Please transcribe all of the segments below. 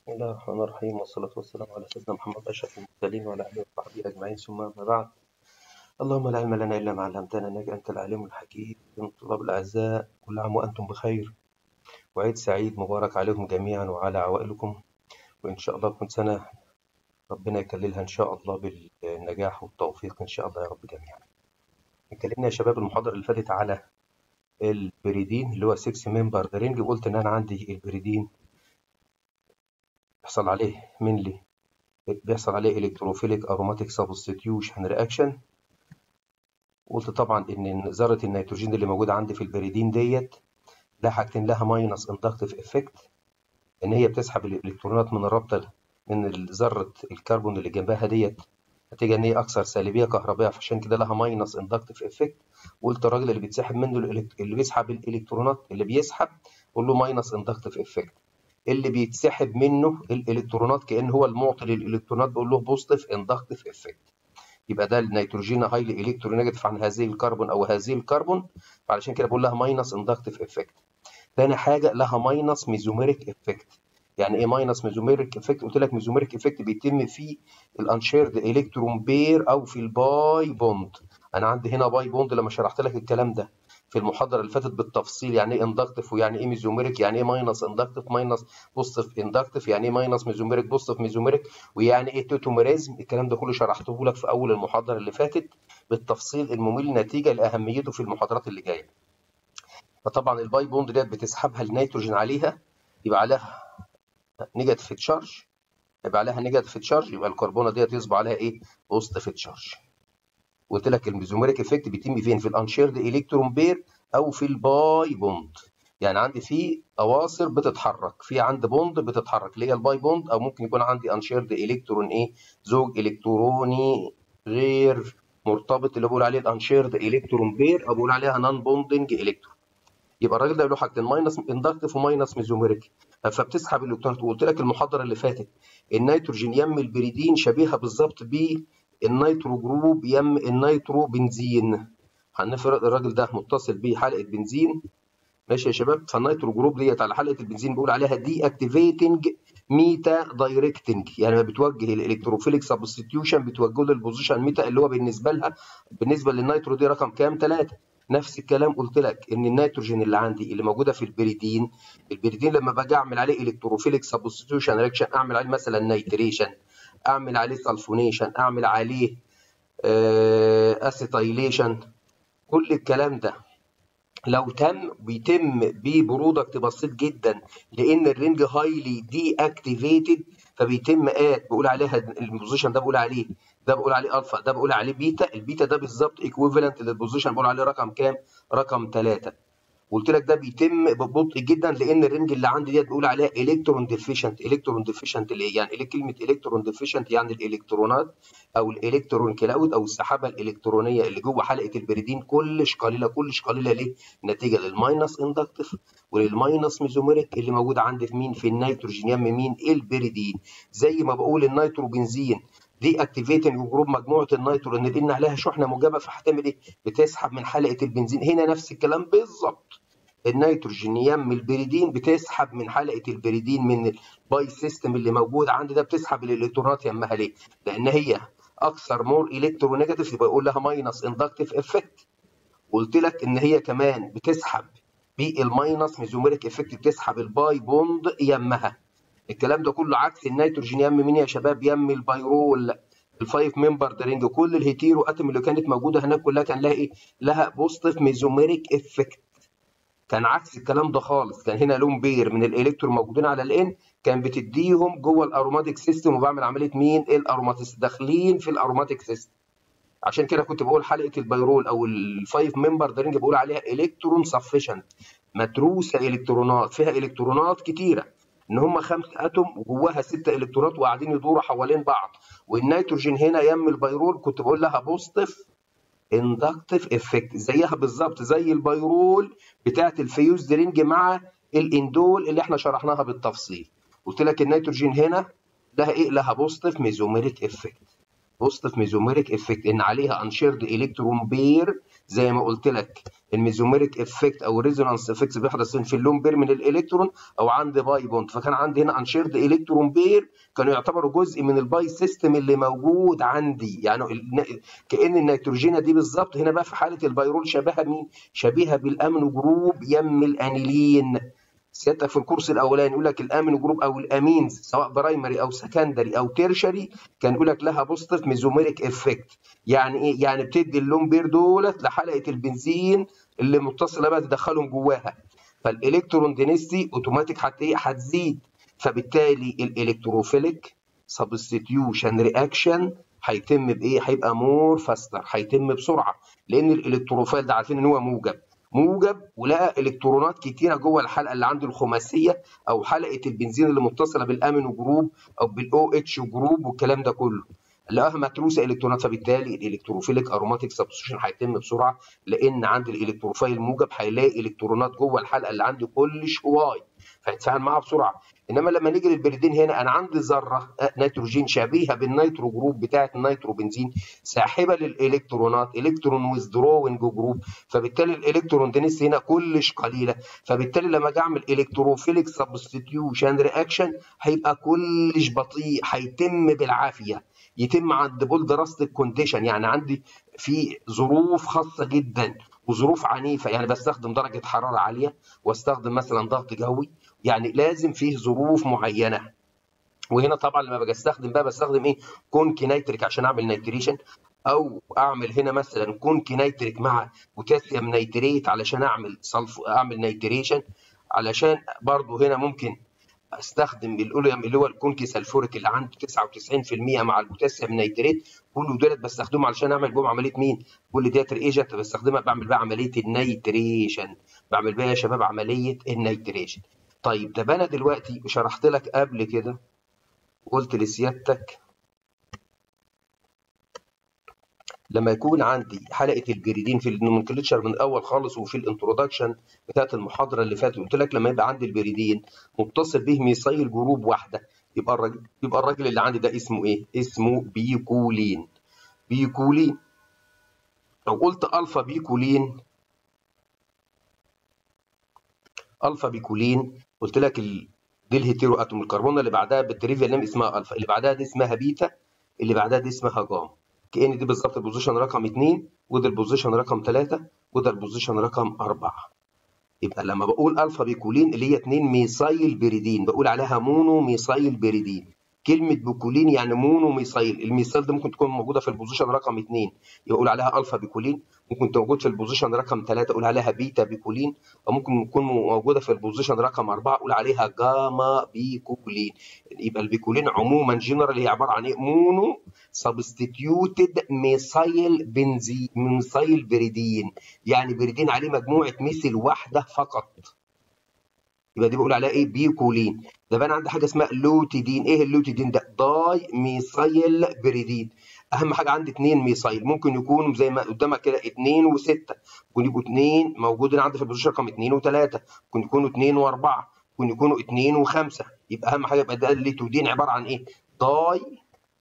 بسم الله الرحمن الرحيم والصلاة والسلام على سيدنا محمد أشرف المرسلين وعلى آله وصحبه أجمعين ثم أما بعد اللهم لا علم لنا إلا ما علمتنا إنك أنت العليم الحكيم طلاب الأعزاء كل عام وأنتم بخير وعيد سعيد مبارك عليكم جميعا وعلى عوائلكم وإن شاء الله تكون سنة ربنا يكللها إن شاء الله بالنجاح والتوفيق إن شاء الله يا رب جميعا اتكلمنا يا شباب المحاضرة اللي فاتت على البريدين اللي هو 6 ممبر درينج وقلت إن أنا عندي البريدين بيحصل عليه منلي بيحصل عليه الكتروفيليك اروماتيك سبستيتيوشن رياكشن قلت طبعا ان ذره النيتروجين اللي موجوده عندي في البريدين ديت لها حاجتين لها ماينس اندكتيف افكت ان هي بتسحب الالكترونات من الرابطه من ذره الكربون اللي جنبها ديت نتيجه ان هي اكثر سالبيه كهربائيه فعشان كده لها ماينس اندكتيف افكت وقلت الراجل اللي بيتسحب منه اللي بيسحب الالكترونات اللي بيسحب قول له ماينس اندكتيف افكت اللي بيتسحب منه الالكترونات كان هو المعطي للالكترونات بيقول له بوزيتيف اندكتيف افكت يبقى ده النيتروجين هايلي الكترونيجاتيف عن هذه الكربون او هذه الكربون فعلشان كده بقول لها ماينس اندكتيف افكت تاني حاجه لها ماينس ميزوميريك افكت يعني ايه ماينس ميزوميريك افكت قلت لك ميزوميريك افكت بيتم في الانشيرد الكترون بير او في الباي بوند انا عندي هنا باي بوند لما شرحت لك الكلام ده في المحاضره اللي فاتت بالتفصيل يعني ايه اندكتيف ويعني ايه ميزوميريك يعني ايه ماينس اندكتيف ماينس بوزيتيف اندكتيف يعني ايه ماينس ميزوميريك بوزيتيف ميزوميريك ويعني ايه توتوميريزم الكلام ده كله شرحته لك في اول المحاضره اللي فاتت بالتفصيل الممل نتيجه لاهميته في المحاضرات اللي جايه فطبعا الباي بوند ديت بتسحبها النيتروجين عليها يبقى عليها نيجاتيف تشارج يبقى عليها نيجاتيف تشارج يبقى الكربونه ديت يصبح عليها ايه بوزيتيف تشارج قلت لك الميزوميريك افكت بيتم فين في الانشيرد الكترون بير او في الباي بوند يعني عندي في اواصر بتتحرك في عندي بوند بتتحرك اللي هي الباي بوند او ممكن يكون عندي انشيرد الكترون ايه زوج الكتروني غير مرتبط اللي بقول عليه الانشيرد الكترون بير او بقول عليها نون بوندنج الكترون يبقى الراجل ده له حاجتين ماينس اندكتيف وماينس ميزوميريك فبتسحب الالكترونات وقلت لك المحاضره اللي فاتت النيتروجين يم البريدين شبيهه بالظبط ب النيترو جروب يم النيترو بنزين هنفرض الراجل ده متصل بحلقه بنزين ماشي يا شباب فالنيترو جروب ديت على حلقه البنزين بيقول عليها دي اكتيفيتنج ميتا دايركتنج يعني ما بتوجه الالكتروفيليك سبستيتيوشن بتوجهه للبوزيشن ميتا اللي هو بالنسبه لها بالنسبه للنيترو دي رقم كام 3 نفس الكلام قلت لك ان النيتروجين اللي عندي اللي موجوده في البريدين البريدين لما باجي اعمل عليه الكتروفيليك سبستيتيوشن رياكشن اعمل عليه مثلا نيتريشن اعمل عليه سلفونيشن اعمل عليه اسيتايليشن كل الكلام ده لو تم بيتم ببرودكت بسيط جدا لان الرينج هايلي دي اكتيفيتد فبيتم ات بقول عليها البوزيشن ده بقول عليه ده بقول عليه الفا ده بقول عليه بيتا البيتا ده بالظبط ايكويفالنت للبوزيشن بقول عليه رقم كام رقم 3 قلت لك ده بيتم ببطء جدا لان الرينج اللي عندي ديت بقول عليها الكترون ديفيشنت الكترون ديفيشنت ليه يعني ايه كلمه الكترون ديفيشنت يعني الالكترونات او الالكترون كلاود او السحابه الالكترونيه اللي جوه حلقه البريدين كلش قليله كلش قليله ليه نتيجه للماينس اندكتيف وللماينس ميزوميريك اللي موجود عندي في مين في النيتروجين يم مين البريدين زي ما بقول النيتروبنزين دي اكتيفيتنج جروب مجموعه النيترو ان لان عليها شحنه موجبه فهتعمل ايه؟ بتسحب من حلقه البنزين هنا نفس الكلام بالظبط النيتروجين يم البريدين بتسحب من حلقه البريدين من الباي سيستم اللي موجود عندي ده بتسحب الالكترونات يمها ليه؟ لان هي اكثر مور الكترونيجاتيف يبقى يقول لها ماينس اندكتيف افكت قلت لك ان هي كمان بتسحب بالماينس ميزوميريك افكت بتسحب الباي بوند يمها الكلام ده كله عكس النيتروجين يم مين يا شباب يم البيرول الفايف ممبر درينج كل الهيتيرو اتم اللي كانت موجوده هناك كلها كان لها ايه لها بوزيتيف ميزوميريك افكت كان عكس الكلام ده خالص كان هنا لون بير من الالكترون موجودين على الان كان بتديهم جوه الاروماتيك سيستم وبعمل عمليه مين الاروماتيك داخلين في الاروماتيك سيستم عشان كده كنت بقول حلقه البيرول او الفايف ممبر درينج بقول عليها الكترون سفيشنت متروسه الكترونات فيها الكترونات كتيره ان هم خمس اتوم وجواها ست الكترونات وقاعدين يدوروا حوالين بعض والنيتروجين هنا يم البيرول كنت بقول لها بوزيتيف اندكتيف افكت زيها بالظبط زي البيرول بتاعت الفيوز درينج مع الاندول اللي احنا شرحناها بالتفصيل قلت لك النيتروجين هنا لها ايه لها بوزيتيف ميزوميريك افكت بوزيتيف ميزوميريك افكت ان عليها انشيرد الكترون بير زي ما قلت لك الميزوميريك افكت او الريزونانس افكت بيحدث في اللون بير من الالكترون او عند باي بوند فكان عندي هنا انشيرد الكترون بير كانوا يعتبروا جزء من الباي سيستم اللي موجود عندي يعني كان النيتروجينه دي بالظبط هنا بقى في حاله البيرول شبيهه مين؟ شبيهه بالامينو جروب يم الانيلين سيادتك في الكورس الاولاني يقول لك الامينو جروب او الامينز سواء برايمري او سكندري او تيرشري كان يقول لك لها بوزيتيف ميزوميريك افكت يعني ايه يعني بتدي اللون بير دولت لحلقه البنزين اللي متصله بقى تدخلهم جواها فالالكترون دينستي اوتوماتيك حتى ايه هتزيد فبالتالي الالكتروفيليك سبستيتيوشن رياكشن هيتم بايه هيبقى مور فاستر هيتم بسرعه لان الالكتروفيل ده عارفين ان هو موجب موجب ولقى الكترونات كتيره جوه الحلقه اللي عنده الخماسيه او حلقه البنزين اللي متصله بالامينو جروب او بالاو اتش جروب والكلام ده كله لقاها متروسه الكترونات فبالتالي الالكتروفيليك اروماتيك سبستيوشن هيتم بسرعه لان عند الالكتروفايل موجب هيلاقي الكترونات جوه الحلقه اللي عنده كل شواي فيتفاعل معاها بسرعه انما لما نيجي للبريدين هنا انا عندي ذره نيتروجين شبيهه بالنيترو جروب بتاعه النيترو بنزين ساحبه للالكترونات الكترون ويزدروينج جروب فبالتالي الالكترون دينس هنا كلش قليله فبالتالي لما اجي اعمل الكتروفيليك سبستيتيوشن رياكشن هيبقى كلش بطيء هيتم بالعافيه يتم عند بولد راستيك كونديشن يعني عندي في ظروف خاصه جدا وظروف عنيفه يعني بستخدم درجه حراره عاليه واستخدم مثلا ضغط جوي يعني لازم فيه ظروف معينه وهنا طبعا لما باجي استخدم بقى بستخدم ايه كونكي نيتريك عشان اعمل نيتريشن او اعمل هنا مثلا كونكي نيتريك مع بوتاسيوم نيتريت علشان اعمل صلف اعمل نيتريشن علشان برضو هنا ممكن استخدم الاوليوم اللي هو الكونكي سلفوريك اللي عنده 99% مع البوتاسيوم نيتريت كل دولت بستخدمه علشان اعمل بهم عمليه مين؟ كل ديت ريجنت بستخدمها بعمل بقى عمليه النيتريشن بعمل بقى يا شباب عمليه النيتريشن طيب طب انا دلوقتي شرحت لك قبل كده قلت لسيادتك لما يكون عندي حلقه البريدين في النومنكلتشر من الاول خالص وفي الانترودكشن بتاعت المحاضره اللي فاتت قلت لك لما يبقى عندي البريدين متصل به ميثايل جروب واحده يبقى الراجل يبقى الراجل اللي عندي ده اسمه ايه؟ اسمه بيكولين بيكولين لو قلت الفا بيكولين الفا بيكولين قلت لك ال... دي الهيتيرو اتوم الكربون اللي بعدها بالتريفيال نيم اسمها الفا اللي بعدها دي اسمها بيتا اللي بعدها دي اسمها جاما كأن دي بالظبط البوزيشن رقم 2 وده البوزيشن رقم 3 وده البوزيشن رقم 4 يبقى لما بقول الفا بيكولين اللي هي 2 ميثايل بيريدين بقول عليها مونو ميثايل بيريدين كلمة بيكولين يعني مونو ميثايل الميثايل ده ممكن تكون موجودة في البوزيشن رقم 2 يقول عليها الفا بيكولين ممكن تكون موجود في البوزيشن رقم 3 اقول عليها بيتا بيكولين او ممكن تكون موجودة في البوزيشن رقم 4 اقول عليها جاما بيكولين يبقى البيكولين عموما جنرال هي عبارة عن ايه مونو سبستيتيوتد ميثايل بنزين ميثايل بريدين يعني بريدين عليه مجموعة مثل واحدة فقط يبقى دي بقول عليها ايه بيكولين ده بقى عندي حاجه اسمها لوتيدين ايه اللوتيدين ده داي ميثايل بريدين اهم حاجه عندي اثنين ميثايل ممكن يكونوا زي ما قدامك كده اثنين وسته ممكن يبقوا اثنين موجودين عندي في البوزيشن رقم اثنين وثلاثه ممكن يكونوا اثنين واربعه ممكن يكونوا اثنين وخمسه يبقى اهم حاجه يبقى ده الليتودين عباره عن ايه داي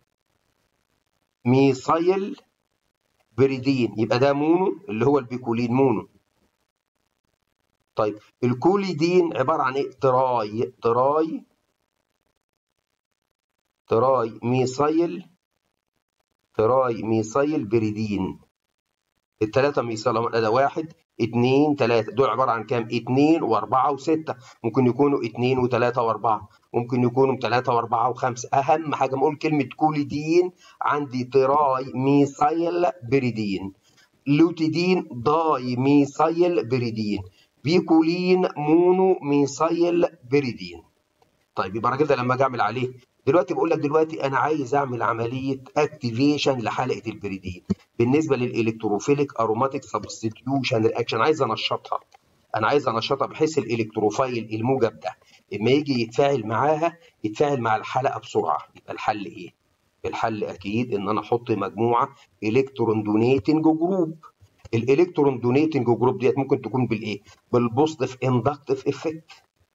ميثايل بريدين يبقى ده مونو اللي هو البيكولين مونو طيب الكوليدين عبارة عن ايه؟ تراي تراي تراي ميثايل تراي ميثايل بريدين الثلاثة ميثايل ده واحد اثنين ثلاثة دول عبارة عن كام؟ اثنين وأربعة وستة ممكن يكونوا اثنين وثلاثة وأربعة ممكن يكونوا ثلاثة وأربعة وخمسة أهم حاجة نقول كلمة كوليدين عندي تراي ميثايل بريدين لوتيدين داي ميثايل بريدين بيكولين مونو ميثايل بريدين طيب يبقى الراجل ده لما اجي اعمل عليه دلوقتي بقول لك دلوقتي انا عايز اعمل عمليه اكتيفيشن لحلقه البريدين بالنسبه للالكتروفيليك اروماتيك سبستيتيوشن رياكشن عايز انشطها انا عايز انشطها بحيث الالكتروفايل الموجب ده لما يجي يتفاعل معاها يتفاعل مع الحلقه بسرعه يبقى الحل ايه؟ الحل اكيد ان انا احط مجموعه الكترون دونيتنج جروب الالكترون دونيتنج جروب ديت ممكن تكون بالايه؟ بالبوزيتيف اندكتيف افكت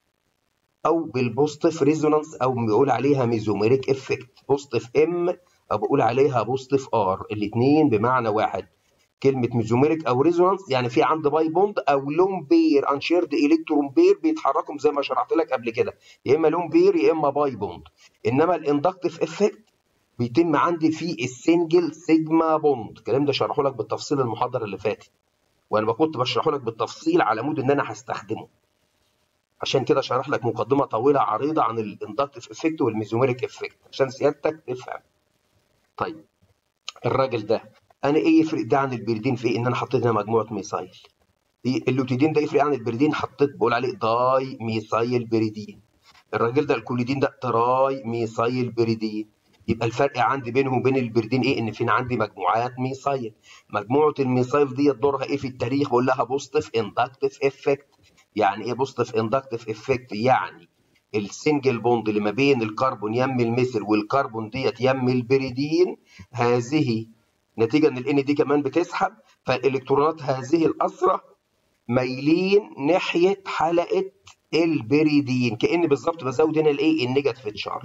او بالبوزيتيف ريزونانس او بيقول عليها ميزوميريك افكت بوزيتيف ام او بقول عليها بوزيتيف ار الاثنين بمعنى واحد كلمه ميزوميريك او ريزونانس يعني في عند باي بوند او لون بير انشيرد الكترون بير بيتحركوا زي ما شرحت لك قبل كده يا اما لون بير يا اما باي بوند انما الاندكتيف افكت بيتم عندي في السنجل سيجما بوند الكلام ده شرحه لك بالتفصيل المحاضره اللي فاتت وانا كنت بشرحه لك بالتفصيل على مود ان انا هستخدمه عشان كده شرح لك مقدمه طويله عريضه عن الاندكتيف افكت والميزوميريك افكت عشان سيادتك تفهم طيب الراجل ده انا ايه يفرق ده عن البريدين في ايه ان انا حطيت هنا مجموعه ميثايل اللوتيدين ده يفرق عن البريدين حطيت بقول عليه داي ميثايل بريدين الراجل ده الكوليدين ده تراي ميثايل بريدين يبقى الفرق عندي بينهم وبين البردين ايه ان فينا عندي مجموعات ميثايل مجموعه الميثايل ديت دورها ايه في التاريخ بقول لها بوزيتيف اندكتيف افكت يعني ايه بوزيتيف اندكتيف افكت يعني السنجل بوند اللي ما بين الكربون يم الميثل والكربون ديت يم البريدين هذه نتيجه ان الان دي كمان بتسحب فالالكترونات هذه الاسرى مايلين ناحيه حلقه البريدين كاني بالظبط بزود هنا الايه النيجاتيف تشارج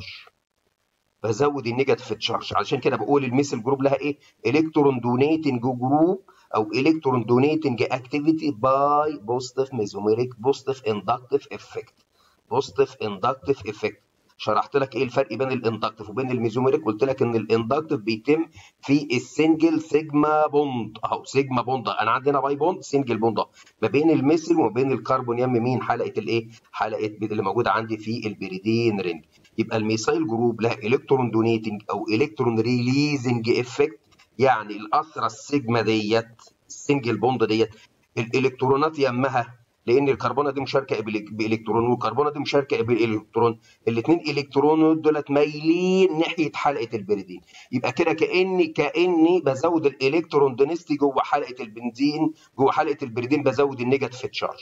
بزود النيجاتيف تشارج علشان كده بقول الميثل جروب لها ايه الكترون دونيتنج جروب او الكترون دونيتنج اكتيفيتي باي بوزيتيف ميزوميريك بوزيتيف اندكتيف افكت بوزيتيف اندكتيف افكت شرحت لك ايه الفرق بين الاندكتيف وبين الميزوميريك قلت لك ان الاندكتيف بيتم في السنجل سيجما بوند اهو سيجما بوند انا عندي هنا باي بوند سنجل بوند اهو ما بين الميثل وما بين الكربون يم مين حلقه الايه حلقه اللي موجوده عندي في البريدين رينج يبقى الميثايل جروب لها الكترون دونيتنج او الكترون ريليزنج افكت يعني الاسرى السيجما ديت السنجل بوند ديت الالكترونات يمها لان الكربونه دي مشاركه بالكترون والكربونه دي مشاركه بالالكترون الاثنين الكترون دولت مايلين ناحيه حلقه البريدين يبقى كده كاني كاني بزود الالكترون دنستي جوه حلقه البنزين جوه حلقه البريدين بزود النيجاتيف تشارج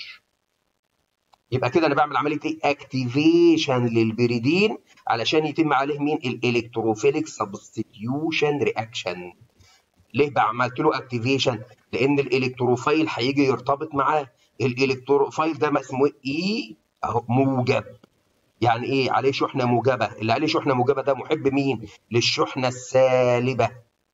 يبقى كده انا بعمل عمليه ايه اكتيفيشن للبريدين علشان يتم عليه مين الالكتروفيليك سبستيتيوشن رياكشن ليه بقى عملت له اكتيفيشن لان الالكتروفايل هيجي يرتبط معاه الالكتروفايل ده اسمه اي اهو موجب يعني ايه عليه شحنه موجبه اللي عليه شحنه موجبه ده محب مين للشحنه السالبه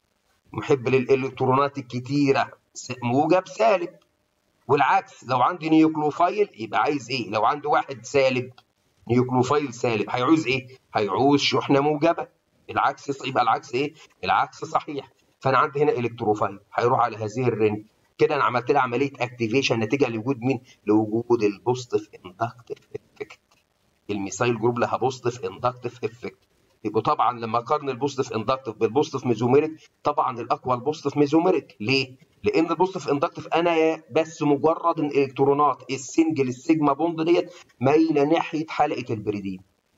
محب للالكترونات الكتيره موجب سالب والعكس لو عندي نيوكلوفايل يبقى عايز ايه لو عندي واحد سالب نيوكلوفايل سالب هيعوز ايه هيعوز شحنه موجبه العكس يبقى العكس ايه العكس صحيح فانا عندي هنا الكتروفايل هيروح على هذه الرنج كده انا عملت لها عمليه اكتيفيشن نتيجه لوجود مين لوجود البوزيتيف اندكتيف افكت الميثايل جروب لها بوزيتيف اندكتيف افكت يبقى طبعا لما اقارن البوزيتيف اندكتيف بالبوزيتيف ميزوميريك طبعا الاقوى البوزيتيف ميزوميريك ليه؟ لان البوزيتيف اندكتيف انا بس مجرد الالكترونات السنجل السيجما بوند ديت مايله ناحيه حلقه البريدين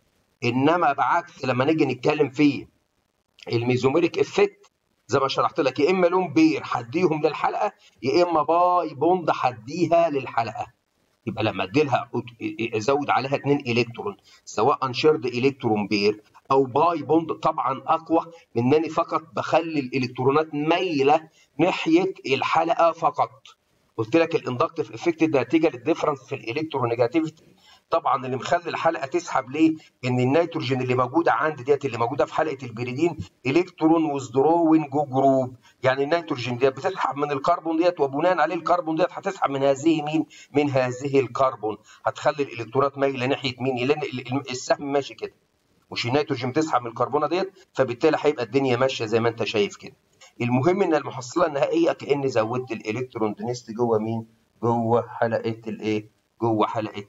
انما بعكس لما نيجي نتكلم في الميزوميريك افكت زي ما شرحت لك يا اما لون بير هديهم للحلقه يا اما باي بوند هديها للحلقه يبقى لما ادي لها ازود عليها 2 الكترون سواء انشيرد الكترون بير او باي بوند طبعا اقوى من انني فقط بخلي الالكترونات مايله ناحيه الحلقه فقط قلت لك الاندكتيف افكت ده نتيجه للديفرنس في الالكترونيجاتيفيتي طبعا اللي مخلي الحلقه تسحب ليه؟ ان النيتروجين اللي موجوده عندي ديت اللي موجوده في حلقه البريدين الكترون وذروين جو جروب يعني النيتروجين ديت بتسحب من الكربون ديت وبناء عليه الكربون ديت هتسحب من هذه مين؟ من هذه الكربون هتخلي الالكترونات مايله ناحيه مين؟ لان السهم ماشي كده مش النيتروجين بتسحب من الكربونه ديت فبالتالي هيبقى الدنيا ماشيه زي ما انت شايف كده المهم ان المحصله النهائيه كاني زودت الالكترون دنستي جوه مين؟ جوه حلقه الايه؟ جوه حلقه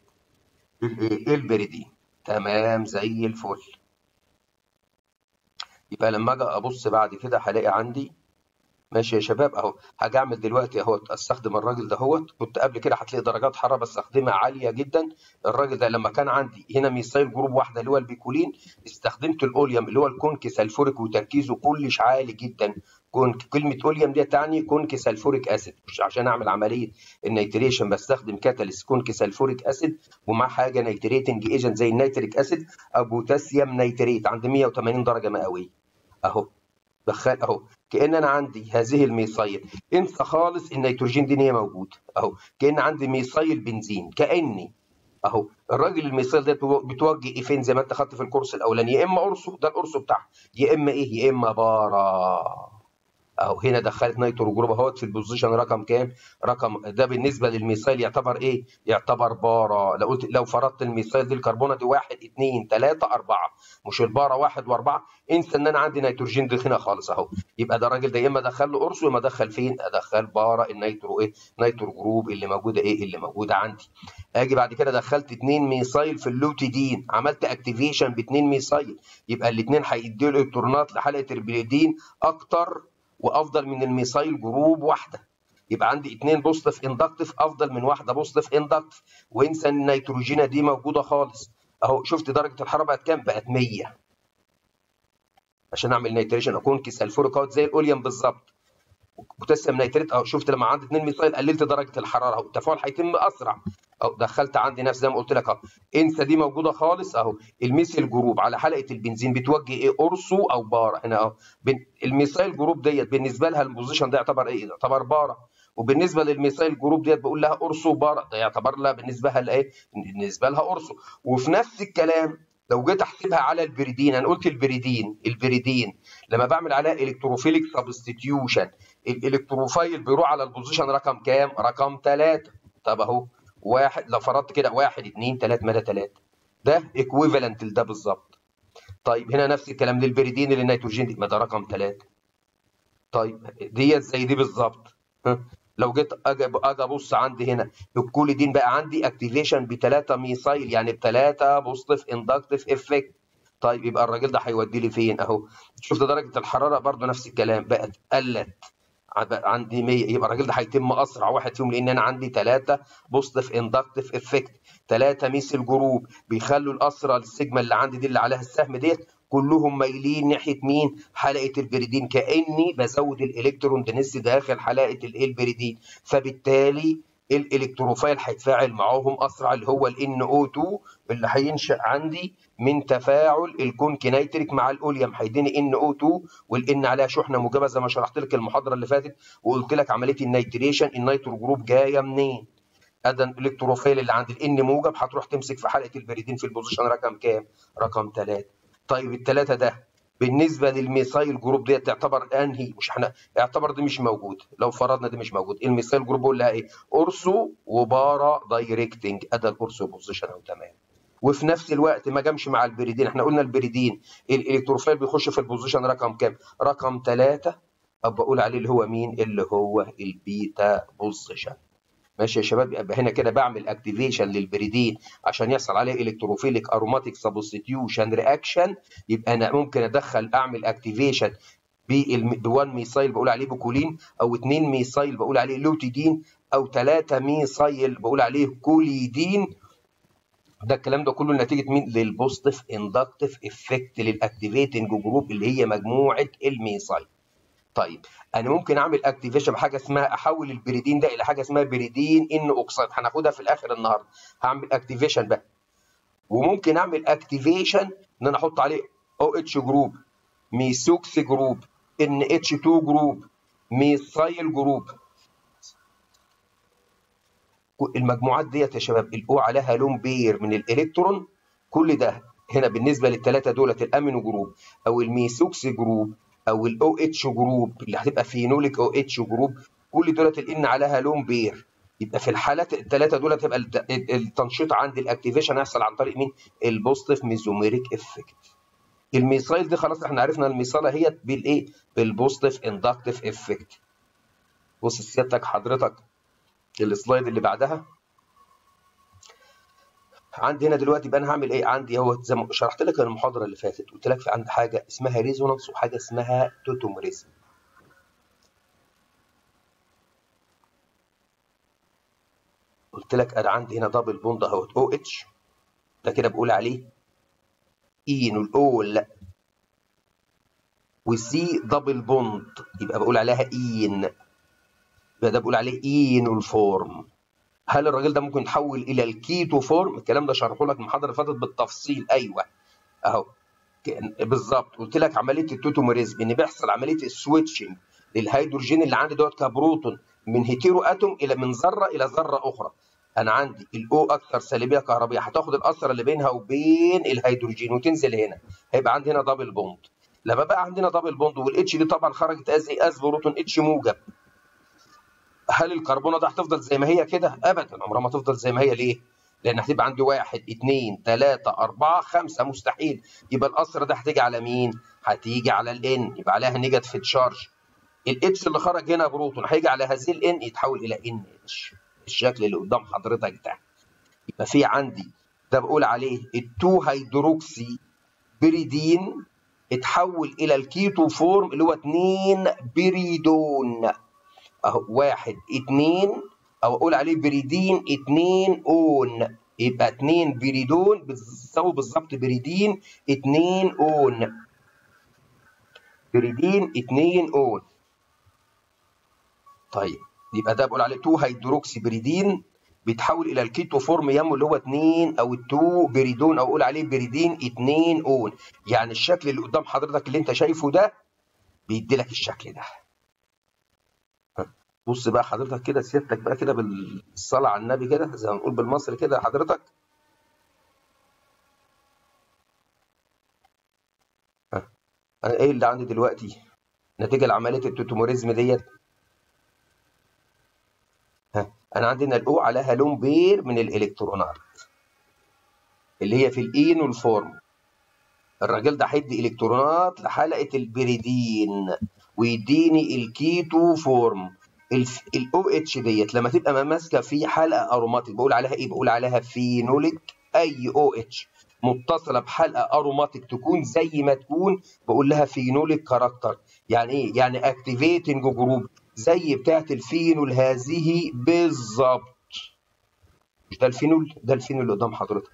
البريدين تمام زي الفل يبقى لما اجي ابص بعد كده هلاقي عندي ماشي يا شباب اهو هاجي اعمل دلوقتي اهو استخدم الراجل ده اهوت كنت قبل كده هتلاقي درجات حراره بستخدمها عاليه جدا الراجل ده لما كان عندي هنا ميثايل جروب واحده اللي هو البيكولين استخدمت الاوليوم اللي هو الكونك سلفوريك وتركيزه كلش عالي جدا كونك كلمه اوليوم دي تعني كونك سلفوريك اسيد مش عشان اعمل عمليه النيتريشن بستخدم كاتاليست كونك سلفوريك اسيد ومع حاجه نيتريتنج ايجنت زي النيتريك اسيد او بوتاسيوم نيتريت عند 180 درجه مئويه اهو دخل اهو كان انا عندي هذه الميثايل انسى خالص النيتروجين دي ان هي موجوده اهو كان عندي ميثايل بنزين كاني اهو الراجل الميثايل ده بتوجه ايه فين زي ما انت خدت في الكورس الاولاني يا اما قرصه ده القرص بتاعها يا اما ايه يا اما بارا اهو هنا دخلت نيترو جروب اهوت في البوزيشن رقم كام؟ رقم ده بالنسبه للميثايل يعتبر ايه؟ يعتبر بارا لو قلت لو فرضت الميثايل دي الكربونه دي 1 2 3 4 مش البارا 1 و4 انسى ان انا عندي نيتروجين دي هنا خالص اهو يبقى ده الراجل ده يا اما ادخل له قرصه يا اما ادخل فين؟ ادخل بارا النيترو ايه؟ نيترو جروب اللي موجوده ايه؟ اللي موجوده عندي. اجي بعد كده دخلت 2 ميثايل في اللوتيدين عملت اكتيفيشن ب 2 ميثايل يبقى الاثنين هيدوا الكترونات لحلقه البليدين اكتر وافضل من الميثايل جروب واحده يبقى عندي اثنين بوزيتيف اندكتيف افضل من واحده بوزيتيف اندكتيف وانسى ان النيتروجينه دي موجوده خالص اهو شفت درجه الحراره بقت كام بقت 100 عشان اعمل نيتريشن اكون سلفوريك اوت زي الاوليوم بالظبط بوتاسيوم نيتريت اهو شفت لما عندي 2 ميثايل قللت درجه الحراره اهو التفاعل هيتم اسرع اهو دخلت عندي نفس زي ما قلت لك اهو انسى دي موجوده خالص اهو الميثيل جروب على حلقه البنزين بتوجه ايه اورسو او بارا هنا اهو الميثايل جروب ديت بالنسبه لها البوزيشن ده يعتبر ايه؟ يعتبر بارا وبالنسبه للميثايل جروب ديت بقول لها اورسو بارا ده يعتبر لها بالنسبه لها الايه؟ بالنسبه لها اورسو وفي نفس الكلام لو جيت احسبها على البريدين انا قلت البريدين البريدين لما بعمل عليها الكتروفيليك سبستيتيوشن الالكتروفايل بيروح على البوزيشن رقم كام؟ رقم 3 طب اهو واحد لو فرضت كده واحد اثنين ثلاثة مدى ثلاثة ده ايكويفالنت لده بالظبط طيب هنا نفس الكلام للبريدين للنيتروجين دي ما ده رقم 3 طيب ديت زي دي بالظبط لو جيت اجي اجي ابص عندي هنا الكوليدين بقى عندي اكتيفيشن بثلاثه ميثايل يعني بثلاثه بوزيتيف اندكتيف افكت طيب يبقى الراجل ده هيودي لي فين اهو شفت درجه الحراره برضو نفس الكلام بقت قلت عندي 100 يبقى الراجل ده هيتم اسرع واحد فيهم لان انا عندي ثلاثه بوزيتيف اندكتيف افكت ثلاثه ميثيل جروب بيخلوا الاسرى السيجما اللي عندي دي اللي عليها السهم ديت كلهم مايلين ناحيه مين؟ حلقه البريدين كاني بزود الالكترون دنس داخل حلقه البريدين فبالتالي الالكتروفايل هيتفاعل معاهم اسرع اللي هو ال NO2 اللي هينشا عندي من تفاعل الكونك نيتريك مع الاوليوم هيديني NO2 والان عليها شحنه موجبه زي ما شرحت لك المحاضره اللي فاتت وقلت لك عمليه النيتريشن النيترو جروب جايه منين؟ ادى الالكتروفايل اللي عند الان موجب هتروح تمسك في حلقه البريدين في البوزيشن رقم كام؟ رقم 3 طيب الثلاثه ده بالنسبه للميثايل جروب ديت تعتبر انهي مش احنا اعتبر دي مش موجود لو فرضنا دي مش موجود الميثايل جروب بقول لها ايه اورسو وبارا دايركتنج ادى الاورسو بوزيشن اهو تمام وفي نفس الوقت ما جامش مع البريدين احنا قلنا البريدين الالكتروفايل بيخش في البوزيشن رقم كام رقم 3 ابقى اقول عليه اللي هو مين اللي هو البيتا بوزيشن ماشي يا شباب يبقى هنا كده بعمل اكتيفيشن للبريدين عشان يحصل عليه الكتروفيليك اروماتيك سبستيوشن رياكشن يبقى انا ممكن ادخل اعمل اكتيفيشن ب 1 ميثايل بقول عليه بكولين او 2 ميثايل بقول عليه لوتيدين او 3 ميثايل بقول عليه كوليدين ده الكلام ده كله نتيجه مين للبوزيتيف اندكتيف افكت للاكتيفيتنج جروب اللي هي مجموعه الميثايل طيب انا ممكن اعمل اكتيفيشن بحاجه اسمها احول البريدين ده الى حاجه اسمها بريدين ان اوكسيد هناخدها في الاخر النهارده هعمل اكتيفيشن بقى وممكن اعمل اكتيفيشن ان انا احط عليه او اتش جروب ميثوكس جروب ان اتش 2 جروب ميثايل جروب المجموعات ديت يا شباب الاو عليها لون بير من الالكترون كل ده هنا بالنسبه للثلاثه دولت الامينو جروب او الميثوكس جروب او الاو اتش جروب اللي هتبقى فينوليك او اتش جروب كل دولت الان عليها لون بير يبقى في الحالات الثلاثه دول تبقى التنشيط عند الاكتيفيشن هيحصل عن طريق مين؟ البوزيتيف ميزوميريك افكت. الميثايل دي خلاص احنا عرفنا الميثايله هي بالايه؟ بالبوزيتيف اندكتيف افكت. بص سيادتك حضرتك السلايد اللي بعدها عندي هنا دلوقتي يبقى انا هعمل ايه؟ عندي اهو زي ما شرحت لك المحاضره اللي فاتت قلت لك في عندي حاجه اسمها ريزونانس وحاجه اسمها توتومريزم. قلت لك انا عندي هنا دبل بوند اهوت او اتش ده كده بقول عليه اين الاول وسي دبل بوند يبقى بقول عليها اين يبقى ده بقول عليه اين الفورم هل الراجل ده ممكن يتحول الى الكيتو فورم الكلام ده شرحه لك المحاضره اللي فاتت بالتفصيل ايوه اهو بالظبط قلت لك عمليه التوتوميريزم ان بيحصل عمليه السويتشنج للهيدروجين اللي عندي دوت كبروتون من هيتيرو اتوم الى من ذره الى ذره اخرى انا عندي الاو اكثر سالبيه كهربيه هتاخد الاثر اللي بينها وبين الهيدروجين وتنزل هنا هيبقى عندي هنا دبل بوند لما بقى عندنا دبل بوند والاتش دي طبعا خرجت از ايه از بروتون اتش موجب هل الكربونه ده هتفضل زي ما هي كده؟ ابدا عمرها ما تفضل زي ما هي ليه؟ لان هتبقى عندي واحد اثنين ثلاثة أربعة خمسة مستحيل يبقى الأثر ده هتيجي على مين؟ هتيجي على الإن يبقى عليها نيجاتيف تشارج الاتش اللي خرج هنا بروتون هيجي على هذه الإن يتحول إلى إن اتش الشكل اللي قدام حضرتك ده يبقى في عندي ده بقول عليه التو هيدروكسي بريدين اتحول الى الكيتو فورم اللي هو 2 بريدون اهو واحد اتنين او اقول عليه بريدين اتنين اون يبقى اتنين بريدون بتساوي بالظبط بريدين اتنين اون بريدين اتنين اون طيب يبقى ده بقول عليه 2 هيدروكسي بريدين بيتحول الى الكيتو فورم يمو اللي هو 2 او 2 بريدون او اقول عليه بريدين 2 اون يعني الشكل اللي قدام حضرتك اللي انت شايفه ده بيدي لك الشكل ده بص بقى حضرتك كده سيادتك بقى كده بالصلاه على النبي كده زي ما نقول بالمصري كده حضرتك انا ايه اللي عندي دلوقتي نتيجه لعمليه التوتوموريزم ديت انا عندنا الاو عليها لون بير من الالكترونات اللي هي في الاينول فورم الراجل ده هيدي الكترونات لحلقه البريدين ويديني الكيتو فورم الاو اتش ديت لما تبقى ماسكه في حلقه اروماتيك بقول عليها ايه بقول عليها فينوليك اي او اتش متصله بحلقه اروماتيك تكون زي ما تكون بقول لها فينوليك كاركتر يعني ايه يعني اكتيفيتنج جروب زي بتاعه الفينول هذه بالظبط مش ده الفينول ده الفينول اللي قدام حضرتك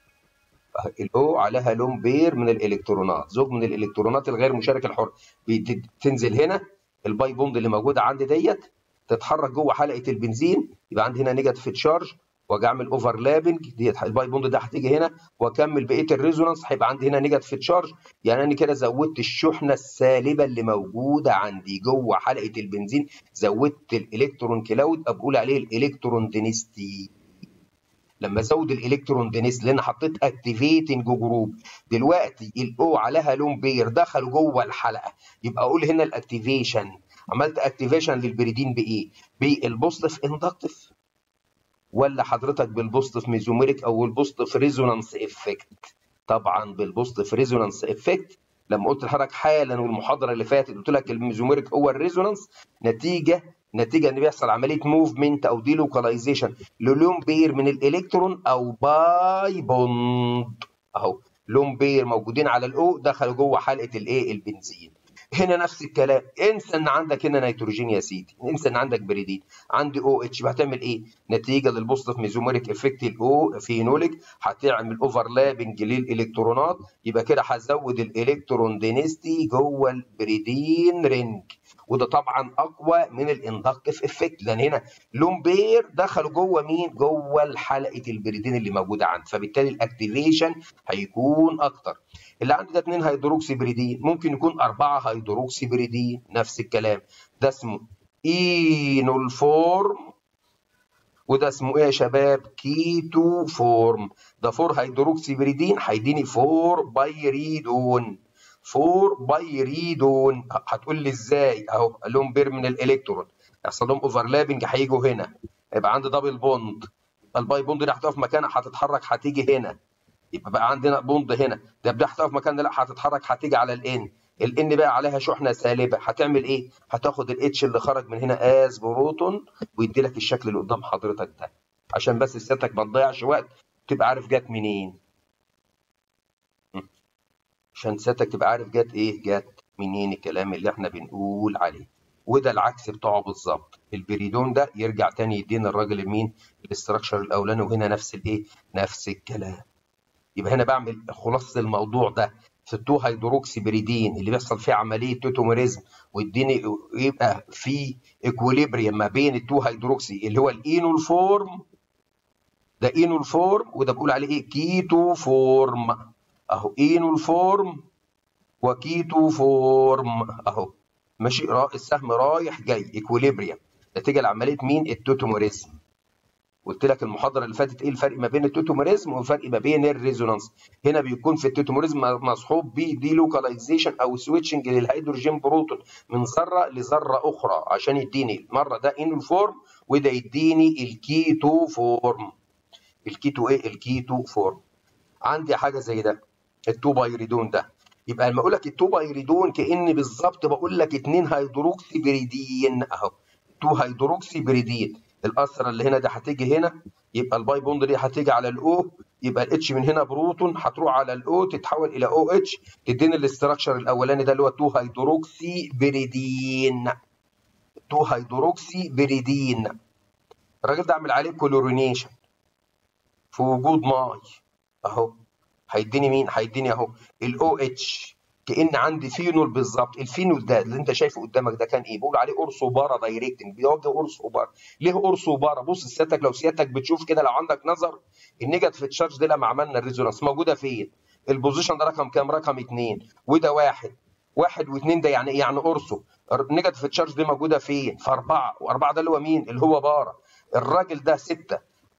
الاو عليها لون بير من الالكترونات زوج من الالكترونات الغير مشارك الحر بتنزل هنا الباي بوند اللي موجوده عندي ديت تتحرك جوه حلقه البنزين يبقى عندي هنا نيجاتيف تشارج واجي اعمل اوفرلابنج ديت الباي بوند ده هتيجي هنا واكمل بقيه الريزونانس هيبقى عندي هنا نيجاتيف تشارج يعني انا كده زودت الشحنه السالبه اللي موجوده عندي جوه حلقه البنزين زودت الالكترون كلاود بقول عليه الالكترون دينستي لما ازود الالكترون دينست لان حطيت اكتيفيتنج جروب دلوقتي الاو عليها لون بير دخلوا جوه الحلقه يبقى اقول هنا الاكتيفيشن عملت اكتيفيشن للبريدين بايه؟ بالبوزيتيف اندكتيف ولا حضرتك بالبوزيتيف ميزوميريك او البوزيتيف ريزونانس افكت؟ طبعا بالبوزيتيف ريزونانس افكت لما قلت لحضرتك حالا والمحاضره اللي فاتت قلت لك الميزوميريك هو الريزونانس نتيجه نتيجه ان بيحصل عمليه موفمنت او ديلوكاليزيشن للون بير من الالكترون او باي بوند اهو لون بير موجودين على الاو دخلوا جوه حلقه الايه البنزين هنا نفس الكلام انسى ان عندك هنا نيتروجين يا سيدي انسى ان عندك بريدين عندي او اتش هتعمل ايه نتيجه للبوزيتيف ميزوميريك افكت الاو فينوليك هتعمل اوفرلابنج للالكترونات يبقى كده هزود الالكترون دينستي جوه البريدين رينج وده طبعا اقوى من الاندكتيف افكت لان هنا لون بير دخلوا جوه مين جوه حلقه البريدين اللي موجوده عندي فبالتالي الاكتيفيشن هيكون اكتر اللي عندي ده 2 هيدروكسي بريدين ممكن يكون 4 هيدروكسي بريدين نفس الكلام ده اسمه اينول فورم وده اسمه ايه يا شباب كيتو فورم ده 4 هيدروكسي بريدين هيديني 4 بايريدون 4 بايريدون هتقول لي ازاي اهو لهم بير من الالكترون يحصل لهم اوفرلابنج هيجوا هنا يبقى عندي دبل بوند الباي بوند دي هتقف مكانها هتتحرك هتيجي هنا يبقى بقى عندنا بوند هنا ده ده هتقف مكان لا هتتحرك هتيجي على الان الان بقى عليها شحنه سالبه هتعمل ايه هتاخد الاتش اللي خرج من هنا از بروتون ويدي لك الشكل اللي قدام حضرتك ده عشان بس سيادتك ما تضيعش وقت تبقى عارف جت منين عشان سيادتك تبقى عارف جت ايه جت منين الكلام اللي احنا بنقول عليه وده العكس بتاعه بالظبط البريدون ده يرجع تاني يدينا الراجل مين الاستراكشر الاولاني وهنا نفس الايه نفس الكلام يبقى هنا بعمل خلاصه الموضوع ده في التو هيدروكسي بريدين اللي بيحصل فيه عمليه توتوميريزم ويديني يبقى في اكوليبريم ما بين التو هيدروكسي اللي هو الاينول فورم ده اينول فورم وده بقول عليه ايه كيتو فورم اهو اينول فورم وكيتو فورم اهو ماشي السهم رايح جاي اكوليبريم نتيجه لعمليه مين التوتوميريزم قلت لك المحاضره اللي فاتت ايه الفرق ما بين التوتوميريزم والفرق ما بين الريزونانس هنا بيكون في التوتوميريزم مصحوب بدي لوكاليزيشن او سويتشنج للهيدروجين بروتون من ذره لذره اخرى عشان يديني مره ده انول فورم وده يديني الكيتو فورم الكيتو ايه الكيتو فورم عندي حاجه زي ده التو بايريدون ده يبقى لما اقول لك التو بايريدون كاني بالظبط بقول لك اتنين هيدروكسي بريدين اهو تو هيدروكسي بريدين الاثره اللي هنا دي هتيجي هنا يبقى الباي بوند دي هتيجي على الاو يبقى الاتش من هنا بروتون هتروح على الاو تتحول الى او اتش تديني الاستراكشر الاولاني ده اللي هو 2 هيدروكسي بريدين 2 هيدروكسي بريدين الراجل ده عامل عليه كلورينيشن في وجود ماي اهو هيديني مين؟ هيديني اهو الاو اتش كان عندي فينول بالظبط الفينول ده اللي انت شايفه قدامك ده كان ايه بقول عليه اورسو بارا دايركتنج بيوجه اورسو بارا ليه اورسو بارا بص سيادتك لو سيادتك بتشوف كده لو عندك نظر النيجاتيف تشارج دي لما عملنا الريزونانس موجوده فين البوزيشن ده رقم كام رقم اثنين وده واحد واحد واثنين ده يعني ايه يعني اورسو النيجاتيف تشارج دي موجوده فين في اربعه واربعه ده اللي هو مين اللي هو بارا الراجل ده سته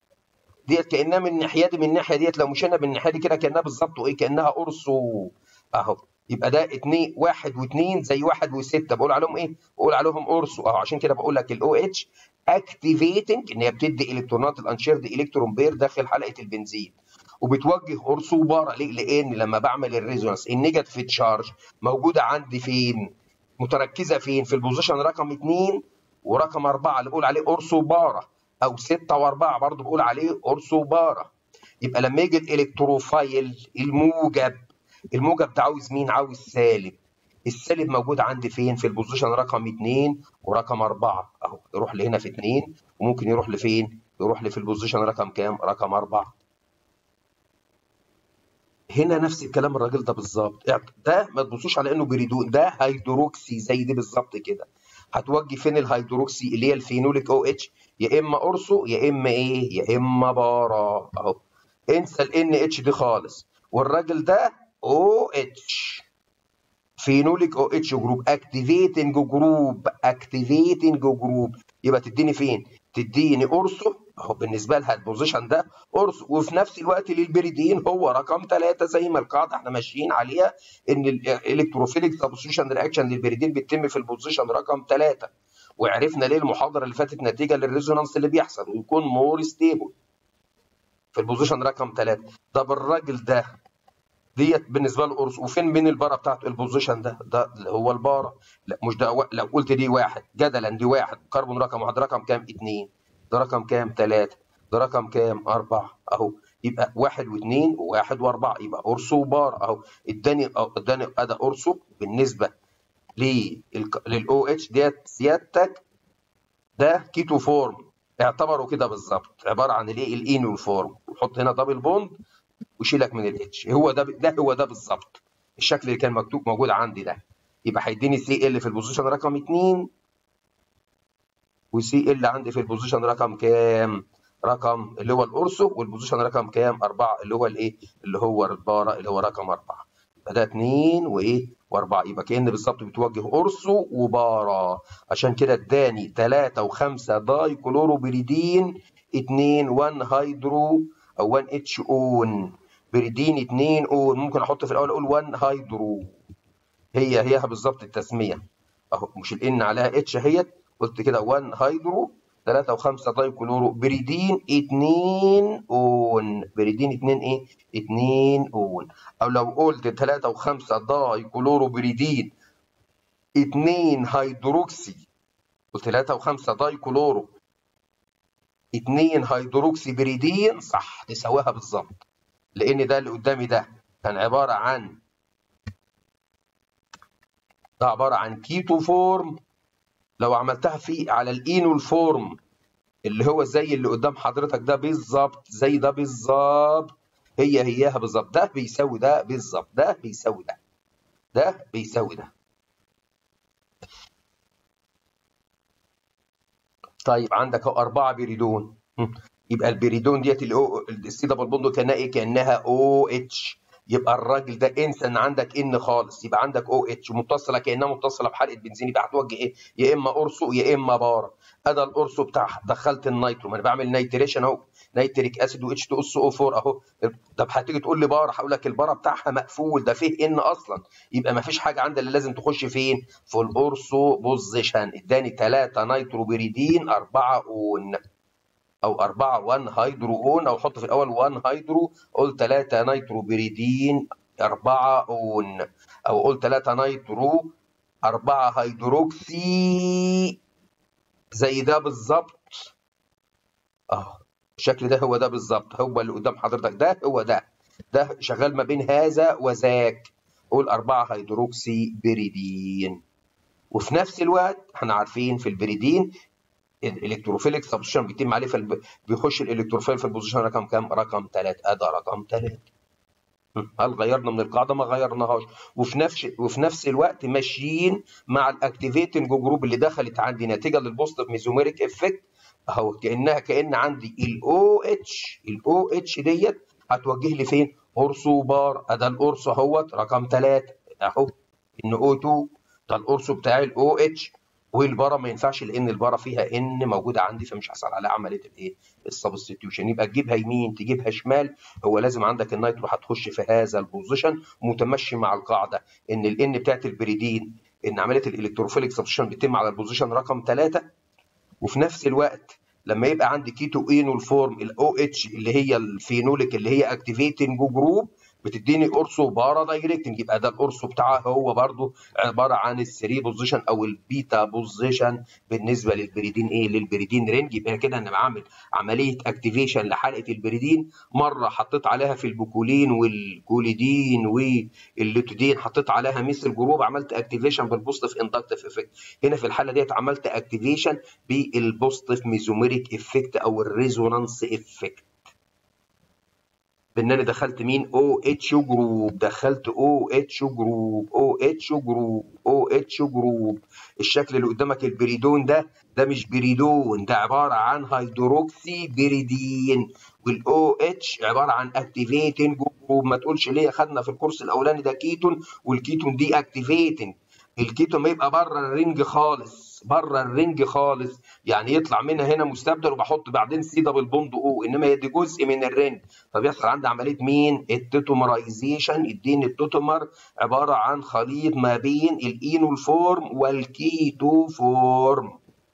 ديت كانها من الناحيه دي من الناحيه ديت لو مشينا بالناحيه دي كده كانها بالظبط ايه كانها اورسو اهو يبقى ده اتنين واحد واثنين زي واحد وسته بقول عليهم ايه؟ بقول عليهم اورسو اهو عشان كده بقول لك الاو اتش اكتيفيتنج ان هي بتدي الكترونات الانشيرد الكترون بير داخل حلقه البنزين وبتوجه اورسو بارا ليه؟ لان لما بعمل الريزونانس النيجاتيف تشارج موجوده عندي فين؟ متركزه فين؟ في البوزيشن رقم اثنين ورقم اربعه اللي بقول عليه اورسو بارا او سته واربعه برضه بقول عليه اورسو بارا يبقى لما يجي الالكتروفايل الموجب الموجب ده عاوز مين؟ عاوز سالب. السالب موجود عندي فين؟ في البوزيشن رقم 2 ورقم 4 اهو يروح لهنا في 2 وممكن يروح لفين؟ يروح لي في البوزيشن رقم كام؟ رقم 4. هنا نفس الكلام الراجل ده بالظبط ده ما تبصوش على انه بريدون ده هيدروكسي زي دي بالظبط كده هتوجه فين الهيدروكسي اللي هي الفينوليك او اتش يا اما اورسو يا اما ايه يا اما بارا اهو انسى الان اتش دي خالص والراجل ده او اتش فينوليك او اتش جروب اكتيفيتنج جروب اكتيفيتنج جروب يبقى تديني فين؟ تديني اورسو اهو بالنسبه لها البوزيشن ده اورسو وفي نفس الوقت للبريدين هو رقم ثلاثه زي ما القاعده احنا ماشيين عليها ان الالكتروفيليك سبستيوشن رياكشن للبريدين بيتم في البوزيشن رقم ثلاثه وعرفنا ليه المحاضره اللي فاتت نتيجه للريزونانس اللي بيحصل ويكون مور ستيبل في البوزيشن رقم ثلاثه طب الراجل ده ديت بالنسبه له قرص وفين من البارا بتاعته البوزيشن ده ده اللي هو البارا لا مش ده و... لو قلت دي واحد جدلا دي واحد كربون رقم واحد رقم كام اثنين ده رقم كام ثلاثه ده رقم كام اربعه اهو يبقى واحد واثنين وواحد واربعه يبقى اورسو بار اهو اداني اداني ادى اورسو بالنسبه للاو اتش ديت سيادتك ده كيتو فورم اعتبروا كده بالظبط عباره عن الايه الاينول فورم وحط هنا دبل بوند وشيلك من الاتش هو ده ده هو ده بالظبط الشكل اللي كان مكتوب موجود عندي ده يبقى هيديني سي ال في البوزيشن رقم 2 وسي ال عندي في البوزيشن رقم كام؟ رقم اللي هو الأورسو والبوزيشن رقم كام؟ 4 اللي هو الايه؟ اللي هو البارا اللي هو رقم 4 يبقى ده 2 وايه؟ و4 يبقى كأن بالظبط بتوجه أورسو وبارا عشان كده اداني 3 و5 داي كلورو بريدين 2 1 هيدرو او 1 اتش اون بريدين 2 اون ممكن احط في الاول اقول 1 هيدرو هي هي بالظبط التسميه اهو مش الان عليها اتش اهيت قلت كده 1 هيدرو 3 و5 داي كلورو بريدين 2 اون بريدين 2 ايه 2 اون او لو قلت 3 و5 داي كلورو بريدين 2 هيدروكسي قلت 3 و5 داي كلورو 2 هيدروكسي بريدين صح تساويها بالظبط لان ده اللي قدامي ده كان عباره عن ده عباره عن كيتو فورم لو عملتها في على الاينول فورم اللي هو زي اللي قدام حضرتك ده بالظبط زي ده بالظبط هي هياها بالظبط ده بيساوي ده بالظبط ده بيساوي ده ده بيساوي ده طيب عندك اهو أربعة بيريدون يبقى البيريدون ديت اللي هو السي دبل بوند كانها ايه؟ كانها او اتش يبقى الراجل ده انسى ان عندك ان خالص يبقى عندك او اتش متصله كانها متصله بحلقه بنزين يبقى هتوجه ايه يا اما قرصه يا اما بارا ادي القرص بتاعها دخلت النيترو ما انا بعمل نيتريشن اهو نيتريك اسيد و اتش 2 اس او 4 اهو طب هتيجي تقول لي بارا هقول لك البارا بتاعها مقفول ده فيه ان اصلا يبقى ما فيش حاجه عندها اللي لازم تخش فين في القرصو بوزيشن اداني 3 نيترو بيريدين 4 اون او 4 1 هيدرو اون او حط في الاول 1 هيدرو قول 3 نيترو بيريدين 4 اون او قول 3 نيترو 4 هيدروكسي زي ده بالظبط اه الشكل ده هو ده بالظبط هو اللي قدام حضرتك ده هو ده ده شغال ما بين هذا وذاك قول 4 هيدروكسي بيريدين وفي نفس الوقت احنا عارفين في البريدين الالكتروفيليك سبستيشن بيتم عليه فالب... بيخش الالكتروفيل في البوزيشن رقم كام؟ رقم 3 ادي رقم 3 هل غيرنا من القاعده ما غيرناهاش وفي نفس وفي نفس الوقت ماشيين مع الاكتيفيتنج جروب اللي دخلت عندي نتيجه للبوزيتيف ميزوميريك افكت اهو كانها كان عندي الاو اتش الاو اتش ديت هتوجه لي فين؟ قرص بار ادي القرص اهوت رقم 3 اهو ان او 2 ده القرص بتاع الاو اتش والبارا ما ينفعش لان البارا فيها ان موجوده عندي فمش هيحصل عليها عمليه الايه؟ السبستيوشن يبقى تجيبها يمين تجيبها شمال هو لازم عندك النيترو هتخش في هذا البوزيشن متمشي مع القاعده ان الان بتاعت البريدين ان عمليه الالكتروفيليك سبستيوشن بتتم على البوزيشن رقم 3 وفي نفس الوقت لما يبقى عندي كيتو اينول فورم الاو اتش اللي هي الفينوليك اللي هي اكتيفيتنج جروب بتديني قرصه بارا دايركتنج يبقى ده القرص بتاعها هو برضو عباره عن الثري بوزيشن او البيتا بوزيشن بالنسبه للبريدين ايه للبريدين رينج يبقى كده انا بعمل عمليه اكتيفيشن لحلقه البريدين مره حطيت عليها في البوكولين والكوليدين والليتودين حطيت عليها مثل جروب عملت اكتيفيشن بالبوزيتيف اندكتيف افكت هنا في الحاله ديت عملت اكتيفيشن بالبوزيتيف ميزوميريك افكت او الريزونانس افكت بان انا دخلت مين او اتش جروب دخلت او اتش جروب او اتش جروب او اتش جروب الشكل اللي قدامك البريدون ده ده مش بريدون ده عباره عن هيدروكسي بريدين والاو اتش عباره عن اكتيفيتنج جروب ما تقولش ليه خدنا في الكورس الاولاني ده كيتون والكيتون دي اكتيفيتنج الكيتون ما يبقى بره الرينج خالص بره الرينج خالص يعني يطلع منها هنا مستبدل وبحط بعدين سي دبل بوند او انما دي جزء من الرينج فبيحصل عندي عمليه مين التوتومرايزيشن اديني التوتومر عباره عن خليط ما بين الاينول فورم والكيتو فورم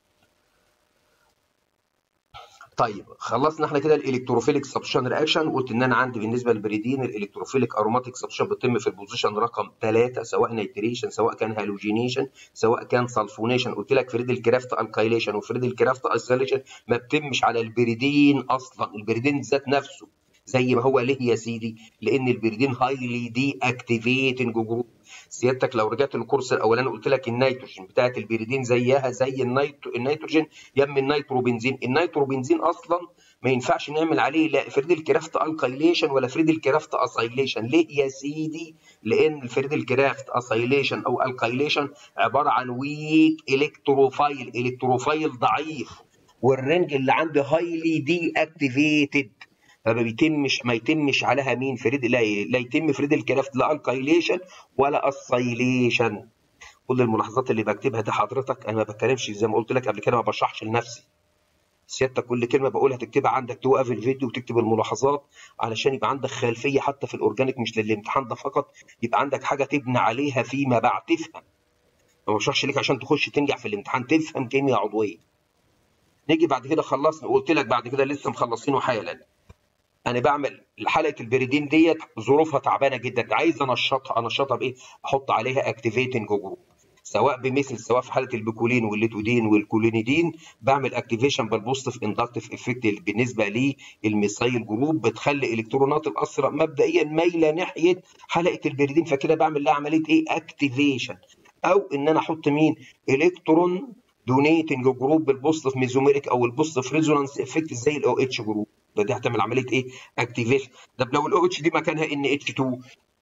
طيب خلصنا احنا كده الالكتروفيليك سبشن رياكشن قلت ان انا عندي بالنسبه للبريدين الالكتروفيليك اروماتيك سبشن بتتم في البوزيشن رقم 3 سواء نيتريشن سواء كان هالوجينيشن سواء كان سلفونيشن قلت لك فريد الكرافت الكايليشن وفريد الكرافت ايسوليشن ما بتمش على البريدين اصلا البريدين ذات نفسه زي ما هو ليه يا سيدي لان البريدين هايلي دي اكتيفيتنج جروب سيادتك لو رجعت للكورس الاولاني قلت لك النيتروجين بتاعت البريدين زيها زي النيترو النيتروجين يم النيتروبنزين النيتروبنزين اصلا ما ينفعش نعمل عليه لا فريد الكرافت الكايليشن ولا فريد الكرافت اسايليشن ليه يا سيدي لان الفريد الكرافت اسايليشن او الكايليشن عباره عن ويك الكتروفايل الكتروفايل ضعيف والرنج اللي عندي هايلي دي اكتيفيتد فما بيتمش ما يتمش عليها مين فريد لا, لا يتم فريد الكرافت لا الكايليشن ولا اسايليشن كل الملاحظات اللي بكتبها دي حضرتك انا ما بتكلمش زي ما قلت لك قبل كده ما بشرحش لنفسي سيادتك كل كلمه بقولها تكتبها عندك توقف الفيديو وتكتب الملاحظات علشان يبقى عندك خلفيه حتى في الاورجانيك مش للامتحان ده فقط يبقى عندك حاجه تبني عليها فيما بعد تفهم ما بشرحش ليك عشان تخش تنجح في الامتحان تفهم كيمياء عضويه نيجي بعد كده خلصنا وقلت لك بعد كده لسه مخلصينه حالا انا بعمل حلقه البريدين ديت ظروفها تعبانه جدا عايز انشطها انشطها بايه احط عليها اكتيفيتنج جروب سواء بمثل سواء في حاله البيكولين والليتودين والكولينيدين بعمل اكتيفيشن بالبوزيتيف اندكتيف افكت بالنسبه للميثايل جروب بتخلي الكترونات الاسرع مبدئيا مايله ناحيه حلقه البريدين فكده بعمل لها عمليه ايه اكتيفيشن او ان انا احط مين الكترون دونيتنج جروب بالبوزيتيف ميزوميريك او البوزيتيف ريزونانس افكت زي الاو اتش جروب ده دي هتعمل عمليه ايه اكتيفيشن ده لو الاو اتش دي مكانها ان اتش 2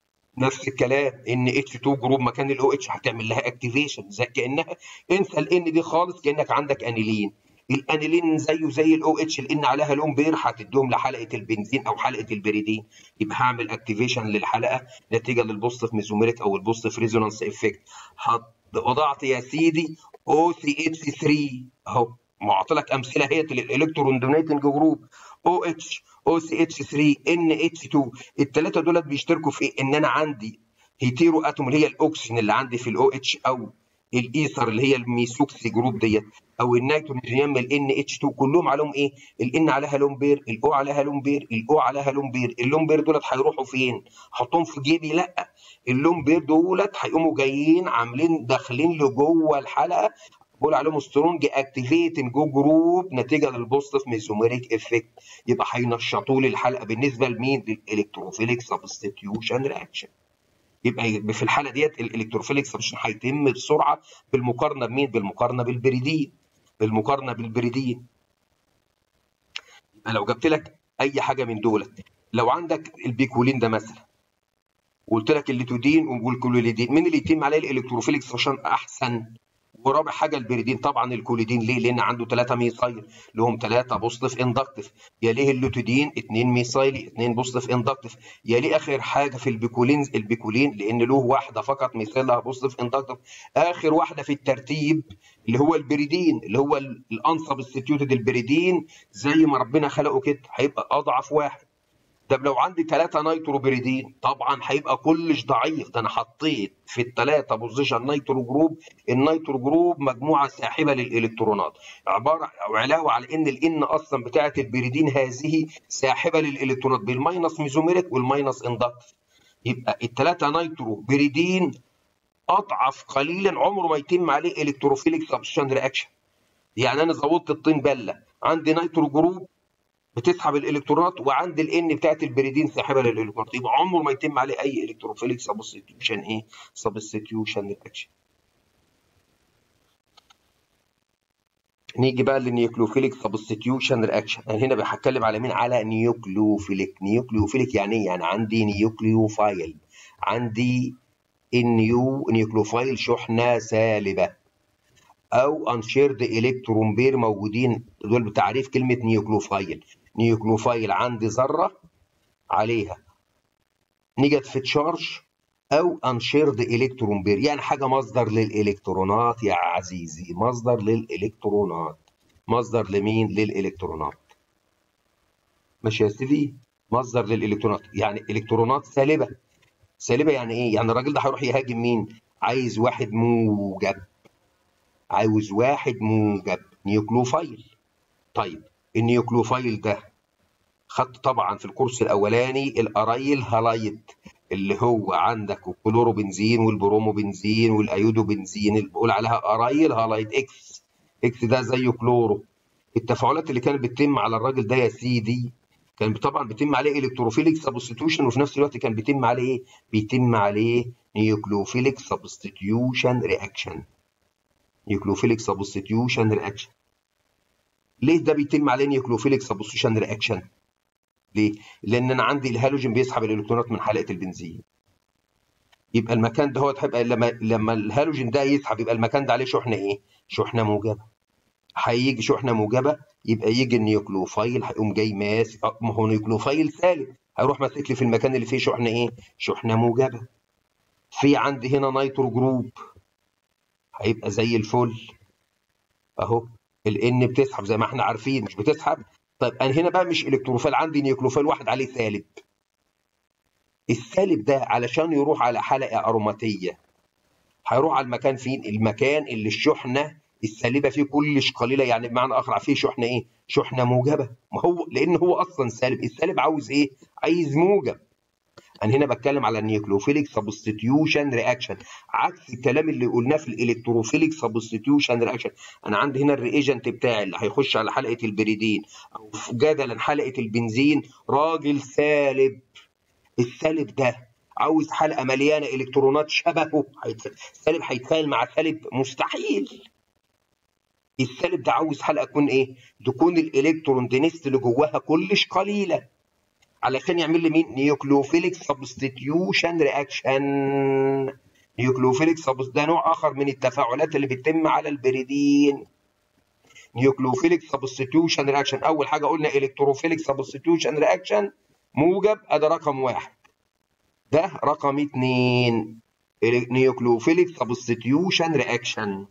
نفس الكلام ان اتش 2 جروب مكان الاو اتش هتعمل لها اكتيفيشن زي كانها انسى الان دي خالص كانك عندك انيلين الانيلين زيه زي الاو اتش الان عليها لون بير هتديهم لحلقه البنزين او حلقه البريدين يبقى هعمل اكتيفيشن للحلقه نتيجه للبوزيتيف ميزوميريك او البوزيتيف ريزونانس افكت وضعت يا سيدي او سي اتش 3 اهو معطي لك امثله هي للالكترون دونيتنج جروب او اتش او سي اتش 3 ان اتش 2 الثلاثه دولت بيشتركوا في ان انا عندي هيتيرو اتوم اللي هي الاكسجين اللي عندي في الاو اتش او الايثر اللي هي الميثوكسي جروب ديت او النيتروجين الان اتش 2 كلهم عليهم ايه؟ الان عليها لون بير، الاو عليها لون بير، الاو عليها لون بير، اللون بير دولت هيروحوا فين؟ احطهم في جيبي؟ لا اللون بير دولت هيقوموا جايين عاملين داخلين لجوه الحلقه بقول عليهم سترونج اكتيفيتنج جروب نتيجه للبوزيتيف ميزوميريك افكت يبقى هينشطوا لي الحلقه بالنسبه لمين؟ للالكتروفيليك سبستيتيوشن رياكشن يبقى في الحاله ديت الالكتروفيليك سبستيوشن هيتم بسرعه بالمقارنه بمين؟ بالمقارنه بالبريدين بالمقارنه بالبريدين يبقى لو جبت لك اي حاجه من دولت لو عندك البيكولين ده مثلا وقلت لك الليتودين والكلوليدين مين اللي يتم عليه الالكتروفيليك سبستيوشن احسن؟ ورابع حاجه البريدين طبعا الكوليدين ليه؟ لان عنده 3 ميثايل لهم 3 بوزيتيف اندكتيف يليه اللوتيدين 2 ميثايل 2 بوزيتيف اندكتيف يليه اخر حاجه في البيكولين البيكولين لان له واحده فقط ميثايل لها بوزيتيف اندكتيف اخر واحده في الترتيب اللي هو البريدين اللي هو الانسبستيوتد البريدين زي ما ربنا خلقه كده هيبقى اضعف واحد طب لو عندي ثلاثة نيترو بريدين طبعا هيبقى كلش ضعيف ده انا حطيت في الثلاثة بوزيشن نيترو جروب النيترو جروب مجموعة ساحبة للالكترونات عبارة علاوة على ان الان اصلا بتاعة البريدين هذه ساحبة للالكترونات بالماينس ميزوميريك والماينس اندكتيف يبقى الثلاثة نيترو بريدين اضعف قليلا عمره ما يتم عليه الكتروفيليك سبستيوشن رياكشن يعني انا زودت الطين بله عندي نيترو جروب بتسحب الالكترونات وعند الان بتاعت البريدين ساحبه للالكترونات يبقى عمره ما يتم عليه اي الكتروفيليك سبستيوشن ايه سبستيوشن رياكشن نيجي بقى للنيوكليوفيليك سبستيوشن رياكشن انا هنا بتكلم على مين على نيوكليوفيليك نيوكليوفيليك يعني ايه يعني عندي نيوكليوفايل عندي النيو نيوكليوفايل شحنه سالبه او انشيرد الكترون بير موجودين دول بتعريف كلمه نيوكليوفايل نيوكليوفايل عندي ذره عليها نيجاتيف تشارج او انشيرد الكترون بير يعني حاجه مصدر للالكترونات يا عزيزي مصدر للالكترونات مصدر لمين للالكترونات ماشي يا سيدي مصدر للالكترونات يعني الكترونات سالبه سالبه يعني ايه يعني الراجل ده هيروح يهاجم مين عايز واحد موجب عاوز واحد موجب نيوكلوفايل طيب النيوكلوفايل ده خدت طبعا في الكورس الاولاني الاريل هالايد اللي هو عندك الكلوروبنزين والبروموبنزين والايودوبنزين اللي بقول عليها اريل هالايد اكس اكس ده زيه كلورو التفاعلات اللي كانت بتتم على الراجل ده يا سيدي كان طبعا بيتم عليه الكتروفيليك سبستيوشن وفي نفس الوقت كان بيتم عليه ايه؟ بيتم عليه نيوكلوفيليك سبستيوشن رياكشن نيوكليوفيليك سبستيوشن رياكشن ليه ده بيتم عليه نيوكليوفيليك سبستيوشن رياكشن ليه لان انا عندي الهالوجين بيسحب الالكترونات من حلقه البنزين يبقى المكان ده هو هيبقى لما لما الهالوجين ده يسحب يبقى المكان ده عليه شحنه ايه شحنه موجبه هيجي شحنه موجبه يبقى يجي النيوكليوفايل هيقوم جاي ماسك ما هو نيوكليوفايل سالب هيروح ماسك لي في المكان اللي فيه شحنه ايه شحنه موجبه في عندي هنا نيترو جروب هيبقى زي الفل اهو الان بتسحب زي ما احنا عارفين مش بتسحب طيب انا هنا بقى مش الكتروفيل عندي نيوكلوفيل واحد عليه سالب السالب ده علشان يروح على حلقه اروماتيه هيروح على المكان فين المكان اللي الشحنه السالبه فيه كلش قليله يعني بمعنى اخر فيه شحنه ايه شحنه موجبه ما هو لان هو اصلا سالب السالب عاوز ايه عايز موجب انا هنا بتكلم على النيوكليوفيليك سبستيوشن رياكشن عكس الكلام اللي قلناه في الالكتروفيليك سبستيوشن رياكشن انا عندي هنا الريجنت بتاعي اللي هيخش على حلقه البريدين او جدلا حلقه البنزين راجل سالب السالب ده عاوز حلقه مليانه الكترونات شبهه السالب هيتفاعل مع سالب مستحيل السالب ده عاوز حلقه تكون ايه؟ تكون الالكترون دينست اللي جواها كلش قليله علشان يعمل لي مين؟ نيوكليوفيليك سبستيوشن رياكشن نيوكليوفيليك ده نوع اخر من التفاعلات اللي بتتم على البريدين نيوكليوفيليك سبستيتيوشن رياكشن اول حاجه قلنا الكتروفيليك سبستيتيوشن رياكشن موجب ادي رقم واحد ده رقم اثنين نيوكليوفيليك سبستيتيوشن رياكشن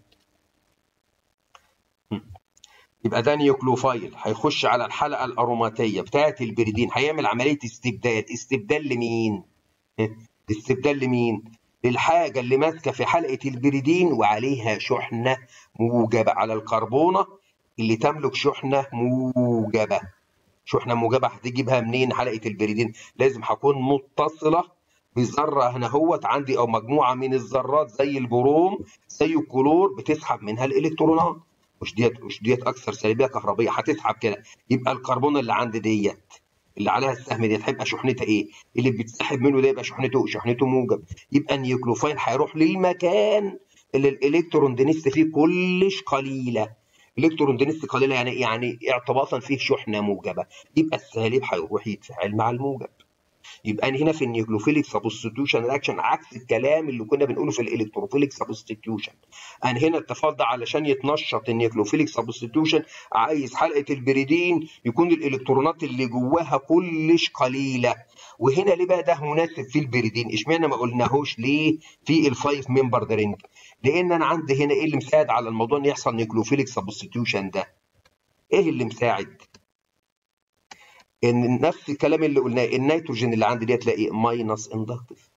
يبقى ده نيوكليوفايل هيخش على الحلقه الاروماتيه بتاعه البريدين هيعمل عمليه استبدال استبدال لمين استبدال لمين للحاجه اللي ماسكه في حلقه البريدين وعليها شحنه موجبه على الكربونه اللي تملك شحنه موجبه شحنه موجبه هتجيبها منين حلقه البريدين لازم هكون متصله بذره هنا هوت عندي او مجموعه من الذرات زي البروم زي الكلور بتسحب منها الالكترونات مش ديت مش ديت اكثر سلبيه كهربيه هتسحب كده يبقى الكربون اللي عندي ديت اللي عليها السهم ديت هيبقى شحنتها ايه؟ اللي بيتسحب منه ده يبقى شحنته شحنته موجب يبقى النيوكليوفايل هيروح للمكان اللي الالكترون دينست فيه كلش قليله الكترون دينست قليله يعني يعني ارتباطا فيه شحنه موجبه يبقى السالب هيروح يتفاعل مع الموجب يبقى انا هنا في النيوكليوفيليك سبستيتيوشن رياكشن عكس الكلام اللي كنا بنقوله في الالكتروفيليك سبستيتيوشن انا هنا التفاعل ده علشان يتنشط النيوكليوفيليك سبستيتيوشن عايز حلقه البريدين يكون الالكترونات اللي جواها كلش قليله وهنا ليه بقى ده مناسب في البريدين اشمعنى ما قلناهوش ليه في الفايف ممبر درينج لان انا عندي هنا ايه اللي مساعد على الموضوع ان يحصل نيوكليوفيليك سبستيتيوشن ده ايه اللي مساعد ان نفس الكلام اللي قلناه النيتروجين اللي عندي دي تلاقي ماينس اندكتيف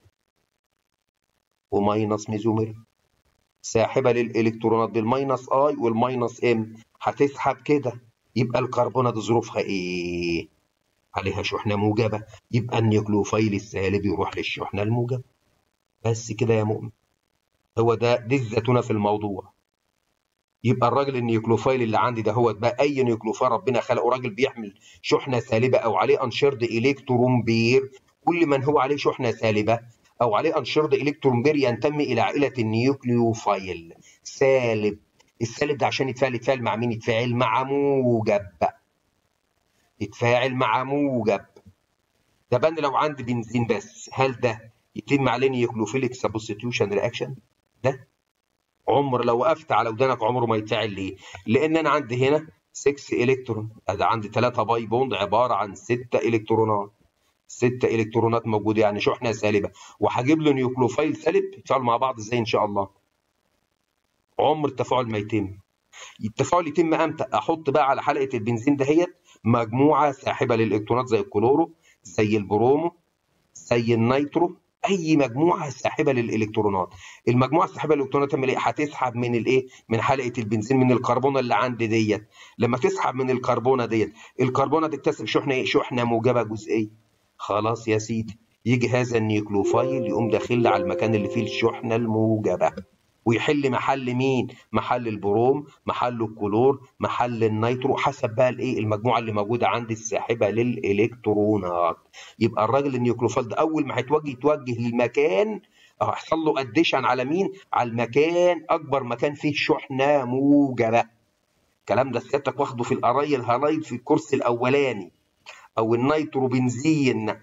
وماينس ميزومير ساحبه للالكترونات بالماينس اي والماينس ام هتسحب كده يبقى الكربونه دي ظروفها ايه؟ عليها شحنه موجبه يبقى النيوكليوفايل السالب يروح للشحنه الموجبه بس كده يا مؤمن هو ده دي الزتونه في الموضوع يبقى الراجل النيوكليوفايل اللي عندي ده هو بقى اي نيوكليوفايل ربنا خلقه راجل بيحمل شحنه سالبه او عليه انشرد الكترون بير كل من هو عليه شحنه سالبه او عليه انشرد الكترون بير ينتمي الى عائله النيوكليوفايل سالب السالب ده عشان يتفاعل يتفاعل مع مين يتفاعل مع موجب يتفاعل مع موجب طب انا لو عندي بنزين بس هل ده يتم عليه نيوكليوفيليك سبستيوشن رياكشن ده عمر لو وقفت على ودانك عمره ما يتفاعل ليه؟ لان انا عندي هنا 6 الكترون ادي عندي 3 باي بوند عباره عن 6 الكترونات 6 الكترونات موجوده يعني شحنه سالبه وهجيب له نيوكليوفايل سالب يتفاعلوا مع بعض ازاي ان شاء الله؟ عمر التفاعل ما يتم التفاعل يتم امتى؟ احط بقى على حلقه البنزين دهيت مجموعه ساحبه للالكترونات زي الكلورو زي البرومو زي النيترو اي مجموعه ساحبه للالكترونات المجموعه الساحبه للالكترونات تعمل ايه هتسحب من الايه من حلقه البنزين من الكربونه اللي عندي ديت لما تسحب من الكربونه ديت الكربونه تكتسب شحنه ايه شحنه موجبه جزئيه خلاص يا سيدي يجي هذا النيوكليوفايل يقوم داخل على المكان اللي فيه الشحنه الموجبه ويحل محل مين؟ محل البروم، محل الكلور، محل النيترو حسب بقى الايه؟ المجموعه اللي موجوده عندي الساحبه للالكترونات. يبقى الراجل النيوكليوفايل ده اول ما هيتوجه يتوجه للمكان هيحصل له اديشن على مين؟ على المكان اكبر مكان فيه شحنه موجبه. الكلام ده سيادتك واخده في القرايه الهلايد في الكورس الاولاني او النيترو بنزين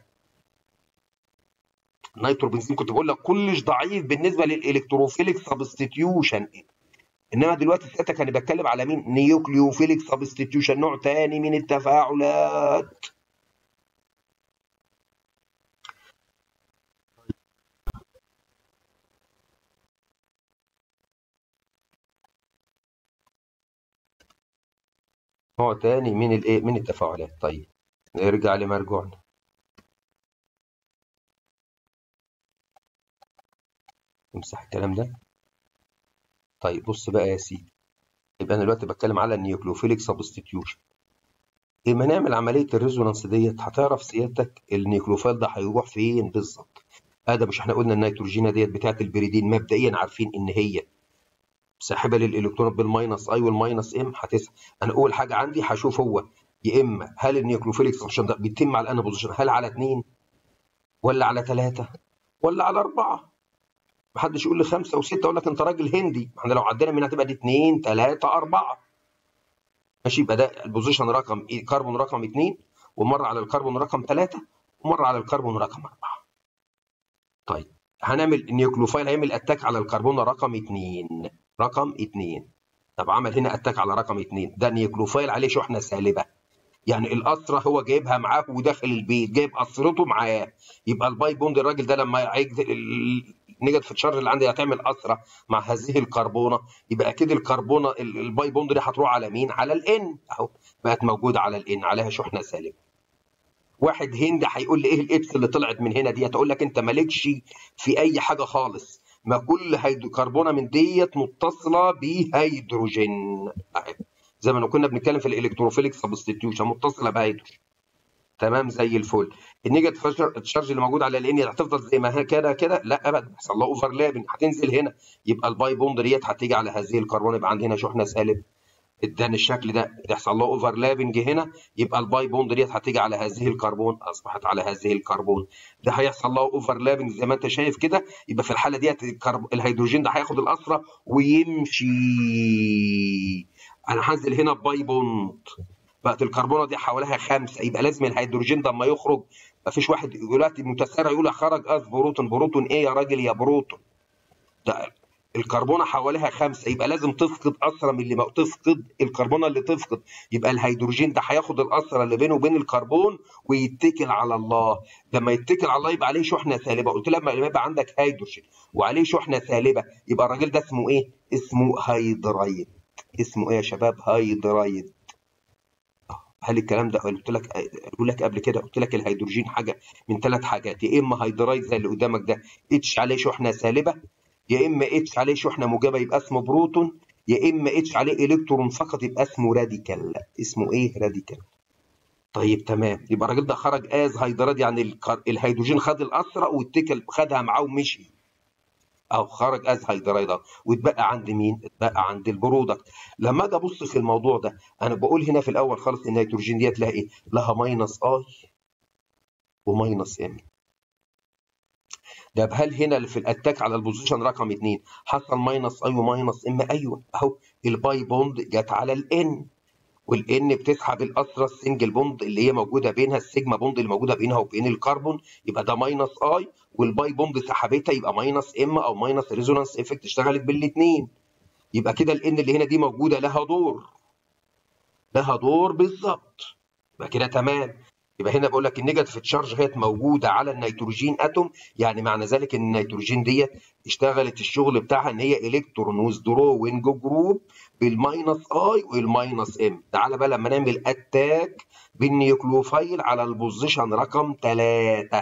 النيترو بنزين كنت بقول لك كلش ضعيف بالنسبه للالكتروفيليك سبستيتيوشن انما دلوقتي ساعتها انا بتكلم على مين نيوكليوفيليك سبستيتيوشن نوع تاني من التفاعلات نوع تاني من الايه من التفاعلات طيب نرجع لمرجوعنا نمسح الكلام ده طيب بص بقى يا سيدي يبقى انا دلوقتي بتكلم على النيوكليوفيليك سبستيتيوشن اما نعمل عمليه الريزونانس ديت هتعرف سيادتك النيوكليوفايل ده هيروح فين بالظبط هذا مش احنا قلنا النيتروجينه ديت بتاعت البريدين مبدئيا عارفين ان هي ساحبه للالكترون بالماينس اي والماينس ام هتسحب انا اول حاجه عندي هشوف هو يا اما هل النيوكليوفيليك سبستيتيوشن ده بيتم على انا بوزيشن هل على اثنين ولا على ثلاثه ولا على اربعه محدش يقول لي خمسه وسته اقول لك انت راجل هندي احنا لو عدينا من هتبقى دي اثنين ثلاثه اربعه ماشي يبقى ده البوزيشن رقم كربون رقم اثنين ومره على الكربون رقم ثلاثه ومره على الكربون رقم اربعه. طيب هنعمل النيوكليوفايل هيعمل اتاك على الكربون رقم اثنين رقم اثنين طب عمل هنا اتاك على رقم اثنين ده نيوكلوفايل عليه شحنه سالبه يعني الاسره هو جايبها معاه وداخل البيت جايب اسرته معاه يبقى الباي بوند الراجل ده لما النيجاتيف تشارج اللي عندي هتعمل اسره مع هذه الكربونه يبقى اكيد الكربونه الباي بوند دي هتروح على مين؟ على الان اهو بقت موجوده على الان عليها شحنه سالبه واحد هند هيقول لي ايه الاكس اللي طلعت من هنا ديت اقول لك انت مالكش في اي حاجه خالص ما كل هيدروكربونه من ديت متصله بهيدروجين زي ما كنا بنتكلم في الالكتروفيليك سبستيتيوشن متصله بهيدروجين تمام زي الفل النيجاتيف تشارج اللي موجود على الان هتفضل زي ما هي كده كده لا ابدا هيحصل لها اوفرلابنج هتنزل هنا يبقى الباي بوند ديت هتيجي على هذه الكربون يبقى عندي هنا شحنه سالب اداني الشكل ده يحصل له اوفرلابنج هنا يبقى الباي بوند ديت هتيجي على هذه الكربون اصبحت على هذه الكربون ده هيحصل له اوفرلابنج زي ما انت شايف كده يبقى في الحاله ديت الهيدروجين ده هياخد الاسره ويمشي انا هنزل هنا باي بوند بقت الكربونه دي حواليها خمسه يبقى لازم الهيدروجين ده اما يخرج ما فيش واحد دلوقتي متسارع يقول خرج از بروتون بروتون ايه يا راجل يا بروتون ده الكربونه حواليها خمسه يبقى لازم تفقد اسرى من اللي ما تفقد الكربونه اللي تفقد يبقى الهيدروجين ده هياخد الاسرى اللي بينه وبين الكربون ويتكل على الله لما يتكل على الله يبقى عليه شحنه سالبه قلت لما يبقى عندك هيدروجين وعليه شحنه سالبه يبقى الراجل ده اسمه ايه؟ اسمه هيدرايد اسمه ايه يا شباب؟ هيدرايد هل الكلام ده قلت لك اقول لك قبل كده قلت لك الهيدروجين حاجه من ثلاث حاجات يا اما هيدرايد زي اللي قدامك ده اتش عليه شحنه سالبه يا اما اتش عليه شحنه موجبه يبقى اسمه بروتون يا اما اتش عليه الكترون فقط يبقى اسمه راديكال اسمه ايه راديكال طيب تمام يبقى الراجل ده خرج از هيدرايد يعني الهيدروجين خد الاسرى واتكل خدها معاه ومشي او خرج از هيدرايد واتبقى عند مين؟ اتبقى عند البرودكت لما اجي ابص في الموضوع ده انا بقول هنا في الاول خالص ان النيتروجين ديت لها ايه؟ لها ماينس اي وماينس ام طب هل هنا في الاتاك على البوزيشن رقم 2 حصل ماينس اي وماينس ام ايوه اهو الباي بوند جت على الان والان بتسحب الاسرى السنجل بوند اللي هي موجوده بينها السيجما بوند اللي موجوده بينها وبين الكربون يبقى ده ماينس اي والباي بوند سحبتها يبقى ماينس ام او ماينس ريزونانس افكت اشتغلت بالاثنين يبقى كده الان اللي هنا دي موجوده لها دور لها دور بالظبط يبقى كده تمام يبقى هنا بقول لك النيجاتيف تشارج هي موجوده على النيتروجين اتوم يعني معنى ذلك ان النيتروجين ديت اشتغلت الشغل بتاعها ان هي الكترون ويزدروينج جروب بالماينس اي والماينس ام تعالى بقى لما نعمل اتاك بالنيوكلوفايل على البوزيشن رقم 3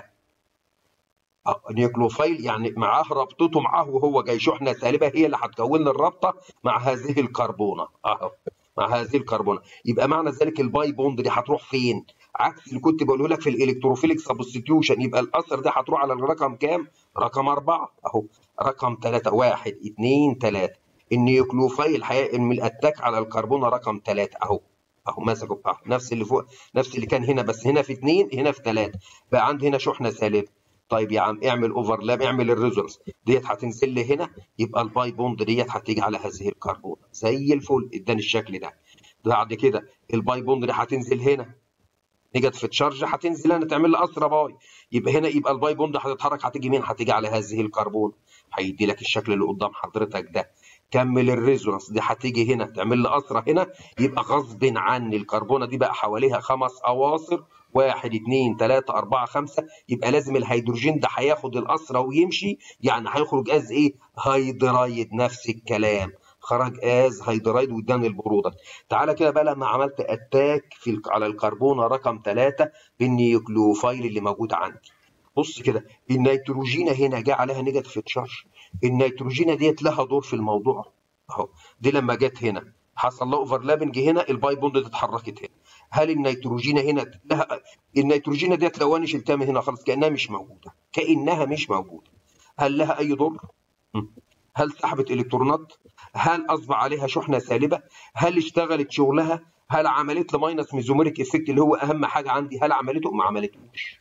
نيوكلوفايل يعني معاه ربطته معاه وهو جاي شحنه سالبه هي اللي هتكون لي الرابطه مع هذه الكربونه اهو مع هذه الكربونه يبقى معنى ذلك الباي بوند دي هتروح فين؟ عكس اللي كنت بقوله لك في الالكتروفيليك سبستيتيوشن يبقى الاثر ده هتروح على الرقم كام؟ رقم أربعة أهو رقم ثلاثة واحد اثنين ثلاثة النيوكلوفايل هيعمل الاتاك على الكربونة رقم ثلاثة أهو أهو ماسكه أهو نفس اللي فوق نفس اللي كان هنا بس هنا في اثنين هنا في ثلاثة بقى عندي هنا شحنة سالبة طيب يا عم اعمل اوفرلاب اعمل الريزونانس ديت هتنزل لي هنا يبقى الباي بوند ديت هتيجي على هذه الكربونه زي الفل اداني الشكل ده بعد كده الباي بوند دي هتنزل هنا نيجاتيف تشارج هتنزل هنا تعمل لي اسرى باي يبقى هنا يبقى الباي بوند هتتحرك هتيجي مين هتيجي على هذه الكربون هيدي لك الشكل اللي قدام حضرتك ده كمل الريزونانس دي هتيجي هنا تعمل لي اسرى هنا يبقى غصب عني الكربونه دي بقى حواليها خمس اواصر واحد اثنين ثلاثة أربعة خمسة يبقى لازم الهيدروجين ده هياخد الأسرة ويمشي يعني هيخرج از إيه؟ هيدرايد نفس الكلام خرج از هيدرايد واداني البرودكت تعالى كده بقى لما عملت اتاك في على الكربونه رقم 3 بالنيوكليوفايل اللي موجود عندي بص كده النيتروجينه هنا جه عليها نيجاتيف تشارج النيتروجينه ديت لها دور في الموضوع اهو دي لما جت هنا حصل لها اوفرلابنج هنا الباي بوند اتحركت هنا هل النيتروجينه هنا لها النيتروجينه ديت لو انا شلتها من هنا خلاص كانها مش موجوده كانها مش موجوده هل لها اي دور هل سحبت الكترونات هل اصبح عليها شحنه سالبه هل اشتغلت شغلها هل عملت لي ماينس ميزوميريك افكت اللي هو اهم حاجه عندي هل عملته ما عملتوش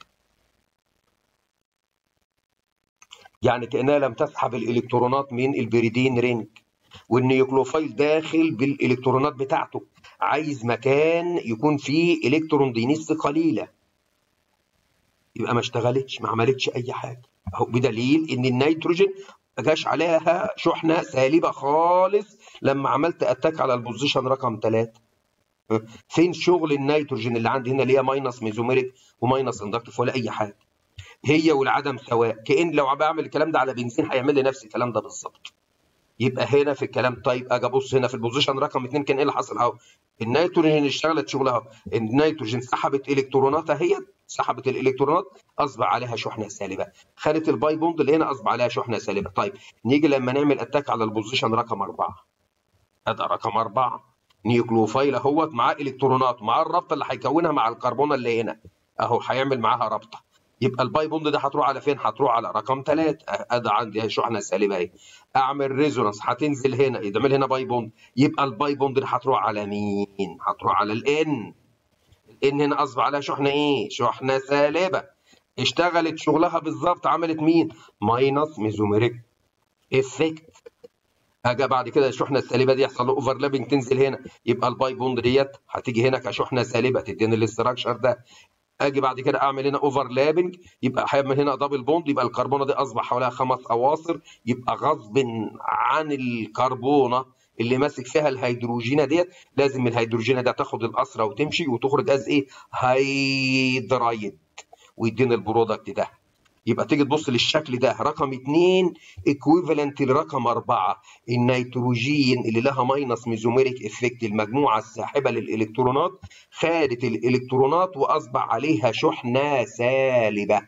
يعني كانها لم تسحب الالكترونات من البريدين رينج والنيوكلوفايل داخل بالالكترونات بتاعته عايز مكان يكون فيه الكترون دينيست قليله يبقى ما اشتغلتش ما عملتش اي حاجه اهو بدليل ان النيتروجين ما جاش عليها شحنه سالبه خالص لما عملت اتاك على البوزيشن رقم 3 فين شغل النيتروجين اللي عندي هنا اللي هي ماينس ميزوميريك وماينس اندكتيف ولا اي حاجه هي والعدم سواء كان لو بعمل الكلام ده على بنزين هيعمل لي نفس الكلام ده بالظبط يبقى هنا في الكلام طيب اجي ابص هنا في البوزيشن رقم 2 كان ايه اللي حصل اهو النيتروجين اشتغلت شغلها النيتروجين سحبت الكتروناتها هي سحبت الالكترونات اصبح عليها شحنه سالبه خدت الباي بوند اللي هنا اصبح عليها شحنه سالبه طيب نيجي لما نعمل اتاك على البوزيشن رقم 4 ادي رقم 4 نيوكلوفايل اهوت معاه الكترونات معاه الرابطه اللي هيكونها مع الكربونه اللي هنا اهو هيعمل معاها رابطه يبقى الباي بوند ده هتروح على فين؟ هتروح على رقم 3 ادي عندي شحنه سالبه اهي اعمل ريزونانس هتنزل هنا يتعمل هنا باي بوند يبقى الباي بوند ده هتروح على مين؟ هتروح على الان الان هنا اصبح عليها شحنه ايه؟ شحنه سالبه اشتغلت شغلها بالظبط عملت مين؟ ماينس ميزوميريك افكت اجي بعد كده الشحنه السالبه دي يحصل له اوفرلابنج تنزل هنا يبقى الباي بوند ديت هتيجي هنا كشحنه سالبه تديني الاستراكشر ده اجي بعد كده اعمل هنا اوفرلابنج يبقى هيعمل هنا دبل بوند يبقى الكربونه دي اصبح حواليها خمس اواصر يبقى غصب عن الكربونه اللي ماسك فيها الهيدروجينه ديت لازم الهيدروجينه دي تاخد الاسره وتمشي وتخرج از ايه هيدرايد ويدينا البرودكت ده يبقى تيجي تبص للشكل ده رقم 2 ايكويفالنت لرقم 4 النيتروجين اللي لها ماينس ميزوميريك افكت المجموعه الساحبه للالكترونات خدت الالكترونات واصبح عليها شحنه سالبه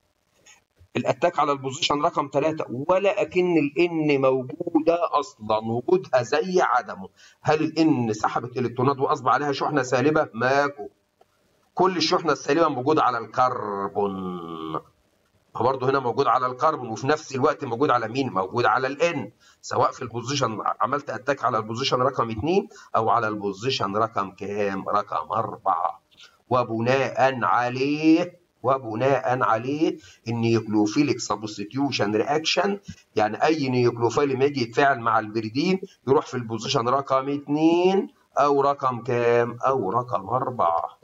الاتاك على البوزيشن رقم 3 ولا اكن الان موجوده اصلا وجودها زي عدمه هل الان سحبت الكترونات واصبح عليها شحنه سالبه ماكو كل الشحنه السالبه موجوده على الكربون برضه هنا موجود على الكربون وفي نفس الوقت موجود على مين؟ موجود على الان سواء في البوزيشن عملت اتاك على البوزيشن رقم 2 او على البوزيشن رقم كام؟ رقم 4 وبناء عليه وبناء عليه النيوكلوفيليك سبستيوشن رياكشن يعني اي نيوكلوفيل لما يجي يتفاعل مع البريدين يروح في البوزيشن رقم 2 او رقم كام؟ او رقم 4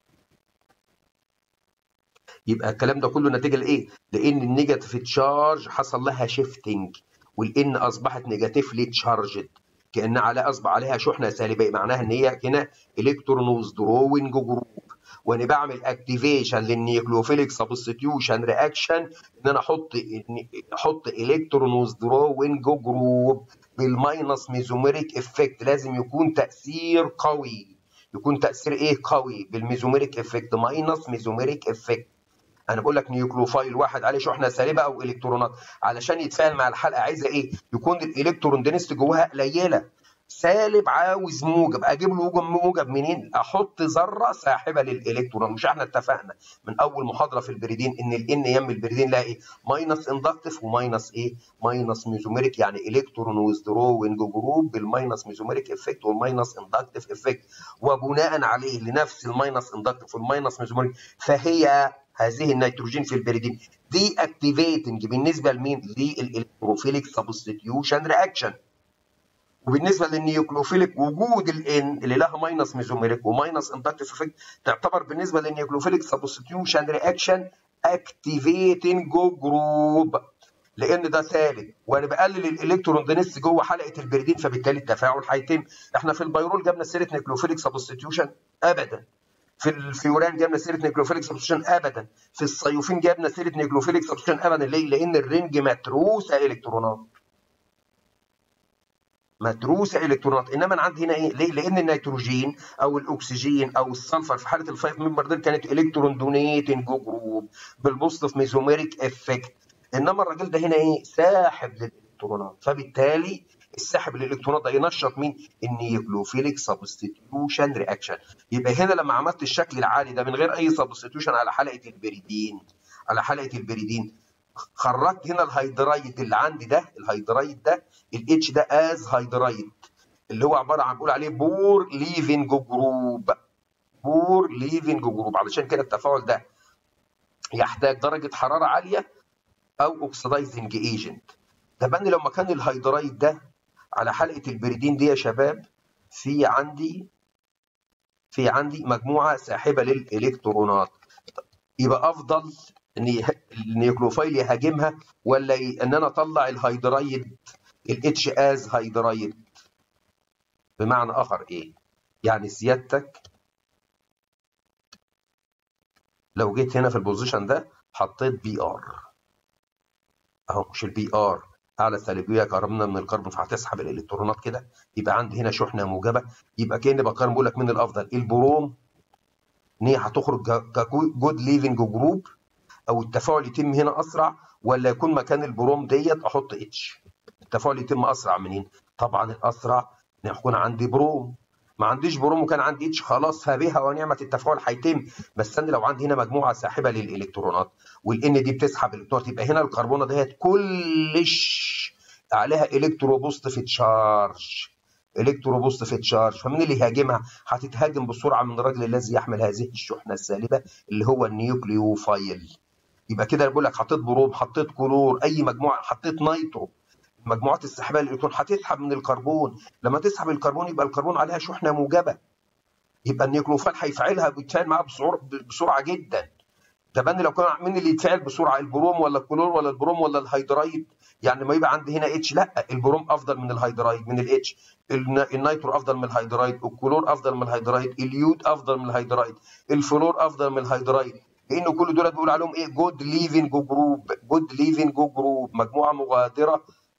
يبقى الكلام ده كله نتيجه لايه؟ لان النيجاتيف تشارج حصل لها شيفتنج والان اصبحت نيجاتيفلي تشارجد كان على اصبح عليها شحنه سالبه معناها ان هي هنا الكترون ويزدروينج جروب وانا بعمل اكتيفيشن للنيوكليوفيليك سبستيوشن رياكشن ان انا احط احط الكترون ويزدروينج جروب بالماينس ميزوميريك افكت لازم يكون تاثير قوي يكون تاثير ايه قوي بالميزوميريك افكت ماينس ميزوميريك افكت انا بقول لك نيوكلوفايل واحد عليه شحنه سالبه او الكترونات علشان يتفاعل مع الحلقه عايزه ايه يكون الالكترون دنست جواها قليله سالب عاوز موجب اجيب له موجب موجب منين احط ذره ساحبه للالكترون مش احنا اتفقنا من اول محاضره في البريدين ان الان يم البريدين لها ايه ماينس اندكتيف وماينس ايه ماينس ميزوميريك يعني الكترون ويزدروينج جروب بالماينس ميزوميريك افكت والماينس اندكتيف افكت وبناء عليه لنفس الماينس اندكتيف والماينس ميزوميريك فهي هذه النيتروجين في البريدين دي اكتيفيتنج بالنسبه لمين؟ للالكتروفيليك سبستيوشن رياكشن وبالنسبه للنيوكلوفيليك وجود الان اللي لها ماينس ميزوميريك وماينس اندكتيف افكت تعتبر بالنسبه للنيوكلوفيليك سبستيوشن رياكشن اكتيفيتنج جروب لان ده سالب وانا بقلل الالكترون دنس جوه حلقه البريدين فبالتالي التفاعل هيتم احنا في البيرول جبنا سيره نيوكلوفيليك سبستيوشن ابدا في الفيوران جبنا سيره نيكلوفيليك سبستيوشن ابدا في الصيوفين جبنا سيره نيكلوفيليك سبستيوشن ابدا ليه؟ لان الرنج متروسه الكترونات متروسه الكترونات انما انا عندي هنا ايه؟ ليه؟ لان النيتروجين او الاكسجين او السلفر في حاله الفايف ممبر دول كانت الكترون دونيتنج جروب بالبوزيتيف ميزوميريك افكت انما الراجل ده هنا ايه؟ ساحب للالكترونات فبالتالي السحب الالكترونات ده ينشط مين؟ النيوكلوفيليك سبستيتيوشن رياكشن يبقى هنا لما عملت الشكل العالي ده من غير اي سبستيتيوشن على حلقه البريدين على حلقه البريدين خرجت هنا الهيدرايد اللي عندي ده الهيدرايد ده الاتش ده از هيدرايد اللي هو عباره عن بقول عليه بور ليفنج جروب بور ليفنج جروب علشان كده التفاعل ده يحتاج درجه حراره عاليه او اوكسيدايزنج ايجنت طب انا لما كان الهيدرايد ده على حلقه البريدين دي يا شباب في عندي في عندي مجموعه ساحبه للالكترونات يبقى افضل ان النيوكلوفايل يهاجمها ولا ان انا اطلع الهيدرايد الاتش از هيدرايد بمعنى اخر ايه يعني سيادتك لو جيت هنا في البوزيشن ده حطيت بي ار اهو مش البي ار اعلى سالبيه قربنا من الكربون فهتسحب الالكترونات كده يبقى عندي هنا شحنه موجبه يبقى كاني بقارن بقول لك مين الافضل البروم ان هي هتخرج كجود ليفنج جروب او التفاعل يتم هنا اسرع ولا يكون مكان البروم ديت احط اتش التفاعل يتم اسرع منين طبعا الاسرع ان يكون عندي بروم ما عنديش بروم وكان عندي اتش خلاص فبها ونعمه التفاعل هيتم بس انا لو عندي هنا مجموعه ساحبه للالكترونات والان دي بتسحب الالكترونات يبقى هنا الكربونه ديت كلش عليها الكتروبوزيتيف تشارج الكتروبوزيتيف تشارج فمين اللي يهاجمها؟ هتتهاجم بسرعه من الرجل الذي يحمل هذه الشحنه السالبه اللي هو النيوكليوفايل يبقى كده بقول لك حطيت بروم حطيت كلور اي مجموعه حطيت نيترو مجموعات السحابه الالكترون هتسحب من الكربون لما تسحب الكربون يبقى الكربون عليها شحنه موجبه يبقى النيوكليوفايل هيفعلها بيتفاعل معاها بسرعه بسرعه جدا طب انا لو كان مين اللي يتفاعل بسرعه البروم ولا الكلور ولا البروم ولا الهيدرايد يعني ما يبقى عندي هنا اتش لا البروم افضل من الهيدرايد من الاتش النيترو افضل من الهيدرايد الكلور افضل من الهيدرايد اليود افضل من الهيدرايد الفلور افضل من الهيدرايد لان كل دول بيقول عليهم ايه جود ليفنج جروب جود ليفنج جروب مجموعه مغادره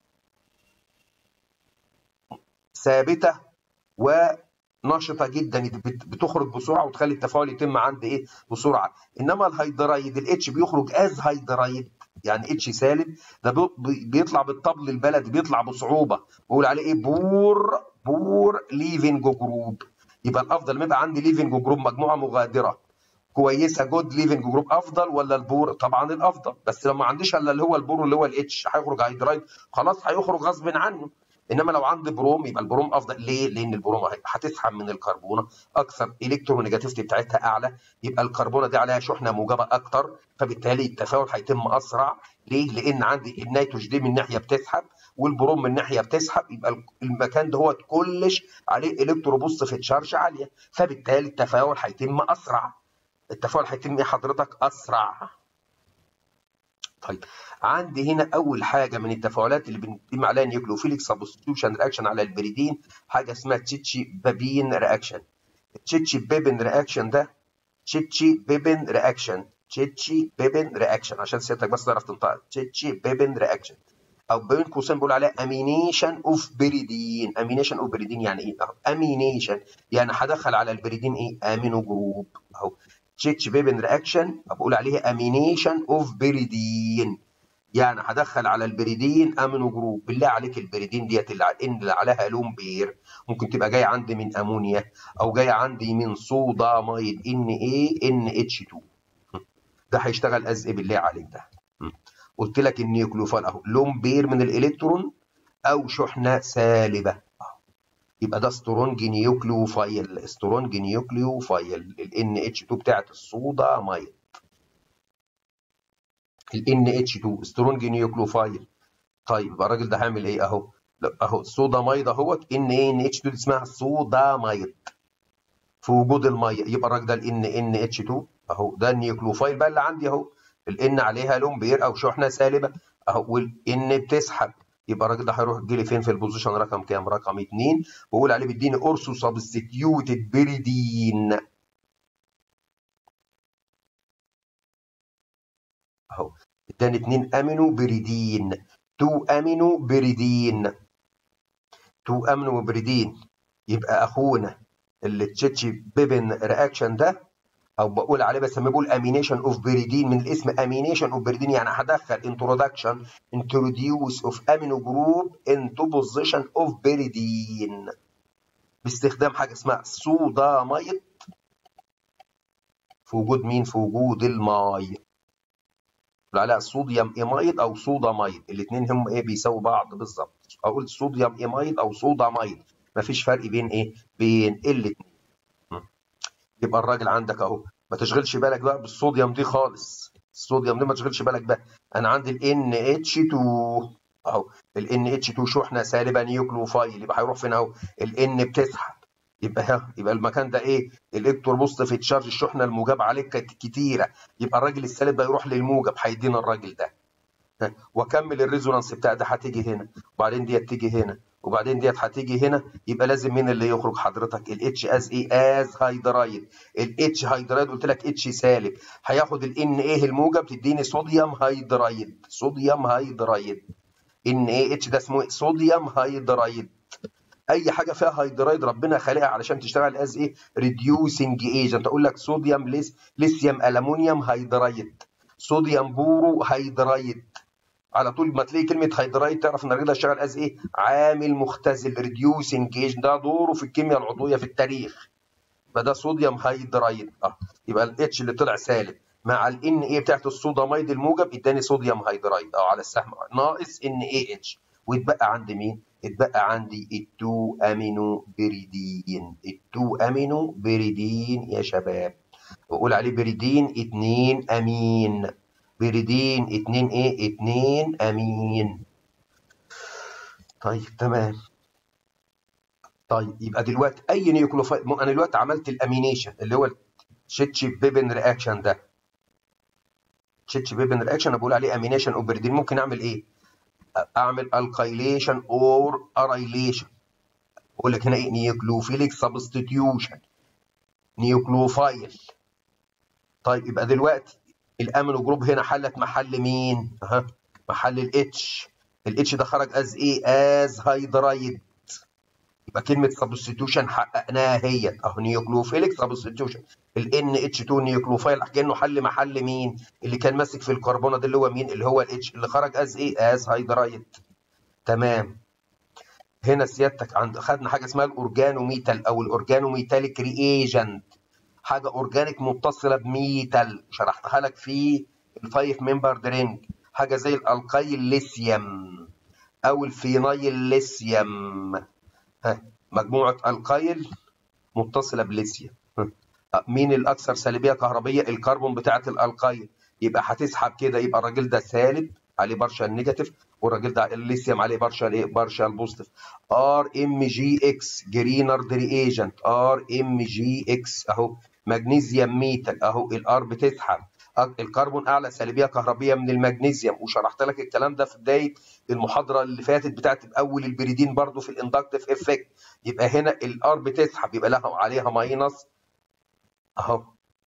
ثابته ونشطه جدا بتخرج بسرعه وتخلي التفاعل يتم عند ايه بسرعه انما الهيدرايد الاتش بيخرج از هيدرايد يعني اتش سالب ده بيطلع بالطبل البلدي بيطلع بصعوبه بقول عليه ايه بور بور ليفنج جروب يبقى الافضل ما يبقى عندي ليفنج جروب مجموعه مغادره كويسه جود ليفنج جروب افضل ولا البور طبعا الافضل بس لو ما عنديش الا اللي هو البور اللي هو الاتش هيخرج هيدرايد خلاص هيخرج غصب عنه انما لو عندي بروم يبقى البروم افضل ليه؟ لان البروم هتسحب من الكربونه اكثر الكترونيجاتيفتي بتاعتها اعلى يبقى الكربونه دي عليها شحنه موجبه اكتر فبالتالي التفاعل هيتم اسرع ليه؟ لان عندي النيتروج دي من ناحيه بتسحب والبروم من ناحيه بتسحب يبقى المكان ده كلش عليه الكتروبوزيتيف تشارج عاليه فبالتالي التفاعل هيتم اسرع التفاعل هيتم ايه حضرتك اسرع طيب عندي هنا اول حاجه من التفاعلات اللي بنتم عليها نيوكليوفيليك سبستيوشن رياكشن على البريدين حاجه اسمها تشيتشي بابين رياكشن تشيتشي بيبن رياكشن ده تشيتشي بيبن رياكشن تشيتشي بيبن رياكشن عشان سيادتك بس تعرف تنطق تشيتشي بيبن رياكشن او بين قوسين بيقول عليها امينيشن اوف بريدين امينيشن اوف بريدين يعني ايه امينيشن يعني هدخل على البريدين ايه امينو جروب اهو تشيتش بيبن رياكشن بقول عليها امينيشن اوف بريدين يعني هدخل على البريدين امينو جروب بالله عليك البريدين ديت اللي اللي عليها لون بير ممكن تبقى جايه عندي من امونيا او جايه عندي من صودا مايد ان اي ان اتش 2 ده هيشتغل از ايه بالله عليك ده قلت لك النيوكليوفال اهو لون بير من الالكترون او شحنه سالبه يبقى ده سترونج نيوكليوفايل سترونج نيوكليوفايل ال NH2 بتاعت الصودا مايد ال NH2 سترونج نيوكليوفايل طيب يبقى الراجل ده هيعمل ايه اهو اهو الصودا مايد اهوت ان NH2 اسمها صودا مايد في وجود الميه يبقى الراجل ده ال NH2 اهو ده النيوكليوفايل بقى اللي عندي اهو ال N عليها لون بير او شحنه سالبه اهو وال N بتسحب يبقى الراجل ده هيروح يجي لي فين في البوزيشن رقم كام؟ رقم 2 واقول عليه بيديني اورسو سبستيتيوتد بريدين اهو اداني 2 امينو بريدين 2 امينو بريدين 2 امينو بريدين يبقى اخونا اللي تشيتشي بيبن رياكشن ده او بقول عليه بسميه بقول امينيشن اوف بريدين من الاسم امينيشن اوف بريدين يعني هدخل انترودكشن انتروديوس اوف امينو جروب انتو بوزيشن اوف بريدين باستخدام حاجه اسمها صودامايد في وجود مين في وجود الماي بقول عليها صوديوم ايمايد او صودامايد الاثنين هم ايه بيساووا بعض بالظبط اقول صوديوم ايمايد او صودامايد مفيش فرق بين ايه بين الاثنين يبقى الراجل عندك اهو ما تشغلش بالك بقى بالصوديوم دي خالص الصوديوم دي ما تشغلش بالك بقى انا عندي ال NH2 اهو ال NH2 شحنه سالبه نيوكليوفايل يبقى هيروح فين اهو ال N بتسحب يبقى ها يبقى المكان ده ايه الالكتروبوزيتيف تشارج الشحنه الموجبه عليه كانت كتيره يبقى الراجل السالب ده يروح للموجب هيدينا الراجل ده واكمل الريزونانس بتاع ده هتيجي هنا وبعدين دي تيجي هنا وبعدين ديت هتيجي هنا يبقى لازم مين اللي يخرج حضرتك الاتش از ايه از هيدرايد الاتش هيدرايد قلت لك اتش سالب هياخد الان ايه الموجب تديني صوديوم هيدرايد صوديوم هيدرايد ان ايه اتش ده اسمه صوديوم هيدرايد اي حاجه فيها هيدرايد ربنا خالقها علشان تشتغل از ايه ريديوسنج ايجنت اقول لك صوديوم ليس ليثيوم الومنيوم هيدرايد صوديوم بورو هيدرايد على طول ما تلاقي كلمه هيدرايد تعرف ان الراجل ده اشتغل از ايه عامل مختزل ريديوسنج ايجنت ده دوره في الكيمياء العضويه في التاريخ فده صوديوم هيدرايد اه يبقى الاتش اللي طلع سالب مع الان ايه بتاعت الصوداميد الموجب اداني صوديوم هيدرايد اه على السهم ناقص ان اي اتش ويتبقى عندي مين؟ اتبقى عندي التو امينو بريدين التو امينو بريدين يا شباب بقول عليه بريدين اتنين امين بريدين اتنين ايه اتنين امين طيب تمام طيب يبقى دلوقتي اي نيوكلوفايل انا دلوقتي عملت الامينيشن اللي هو التشيتش بيبن رياكشن ده تشيتش بيبن رياكشن انا بقول عليه امينيشن اوف بريدين ممكن اعمل ايه اعمل الكايليشن اور اريليشن اقول لك هنا ايه نيوكلوفيليك سبستيتيوشن نيوكلوفايل طيب يبقى دلوقتي الامينو جروب هنا حلت محل مين؟ اها محل الاتش الاتش ده خرج از ايه؟ از هيدرايد يبقى كلمه سبستيتيوشن حققناها هي اهو نيوكلوفيليك سبستيتيوشن الان اتش 2 نيوكلوفايل كانه حل محل مين؟ اللي كان ماسك في الكربونه ده اللي هو مين؟ اللي هو الاتش اللي خرج از ايه؟ از هيدرايد تمام هنا سيادتك عند خدنا حاجه اسمها الاورجانوميتال او الاورجانوميتاليك رياجنت حاجه اورجانيك متصله بميتال شرحتها لك في الفايف ممبر درينج حاجه زي الالقايل ليثيوم او الفينايل ليثيوم مجموعه القايل متصله بليثيوم مين الاكثر سلبيه كهربيه الكربون بتاعه الالقايل يبقى هتسحب كده يبقى الراجل ده سالب عليه بارشال نيجاتيف والراجل ده الليثيوم عليه بارشال ايه بارشال بوزيتيف ار ام جي اكس جرينرد رياجنت ار ام جي اكس اهو مغنيسيوم ميتال اهو الار بتسحب الكربون اعلى سلبيه كهربيه من المغنيسيوم وشرحت لك الكلام ده في بدايه المحاضره اللي فاتت بتاعت اول البريدين برضو في الاندكتيف افكت يبقى هنا الار بتسحب يبقى لها عليها ماينس اهو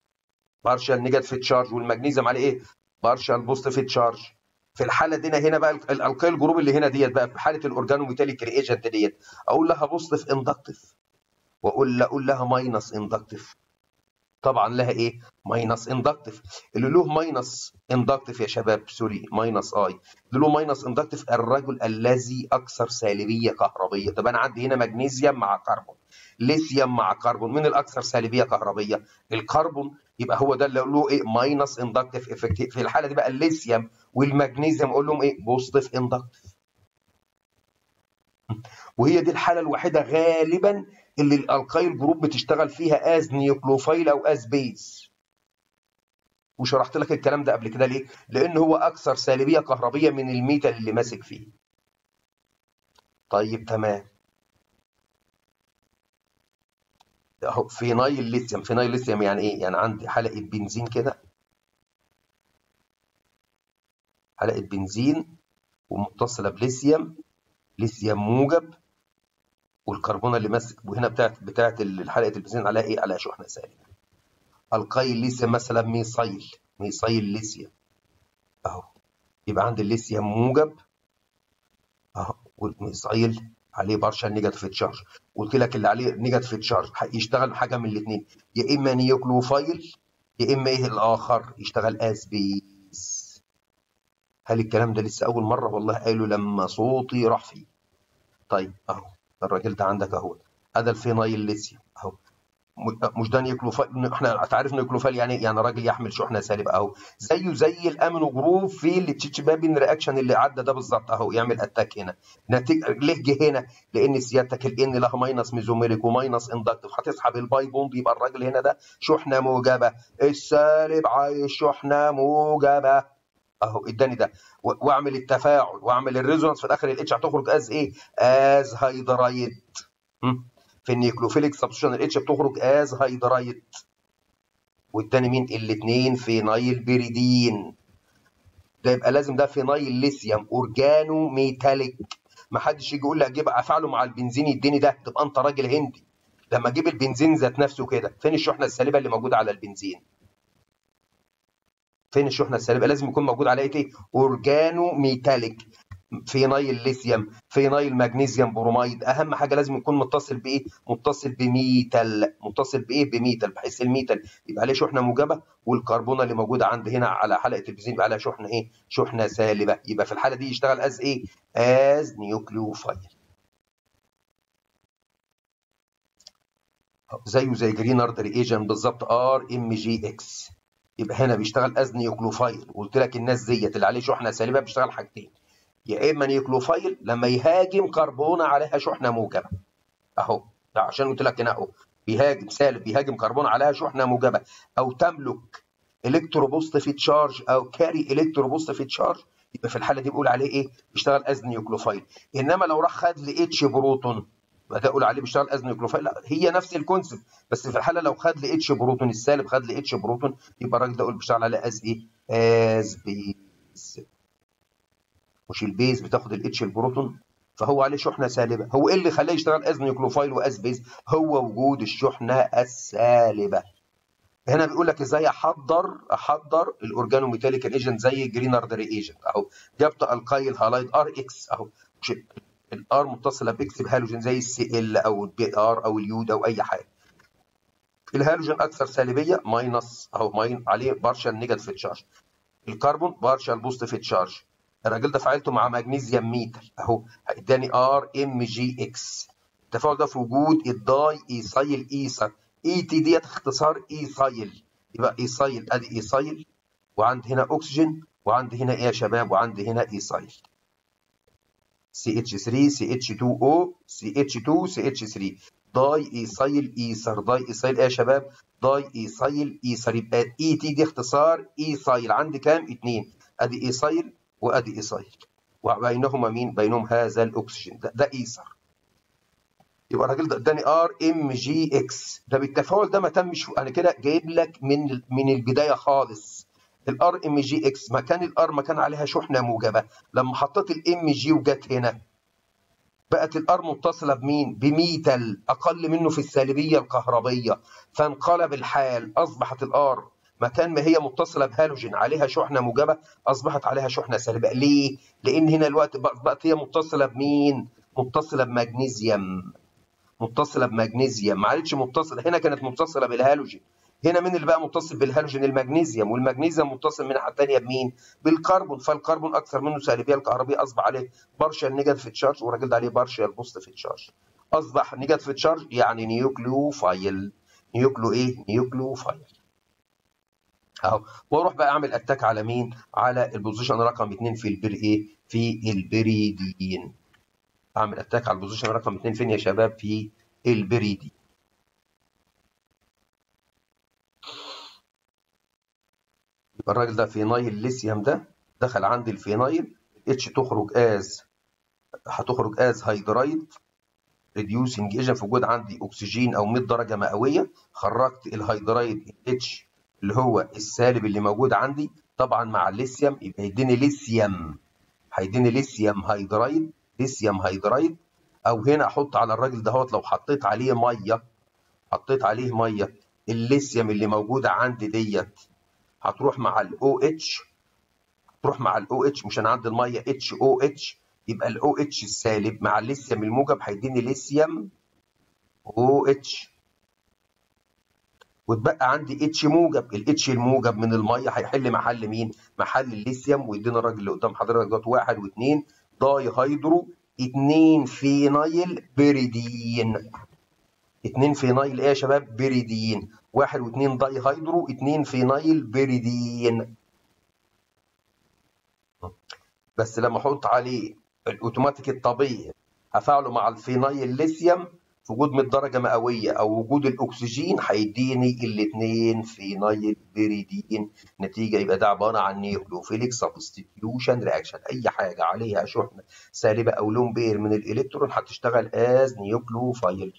بارشال نيجاتيف تشارج والمغنيسيوم عليه ايه بارشال بوزيتيف تشارج في الحاله دي هنا بقى الالقايل جروب اللي هنا ديت بقى في حاله الاورجانوميتاليك رياجنت ديت اقول لها بوزيتيف اندكتيف واقول اقول لها ماينس اندكتيف طبعا لها ايه ماينس اندكتيف اللي له ماينس اندكتيف يا شباب سوري ماينس اي اللي له ماينس اندكتيف الرجل الذي اكثر سالبيه كهربيه طب انا عندي هنا مغنيسيوم مع كربون ليثيوم مع كربون مين الاكثر سالبيه كهربيه الكربون يبقى هو ده اللي له ايه ماينس اندكتيف افكت في الحاله دي بقى الليثيوم والمغنيسيوم اقول لهم ايه بوزيتيف اندكتيف وهي دي الحاله الوحيده غالبا اللي الالقايل جروب بتشتغل فيها از نيوكلوفايل او از بيز وشرحت لك الكلام ده قبل كده ليه لان هو اكثر سالبيه كهربيه من الميتال اللي ماسك فيه طيب تمام اهو فينايل ليثيوم فينايل ليثيوم يعني ايه يعني عندي حلقه بنزين كده حلقه بنزين ومتصله بليثيوم ليثيوم موجب والكربونه اللي ماسك وهنا بتاعت بتاعت حلقه البنزين عليها ايه؟ عليها شحنه سالبه. القايل ليثيوم مثلا ميثايل ميثايل ليثيوم اهو يبقى عندي الليثيوم موجب اهو والميثايل عليه بارشال نيجاتيف تشارج قلت لك اللي عليه نيجاتيف تشارج يشتغل حاجه من الاثنين يا اما نيوكلوفايل يا اما ايه الاخر يشتغل از بيز هل الكلام ده لسه اول مره والله قالوا لما صوتي راح فيه طيب اهو الراجل ده عندك اهو هذا الفينايل ليثيوم اهو مش ده نيوكلوفايل احنا تعرف نيوكلوفايل يعني يعني راجل يحمل شحنه سالبه اهو زيه زي الامينو جروب في التشيتش بابين رياكشن اللي عدى ده بالظبط اهو يعمل اتاك هنا نتيجه ليه جه هنا؟ لان سيادتك الان لها ماينس ميزوميريك وماينس اندكتيف هتسحب الباي بوند يبقى الراجل هنا ده شحنه موجبه السالب عايز شحنه موجبه اهو اداني ده واعمل التفاعل واعمل الريزونانس في الاخر الاتش هتخرج از ايه؟ از هيدرايد في النيوكلوفيليك سبستيوشن الاتش بتخرج از هيدرايد والتاني مين؟ الاثنين فينايل بيريدين ده يبقى لازم ده فينايل ليثيوم اورجانو ميتاليك ما حدش يجي يقول لي اجيب افعله مع البنزين يديني ده تبقى انت راجل هندي لما اجيب البنزين ذات نفسه كده فين الشحنه السالبه اللي موجوده على البنزين فين الشحنه السالبه لازم يكون موجود عليها ايه اورجانو ميتاليك فينايل ليثيوم فينايل مغنيسيوم بروميد اهم حاجه لازم يكون متصل بايه متصل بميتال متصل بايه بميتال بحيث الميتال يبقى عليه شحنه موجبه والكربونه اللي موجوده عند هنا على حلقه البنزين يبقى عليها شحنه ايه شحنه سالبه يبقى في الحاله دي يشتغل از ايه از نيوكليوفايل زيه زي جرينارد ريجن بالظبط ار ام جي اكس يبقى هنا بيشتغل از نيوكليوفايل وقلت لك الناس ديت اللي عليه شحنه سالبه بيشتغل حاجتين يا اما نيوكليوفايل لما يهاجم كربونه عليها شحنه موجبه اهو ده عشان قلت لك هنا اهو بيهاجم سالب بيهاجم كربونه عليها شحنه موجبه او تملك الكتروبوزيتيف تشارج او كاري الكتروبوزيتيف تشارج يبقى في الحاله دي بقول عليه ايه بيشتغل از نيوكليوفايل انما لو راح خد لي اتش بروتون يبقى ده اقول عليه بيشتغل از نيوكليوفايل لا هي نفس الكونسيبت بس في الحاله لو خد لي اتش بروتون السالب خد لي اتش بروتون يبقى الراجل ده اقول بيشتغل عليه از ايه از بيز مش البيز بتاخد الاتش البروتون فهو عليه شحنه سالبه هو ايه اللي خلاه يشتغل از نيوكليوفايل واز بيز هو وجود الشحنه السالبه هنا بيقول لك ازاي احضر احضر الاورجانوميتاليك ايجنت زي الجرينارد ريجنت اهو جبت القايل هالايد ار اكس اهو الار متصله باكس بهالوجين زي السي ال او البي ار او اليود او اي حاجه الهالوجين اكثر سالبيه ماينس اهو ماين عليه بارشال نيجاتيف تشارج الكربون بارشال بوزيتيف تشارج الراجل ده فعلته مع مغنيسيوم ميتال اهو اداني ار ام جي اكس التفاعل ده في وجود الداي ايسايل ايثر اي تي ديت اختصار ايسايل يبقى ايسايل ادي ايسايل وعند هنا اكسجين وعند هنا ايه يا شباب وعند هنا ايسايل CH3 CH2O CH2 CH3 داي ايسايل ايثر داي ايسايل ايه يا شباب داي ايسايل ايثر يبقى اي تي دي اختصار ايسايل عندي كام اتنين ادي ايسايل وادي ايسايل وبينهما مين بينهم هذا الاكسجين ده, ده ايثر يبقى الراجل ده اداني ار ام جي اكس ده بالتفاعل ده ما تمش انا كده جايب لك من من البدايه خالص الار ام جي اكس مكان الار مكان عليها شحنه موجبه لما حطيت الام جي وجت هنا بقت الار متصله بمين بميتال اقل منه في السالبيه الكهربيه فانقلب الحال اصبحت الار مكان ما هي متصله بهالوجين عليها شحنه موجبه اصبحت عليها شحنه سالبه ليه لان هنا الوقت بقت هي متصله بمين متصله بمغنيسيوم متصله بمغنيسيوم ما عادتش متصله هنا كانت متصله بالهالوجين هنا مين اللي بقى متصل بالهالوجين المغنيسيوم والمغنيسيوم متصل من الناحيه الثانيه بمين بالكربون فالكربون اكثر منه سالبيه الكهربيه اصبح عليه بارشال نيجاتيف تشارج والراجل ده عليه بارشال بوزيتيف تشارج اصبح نيجاتيف تشارج يعني نيوكليوفايل نيوكليو ايه نيوكليوفايل اهو واروح بقى اعمل اتاك على مين على البوزيشن رقم 2 في البر ايه في البريدين اعمل اتاك على البوزيشن رقم 2 فين يا شباب في البريدين يبقى الراجل ده فينايل ليثيوم ده دخل عندي الفينايل اتش تخرج از هتخرج از هيدرايد ريديوسنج ايجنت في وجود عندي اكسجين او 100 درجه مئويه خرجت الهيدرايد اتش اللي هو السالب اللي موجود عندي طبعا مع الليثيوم يبقى يديني ليثيوم هيديني ليثيوم هيدرايد ليثيوم هيدرايد او هنا احط على الراجل دهوت لو حطيت عليه ميه حطيت عليه ميه الليثيوم اللي موجوده عندي ديت هتروح مع الاو اتش تروح مع الاو اتش مش انا عندي الميه اتش او اتش يبقى الاو اتش السالب مع الليثيوم الموجب هيديني ليثيوم او اتش وتبقى عندي اتش موجب الاتش الموجب من الميه هيحل محل مين محل الليثيوم ويدينا الراجل اللي قدام حضرتك دوت واحد واثنين داي هيدرو اتنين فينايل بيريدين اتنين فينايل ايه يا شباب بيريدين واحد واثنين داي هيدرو اتنين فينايل بيريدين بس لما احط عليه الاوتوماتيك الطبيعي هفعله مع الفينايل ليثيوم في وجود 100 درجه مئويه او وجود الاكسجين هيديني الاثنين فينايل بيريدين نتيجه يبقى ده عباره عن نيوكليوفيليك سبستيتيوشن رياكشن اي حاجه عليها شحنه سالبه او لون بير من الالكترون هتشتغل از نيوكليوفايل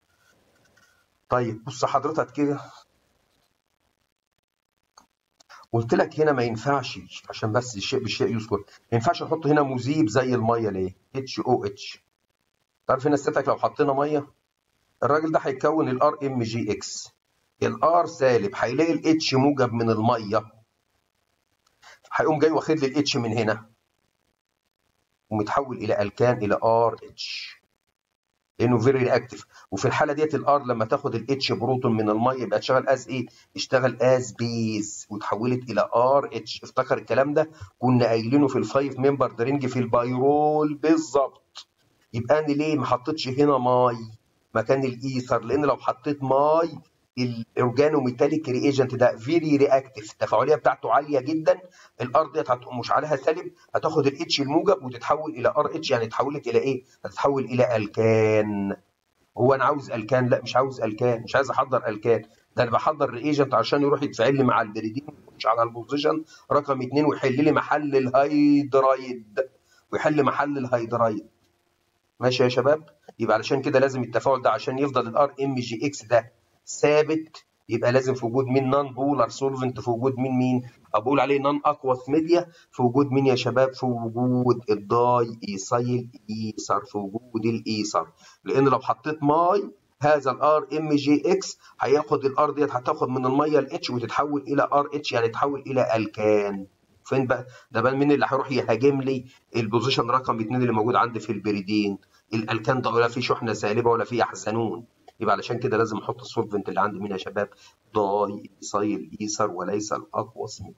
طيب بص حضرتك كده قلت لك هنا ما ينفعش عشان بس الشيء بالشيء يذكر ما ينفعش نحط هنا مذيب زي الميه ليه اتش او اتش تعرف هنا سيادتك لو حطينا ميه الراجل ده هيكون الار ام جي اكس الار سالب هيلاقي الاتش موجب من الميه هيقوم جاي واخد لي الاتش من هنا ومتحول الى الكان الى ار اتش لانه فيري رياكتيف وفي الحاله ديت الار لما تاخد الاتش بروتون من الميه يبقى تشتغل از ايه؟ اشتغل از بيز وتحولت الى ار اتش افتكر الكلام ده كنا قايلينه في الفايف ممبر درينج في البايرول بالظبط يبقى انا ليه ما حطيتش هنا ماي مكان الايثر لان لو حطيت ماي الاورجانوميتاليك ريجنت ده فيري رياكتيف التفاعليه بتاعته عاليه جدا الار ديت هتقوم مش عليها سالب هتاخد الاتش الموجب وتتحول الى ار اتش يعني اتحولت الى ايه؟ هتتحول الى الكان هو انا عاوز الكان لا مش عاوز الكان مش عايز احضر الكان ده انا بحضر ريجنت عشان يروح يتفاعل لي مع البريدين مش على البوزيشن رقم اثنين ويحل لي محل الهيدرايد ويحل محل الهيدرايد ماشي يا شباب يبقى علشان كده لازم التفاعل ده عشان يفضل الار ام جي اكس ده ثابت يبقى لازم في وجود مين نون بولار سولفنت في وجود مين مين بقول عليه نون اكواس ميديا في وجود مين يا شباب في وجود الداي ايسايل ايثر في وجود الايثر لان لو حطيت ماي هذا الار ام جي اكس هياخد الار ديت هتاخد من الميه الاتش وتتحول الى ار اتش يعني تتحول الى الكان فين بقى ده بقى مين اللي هيروح يهاجم لي البوزيشن رقم اثنين اللي موجود عندي في البريدين الالكان ده ولا فيه شحنه سالبه ولا فيه احزنون يبقى علشان كده لازم احط السولفنت اللي عندي مين يا شباب داي ايسايل ايثر وليس الاقوس منه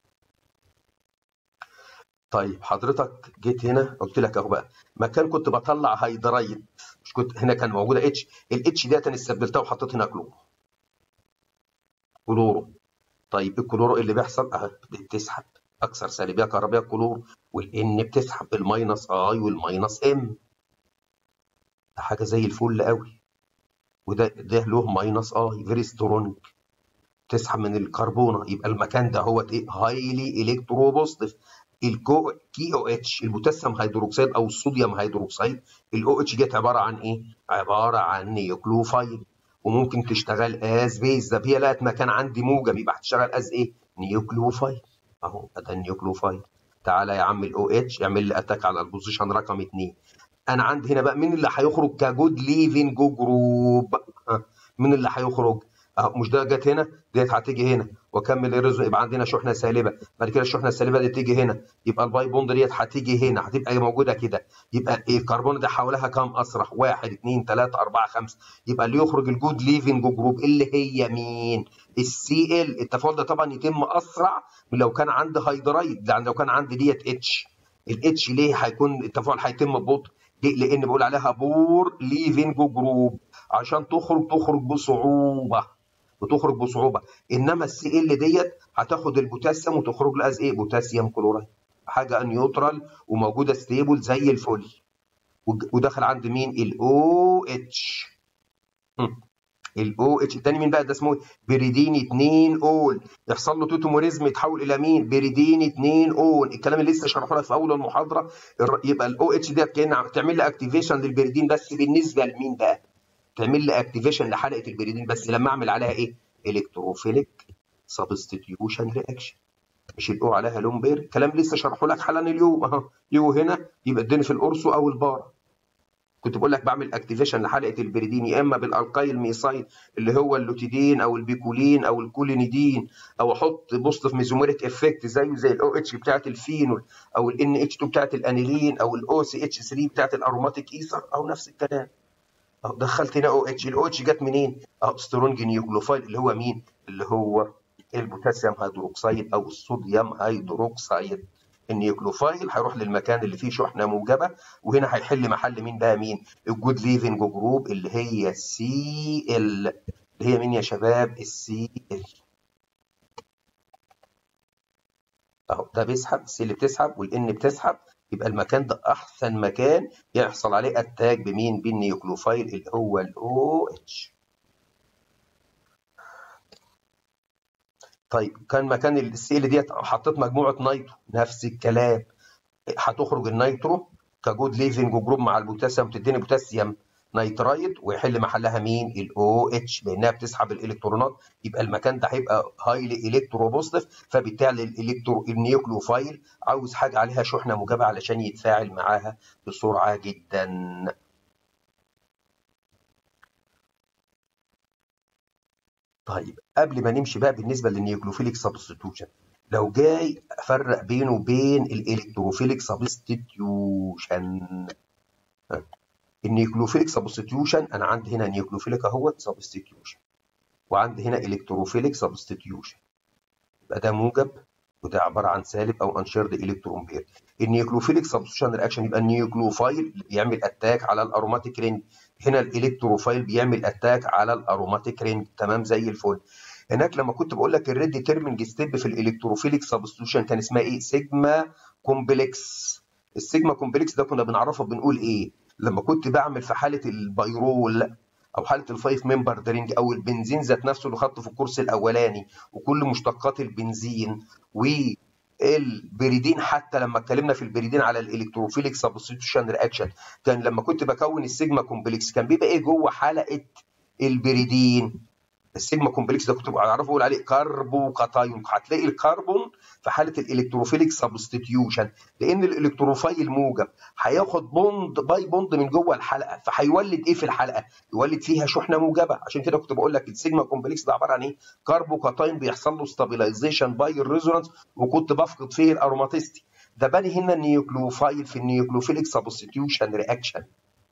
طيب حضرتك جيت هنا قلت لك اهو بقى مكان كنت بطلع هيدرايد مش كنت هنا كان موجوده اتش الاتش ديت انا استبدلتها وحطيت هنا كلورو كلورو طيب الكلورو اللي بيحصل اهي بتسحب اكثر سالبيه كهربائيه كلور والان بتسحب بالماينس اي والماينس ام ده حاجه زي الفل قوي وده ده له ماينس اي فيري سترونج تسحب من الكربونه يبقى المكان ده هو ايه هايلي الكتروبوزيتيف الكو كي او اتش البوتاسيوم هيدروكسيد او الصوديوم هيدروكسيد الاو اتش ديت عباره عن ايه؟ عباره عن نيوكلوفايل وممكن تشتغل از بيز ده هي لقت مكان عندي موجب يبقى هتشتغل از ايه؟ نيوكلوفايل اهو ده النيوكلوفايل تعالى يا عم الاو اتش اعمل لي اتاك على البوزيشن رقم 2 انا عندي هنا بقى مين اللي هيخرج كجود ليفنج جروب مين اللي هيخرج اهو مش ده جت هنا ديت هتيجي هنا واكمل الرزق يبقى عندنا شحنه سالبه بعد كده الشحنه السالبه دي تيجي هنا يبقى الباي بوند ديت هتيجي هنا هتبقى موجوده كده يبقى إيه الكربون ده حواليها كام اسرع 1 2 3 4 5 يبقى اللي يخرج الجود ليفنج جروب اللي هي مين السي ال التفاعل ده طبعا يتم اسرع من لو كان عندي هيدرايد يعني لو كان عندي ديت اتش الاتش ليه هيكون التفاعل هيتم ببطء ليه؟ لان بقول عليها بور ليفنج جروب عشان تخرج تخرج بصعوبه وتخرج بصعوبه انما السي ال ديت هتاخد البوتاسيوم وتخرج له از ايه بوتاسيوم كلورايد حاجه نيوترال وموجوده ستيبل زي الفل ودخل عند مين الاو اتش الاو اتش الثاني مين بقى ده اسمه بيريدين 2 اول يحصل له توتوموريزم يتحول الى مين بيريدين 2 اول الكلام اللي لسه شرحه لك في اول المحاضره يبقى الاو اتش ديت كان تعمل لي اكتيفيشن للبيريدين بس بالنسبه لمين بقى تعمل لي اكتيفيشن لحلقه البيريدين بس لما اعمل عليها ايه الكتروفيليك سبستيتيوشن رياكشن مش الاو عليها لون بير الكلام لسه شرحه لك حالا اليوم اهو يو هنا يبقى اديني في القرص او البارا كنت بقول لك بعمل اكتيفيشن لحلقه البريدين يا اما بالالقايل ميثايل اللي هو اللوتيدين او البيكولين او الكولينيدين او احط بوزيتيف ميزوميريك افكت زيه زي الاو اتش بتاعت الفينول او الان اتش 2 بتاعت الانيلين او الاو سي اتش 3 بتاعت الاروماتيك ايثر او نفس الكلام اهو دخلت هنا او اتش الاو اتش جت منين؟ اهو سترونج نيوكلوفايل اللي هو مين؟ اللي هو البوتاسيوم هيدروكسيد او الصوديوم هيدروكسيد النيوكلوفايل هيروح للمكان اللي فيه شحنه موجبه وهنا هيحل محل مين بقى مين؟ الجود ليفنج جروب اللي هي سي ال اللي هي مين يا شباب؟ السي ال اهو ده بيسحب السي اللي بتسحب والان بتسحب يبقى المكان ده احسن مكان يحصل عليه اتاك بمين؟ بالنيوكلوفايل اللي هو الاو اتش طيب كان مكان السي ال ديت حطيت مجموعه نيترو نفس الكلام هتخرج النيترو كجود ليفنج جروب مع البوتاسيوم تديني بوتاسيوم نيترايد ويحل محلها مين الاو اتش لانها بتسحب الالكترونات يبقى المكان ده هيبقى هايلي الكتروبوزيتيف فبالتالي الالكترو النيوكليوفايل عاوز حاجه عليها شحنه موجبه علشان يتفاعل معاها بسرعه جدا طيب قبل ما نمشي بقى بالنسبه للنيوكليوفيليك سبستيوشن لو جاي افرق بينه وبين الالكتروفيليك سبستيوشن النيوكليوفيليك سبستيوشن انا عندي هنا نيوكليوفيليك اهوت سبستيوشن وعندي هنا الكتروفيليك سبستيوشن يبقى ده موجب وده عباره عن سالب او انشيرد الكترون بير النيوكليوفيليك سبستيوشن رياكشن يبقى النيوكليوفايل اللي بيعمل اتاك على الاروماتيك رينج هنا الالكتروفايل بيعمل اتاك على الاروماتيك رينج تمام زي الفل هناك لما كنت بقول لك الريد ديترمنج ستيب في الالكتروفيليك سبستيوشن كان اسمها ايه سيجما كومبلكس السيجما كومبلكس ده كنا بنعرفه بنقول ايه لما كنت بعمل في حاله البيرول او حاله الفايف ممبر درينج او البنزين ذات نفسه اللي خدته في الكورس الاولاني وكل مشتقات البنزين والبريدين حتى لما اتكلمنا في البريدين على الالكتروفيليك سبستيوشن رياكشن كان لما كنت بكون السيجما كومبلكس كان بيبقى ايه جوه حلقه البريدين السيجما كومبلكس ده كنت بعرفه اقول عليه كاربو كاتايون هتلاقي الكربون في حاله الالكتروفيليك سبستيوشن لان الالكتروفايل موجب هياخد بوند باي بوند من جوه الحلقه فهيولد ايه في الحلقه؟ يولد فيها شحنه موجبه عشان كده كنت بقول لك السيجما كومبلكس ده عباره عن ايه؟ كاربو كاتاين بيحصل له ستابيلايزيشن باي الريزونانس وكنت بفقد فيه الاروماتيستي ده بني هنا النيوكليوفايل في النيوكليوفيليك سبستيوشن رياكشن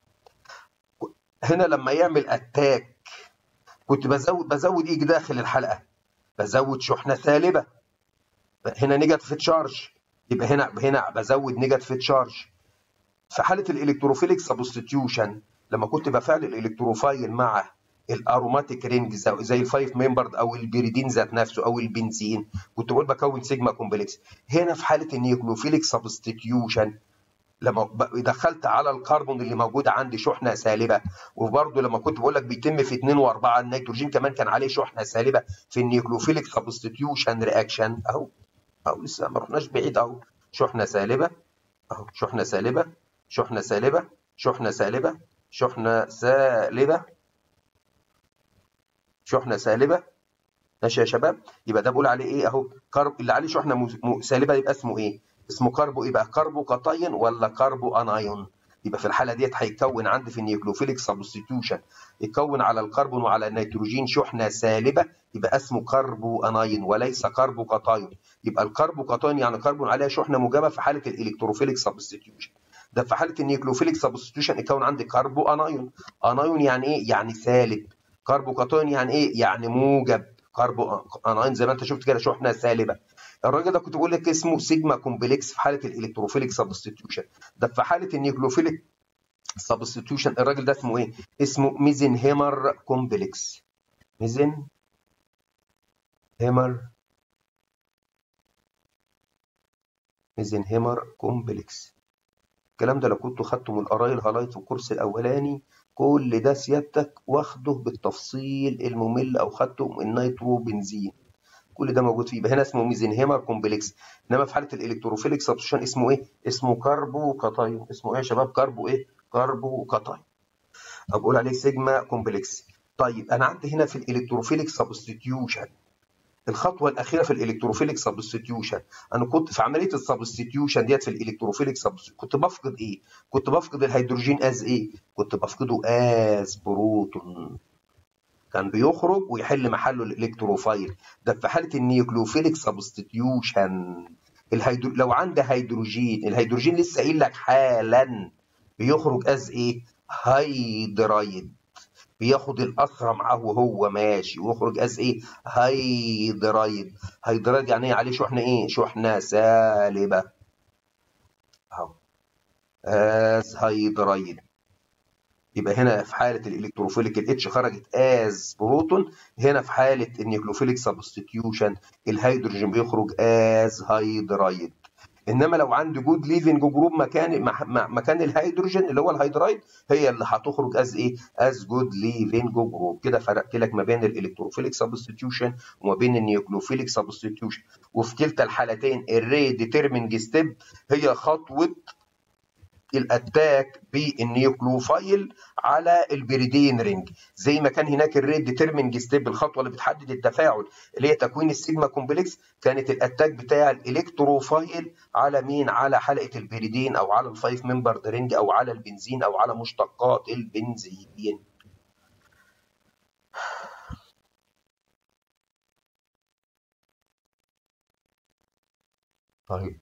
هنا لما يعمل اتاك كنت بزود بزود ايه داخل الحلقه بزود شحنه سالبه هنا نيجاتيف تشارج يبقى هنا هنا بزود نيجاتيف تشارج في حاله الالكتروفيليك سبستيوشن لما كنت بفعل الالكتروفايل مع الاروماتيك رينج زي الفايف ممبرد او البيريدين ذات نفسه او البنزين كنت بقول بكون سيجما كومبلكس هنا في حاله النيوكليوفيليك سبستيوشن لما دخلت على الكربون اللي موجود عندي شحنه سالبه وبرده لما كنت بقول لك بيتم في 2 و4 النيتروجين كمان كان عليه شحنه سالبه في النيوكليوفيليك سبستيوشن رياكشن اهو اهو لسه ما رحناش بعيد اهو شحنه سالبه اهو شحنه سالبه شحنه سالبه شحنه سالبه شحنه سالبه شحنه سالبه ماشي يا شباب يبقى ده بقول عليه ايه اهو كرب اللي عليه شحنه سالبه يبقى اسمه ايه اسمه كربو يبقى كربو كاتاين ولا كربو انايون يبقى في الحاله ديت هيتكون عندي في النيوكليوفيليك سبستيوشن يتكون على الكربون وعلى النيتروجين شحنه سالبه يبقى اسمه كربو اناين وليس كربو كاتاين يبقى الكربو كاتاين يعني كربون عليها شحنه موجبه في حاله الالكتروفيليك سبستيوشن ده في حاله النيوكليوفيليك سبستيوشن يتكون عندي كربو انايون انايون يعني ايه يعني سالب كربو كاتاين يعني ايه يعني موجب كربو اناين زي ما انت شفت كده شحنه سالبه الراجل ده كنت بقول لك اسمه سيجما كومبلكس في حاله الالكتروفيليك سبستيوشن ده في حاله النيوكليوفيليك سبستيوشن الراجل ده اسمه ايه اسمه ميزن هيمر كومبلكس ميزن هيمر ميزن هيمر كومبلكس الكلام ده لو كنتوا خدتوا من القرايل هالايت في الكورس الاولاني كل ده سيادتك واخده بالتفصيل الممل او خدته من نيترو بنزين كل ده موجود فيه يبقى هنا اسمه ميزنهيمر كومبلكس انما في حاله الالكتروفيليك سبستيوشن اسمه ايه اسمه كاربو كاتايون اسمه ايه يا شباب كاربو ايه كاربو كاتايون او بقول عليه سيجما كومبلكس طيب انا عندي هنا في الالكتروفيليك سبستيوشن الخطوه الاخيره في الالكتروفيليك سبستيوشن انا كنت في عمليه السبستيوشن ديت في الالكتروفيليك سبستيوشن كنت بفقد ايه كنت بفقد الهيدروجين از ايه كنت بفقده از بروتون كان بيخرج ويحل محله الالكتروفايل ده في حاله النيوكليوفيليك سبستيوشن الهيدرو... لو عندي هيدروجين الهيدروجين لسه قايل لك حالا بيخرج از ايه هيدرايد بياخد الاسرى معاه وهو ماشي ويخرج از ايه هيدرايد هيدرايد يعني ايه عليه شحنه ايه شحنه سالبه اهو از هيدرايد يبقى هنا في حاله الالكتروفيليك الاتش خرجت از بروتون هنا في حاله النيوكليوفيليك سبستيوشن الهيدروجين بيخرج از هيدرايد انما لو عندي جود ليفنج جروب مكان مكان الهيدروجين اللي هو الهيدرايد هي اللي هتخرج از ايه از جود ليفنج جروب كده فرقت لك ما بين الالكتروفيليك سبستيوشن وما بين النيوكليوفيليك سبستيوشن وفي كلتا الحالتين الري ديترمينج ستيب هي خطوه الاتاك بالنيوكلوفايل على البريدين رينج زي ما كان هناك الريد ديترمينج ستيب الخطوه اللي بتحدد التفاعل اللي هي تكوين السيجما كومبلكس كانت الاتاك بتاع الالكتروفايل على مين على حلقه البريدين او على الفايف ممبر رينج او على البنزين او على مشتقات البنزين طيب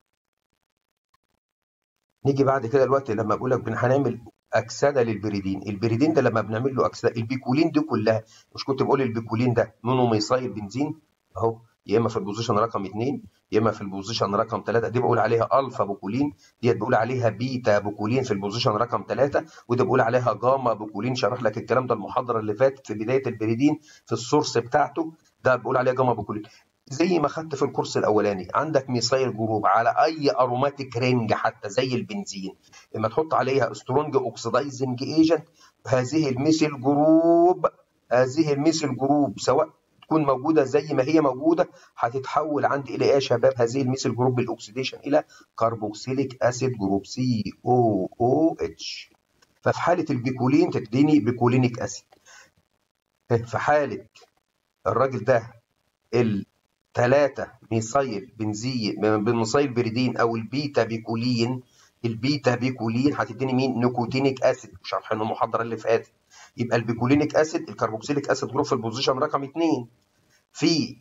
نيجي بعد كده الوقت لما بقول لك هنعمل اكسده للبريدين البريدين ده لما بنعمل له اكسده البيكولين دي كلها مش كنت بقول البيكولين ده مونوميثايل بنزين اهو يا اما في البوزيشن رقم 2 يا اما في البوزيشن رقم 3 دي بقول عليها الفا بوكولين ديت بقول عليها بيتا بوكولين في البوزيشن رقم 3 ودي بقول عليها جاما بوكولين شرح لك الكلام ده المحاضره اللي فاتت في بدايه البريدين في السورس بتاعته ده بقول عليها جاما بوكولين زي ما خدت في الكورس الاولاني عندك ميثايل جروب على اي اروماتيك رينج حتى زي البنزين لما تحط عليها سترونج اوكسيدايزنج ايجنت هذه الميثيل جروب هذه الميثيل جروب سواء تكون موجوده زي ما هي موجوده هتتحول عندي الى ايه يا شباب هذه الميثيل جروب بالاكسيديشن الى كربوكسيليك اسيد جروب سي او او اتش ففي حاله البيكولين تديني بيكولينيك اسيد في حاله الراجل ده ال 3 ميثايل بنزين بنصيل بريدين او البيتا بيكولين البيتا بيكولين هتديني مين نيكوتينيك اسيد شرحنا المحاضره اللي فاتت يبقى البيكولينيك اسيد الكربوكسيليك اسيد جروب في البوزيشن رقم 2 في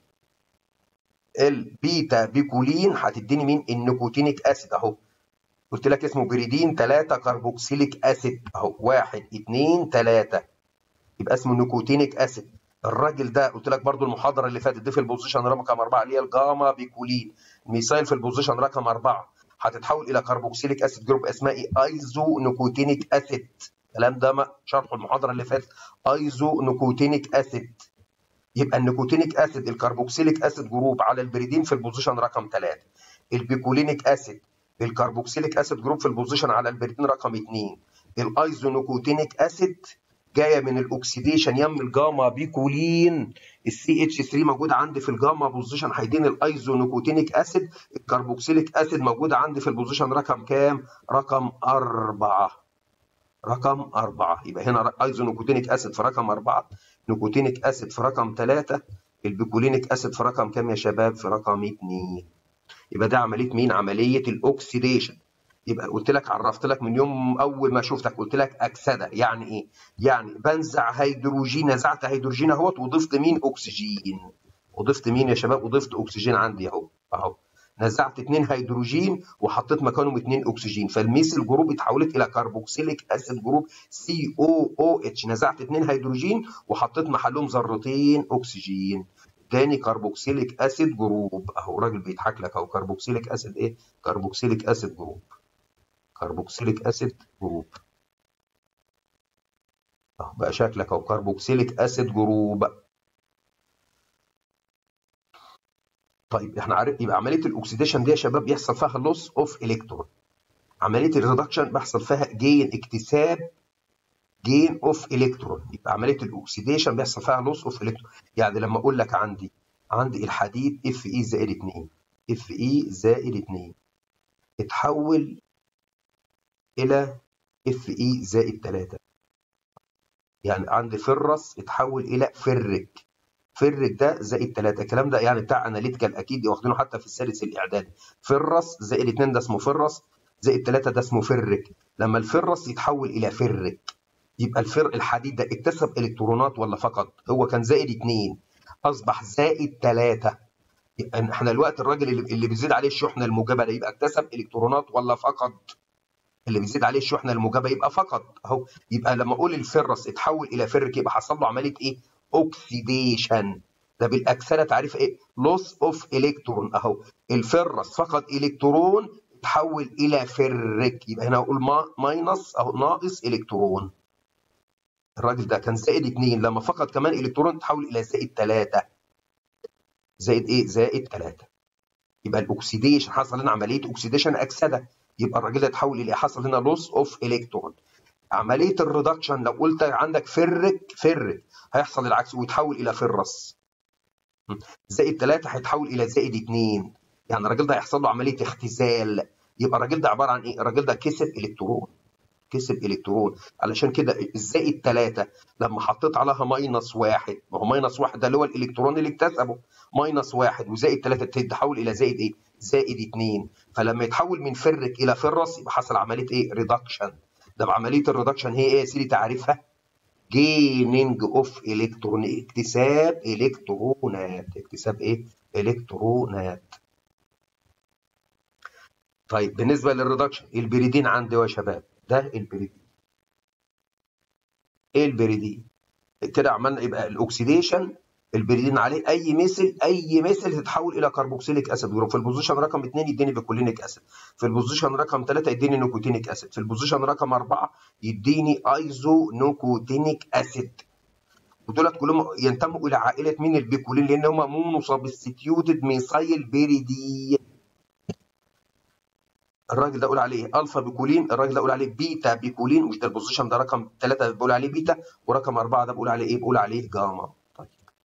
البيتا بيكولين هتديني مين النيكوتينيك اسيد اهو قلت لك اسمه بريدين 3 كربوكسيليك اسيد اهو 1 2 3 يبقى اسمه نيكوتينيك اسيد الراجل ده قلت لك برضو المحاضره اللي فاتت دي في البوزيشن رقم 4 اللي هي الجاما بيكولين الميثايل في البوزيشن رقم 4 هتتحول الى كربوكسيليك اسيد جروب اسمها ايه ايزو نيكوتينيك اسيد الكلام ده شرحه المحاضره اللي فاتت ايزو نيكوتينيك اسيد يبقى النيكوتينيك اسيد الكربوكسيليك اسيد جروب على البريدين في البوزيشن رقم 3 البيكولينيك اسيد الكربوكسيليك اسيد جروب في البوزيشن على البريدين رقم 2 الايزو نيكوتينيك اسيد جايه من الاكسيديشن يم الجاما بيكولين السي اتش 3 موجوده عندي في الجاما بوزيشن هيديني الايزونيكوتينيك اسيد الكربوكسيليك اسيد موجوده عندي في البوزيشن رقم كام؟ رقم 4 رقم 4 يبقى هنا ايزونيكوتينيك اسيد في رقم 4 نيكوتينيك اسيد في رقم 3 البيكولينيك اسيد في رقم كام يا شباب؟ في رقم 2 يبقى ده عمليه مين؟ عمليه الاكسيديشن يبقى قلت لك عرفت لك من يوم اول ما شفتك قلت لك اكسده يعني ايه؟ يعني بنزع هيدروجين نزعت هيدروجين اهوت وضفت مين؟ اكسجين وضفت مين يا شباب؟ وضفت اكسجين عندي اهو اهو نزعت اثنين هيدروجين وحطيت مكانهم اثنين اكسجين فالميثيل جروب اتحولت الى كربوكسيليك اسيد جروب سي او او اتش نزعت اثنين هيدروجين وحطيت محلهم ذرتين اكسجين تاني كربوكسيليك اسيد جروب اهو راجل بيضحك لك اهو كربوكسيليك اسيد ايه؟ كربوكسيليك اسيد جروب كربوكسيليك اسيد جروب اهو بقى شكلك اهو كربوكسيليك اسيد جروب طيب احنا عارف يبقى عمليه الاكسيديشن دي يا شباب بيحصل فيها لوس اوف الكترون عمليه الريدكشن بيحصل فيها جين اكتساب جين اوف الكترون يبقى عمليه الاكسيديشن بيحصل فيها لوس اوف الكترون يعني لما اقول لك عندي عندي الحديد اف اي زائد 2 اف اي زائد 2 اتحول الى اف اي زائد 3 يعني عندي فرس اتحول الى فرك فرك ده زائد 3 الكلام ده يعني بتاع اناليتيكال اكيد واخدينه حتى في السادس الاعدادي فرس زائد 2 ده اسمه فرس زائد 3 ده اسمه فرك لما الفرس يتحول الى فرك يبقى الفر الحديد ده اكتسب الكترونات ولا فقط هو كان زائد 2 اصبح زائد 3 احنا الوقت الراجل اللي, اللي بيزيد عليه الشحنه الموجبه ده يبقى اكتسب الكترونات ولا فقط اللي بيزيد عليه الشحنه الموجبه يبقى فقط اهو يبقى لما اقول الفرس اتحول الى فرك يبقى حصل له عمليه ايه اوكسيديشن ده بالاكثره تعريف ايه لوس اوف الكترون اهو الفرس فقد الكترون تحول الى فرك يبقى هنا اقول ماينس اهو ناقص الكترون الراجل ده كان زائد 2 لما فقد كمان الكترون تحول الى زائد 3 زائد ايه زائد 3 يبقى الاكسيديشن حصل لنا عمليه اكسيديشن اكسده يبقى الراجل ده اتحول الى حصل هنا لوس اوف الكترون عمليه الريدكشن لو قلت عندك فرك فرك هيحصل العكس ويتحول الى فرس زائد 3 هيتحول الى زائد 2 يعني الراجل ده هيحصل له عمليه اختزال يبقى الراجل ده عباره عن ايه الراجل ده كسب الكترون كسب الكترون علشان كده الزائد 3 لما حطيت عليها ماينس واحد ما هو ماينس واحد ده اللي هو الالكترون اللي اكتسبه ماينس واحد وزائد 3 تتحول الى زائد ايه؟ زائد 2 فلما يتحول من فرك الى فرس يبقى حصل عمليه ايه؟ ريدكشن ده عمليه الريدكشن هي ايه يا سيدي تعريفها؟ جيننج اوف الكترون اكتساب الكترونات اكتساب ايه؟ الكترونات طيب بالنسبه للريدكشن البريدين عندي يا شباب ده البريدين ايه البريدين كده عملنا يبقى الاكسيديشن البريدين عليه اي مثل اي مثل تتحول الى كربوكسيليك اسيد جروب في البوزيشن رقم 2 يديني بيكولينيك اسيد في البوزيشن رقم 3 يديني نيكوتينيك اسيد في البوزيشن رقم 4 يديني ايزو نيكوتينيك اسيد ودولت كلهم ينتموا الى عائله مين البيكولين لان هم مونو سبستيوتد ميثايل بيريدين الراجل ده اقول عليه الفا بيكولين الراجل ده اقول عليه بيتا بيكولين مش ده البوزيشن ده رقم 3 بقول عليه بيتا ورقم 4 ده بقول عليه ايه بقول عليه جاما طيب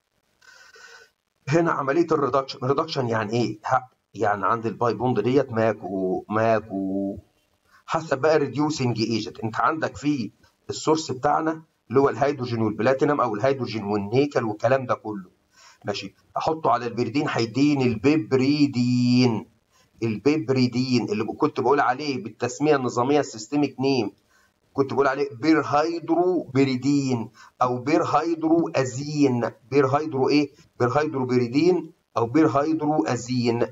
هنا عمليه الريدكشن الريدكشن يعني ايه يعني عند الباي بوند ديت ماكو ماكو حسب بقى ريديوسنج ايجنت انت عندك في السورس بتاعنا اللي هو الهيدروجين والبلاتينم او الهيدروجين والنيكل والكلام ده كله ماشي احطه على البريدين هيديني البيبريدين البيبريدين اللي كنت بقول عليه بالتسميه النظاميه السيستميك نيم كنت بقول عليه بيرهيدرو بيريدين او بيرهيدرو ازين بيرهيدرو ايه بيرهيدرو بيريدين او بيرهيدرو ازين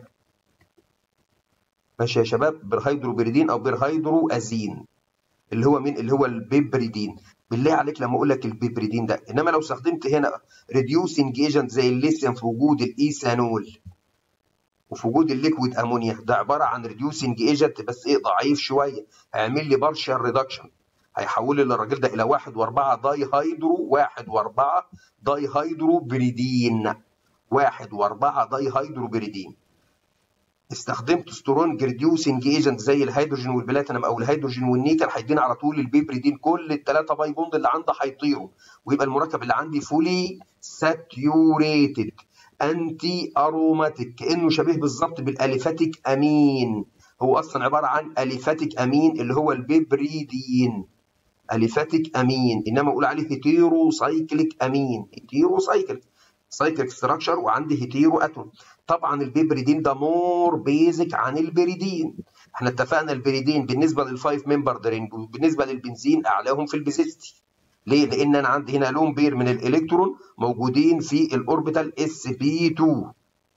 ماشي يا شباب بيرهيدرو بيريدين او بيرهيدرو ازين اللي هو مين اللي هو البيبريدين بالله عليك لما اقول لك البيبريدين ده انما لو استخدمت هنا ريديوسنج ايجنت زي الليثيوم في وجود الايثانول وفي وجود الليكويد امونيا ده عباره عن ريديوسنج ايجنت بس ايه ضعيف شويه هيعمل لي بارشال ريدكشن هيحول لي الراجل ده الى 1 و4 داي هيدرو 1 و4 داي هيدرو بريدين 1 و4 داي هيدرو بريدين استخدمت سترونج ريديوسنج ايجنت زي الهيدروجين والبلاتينم او الهيدروجين والنيكل هيدينا على طول البيبريدين كل الثلاثه باي بوند اللي عندي هيطيروا ويبقى المركب اللي عندي فولي ساتيوريتد انتي اروماتيك كانه شبيه بالظبط بالاليفاتيك امين هو اصلا عباره عن اليفاتيك امين اللي هو البيبريدين اليفاتيك امين انما اقول عليه هيتيرو سايكليك امين هيتيرو سايكليك سايكليك ستراكشر وعندي هيتيرو اتوم طبعا البيبريدين ده مور بيزك عن البريدين احنا اتفقنا البريدين بالنسبه للفايف ممبر درينج وبالنسبه للبنزين اعلاهم في البيزيستي ليه؟ لان انا عندي هنا لون بير من الالكترون موجودين في الاوربيتال اس بي 2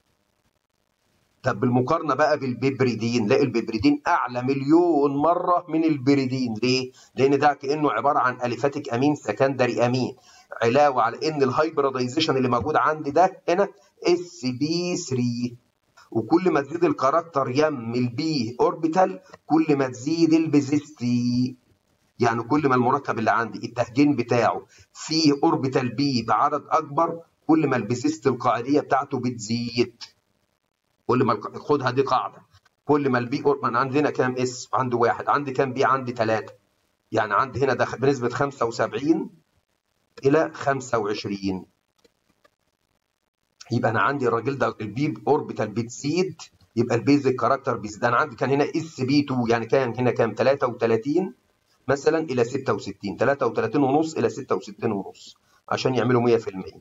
طب بالمقارنه بقى بالبيبريدين لا البيبريدين اعلى مليون مره من البريدين ليه؟ لان ده كانه عباره عن اليفاتيك امين سكندري امين علاوه على ان الهايبريدايزيشن اللي موجود عندي ده هنا اس بي 3 وكل ما تزيد الكاركتر يم البي اوربيتال كل ما تزيد البيزيستي يعني كل ما المركب اللي عندي التهجين بتاعه فيه اوربيتال بي بعدد اكبر كل ما البيزيست القاعديه بتاعته بتزيد كل ما خدها دي قاعده كل ما البي انا عندي هنا كام اس عندي واحد عندي كام بي عندي ثلاثه يعني عندي هنا ده بنسبه 75 الى 25 يبقى انا عندي الراجل ده البي اوربيتال بتزيد يبقى البيزك كاركتر بيزيد انا عندي كان هنا اس بي 2 يعني كان هنا كام 33 مثلا الى 66 33 ونص الى 66 ونص عشان يعملوا 100%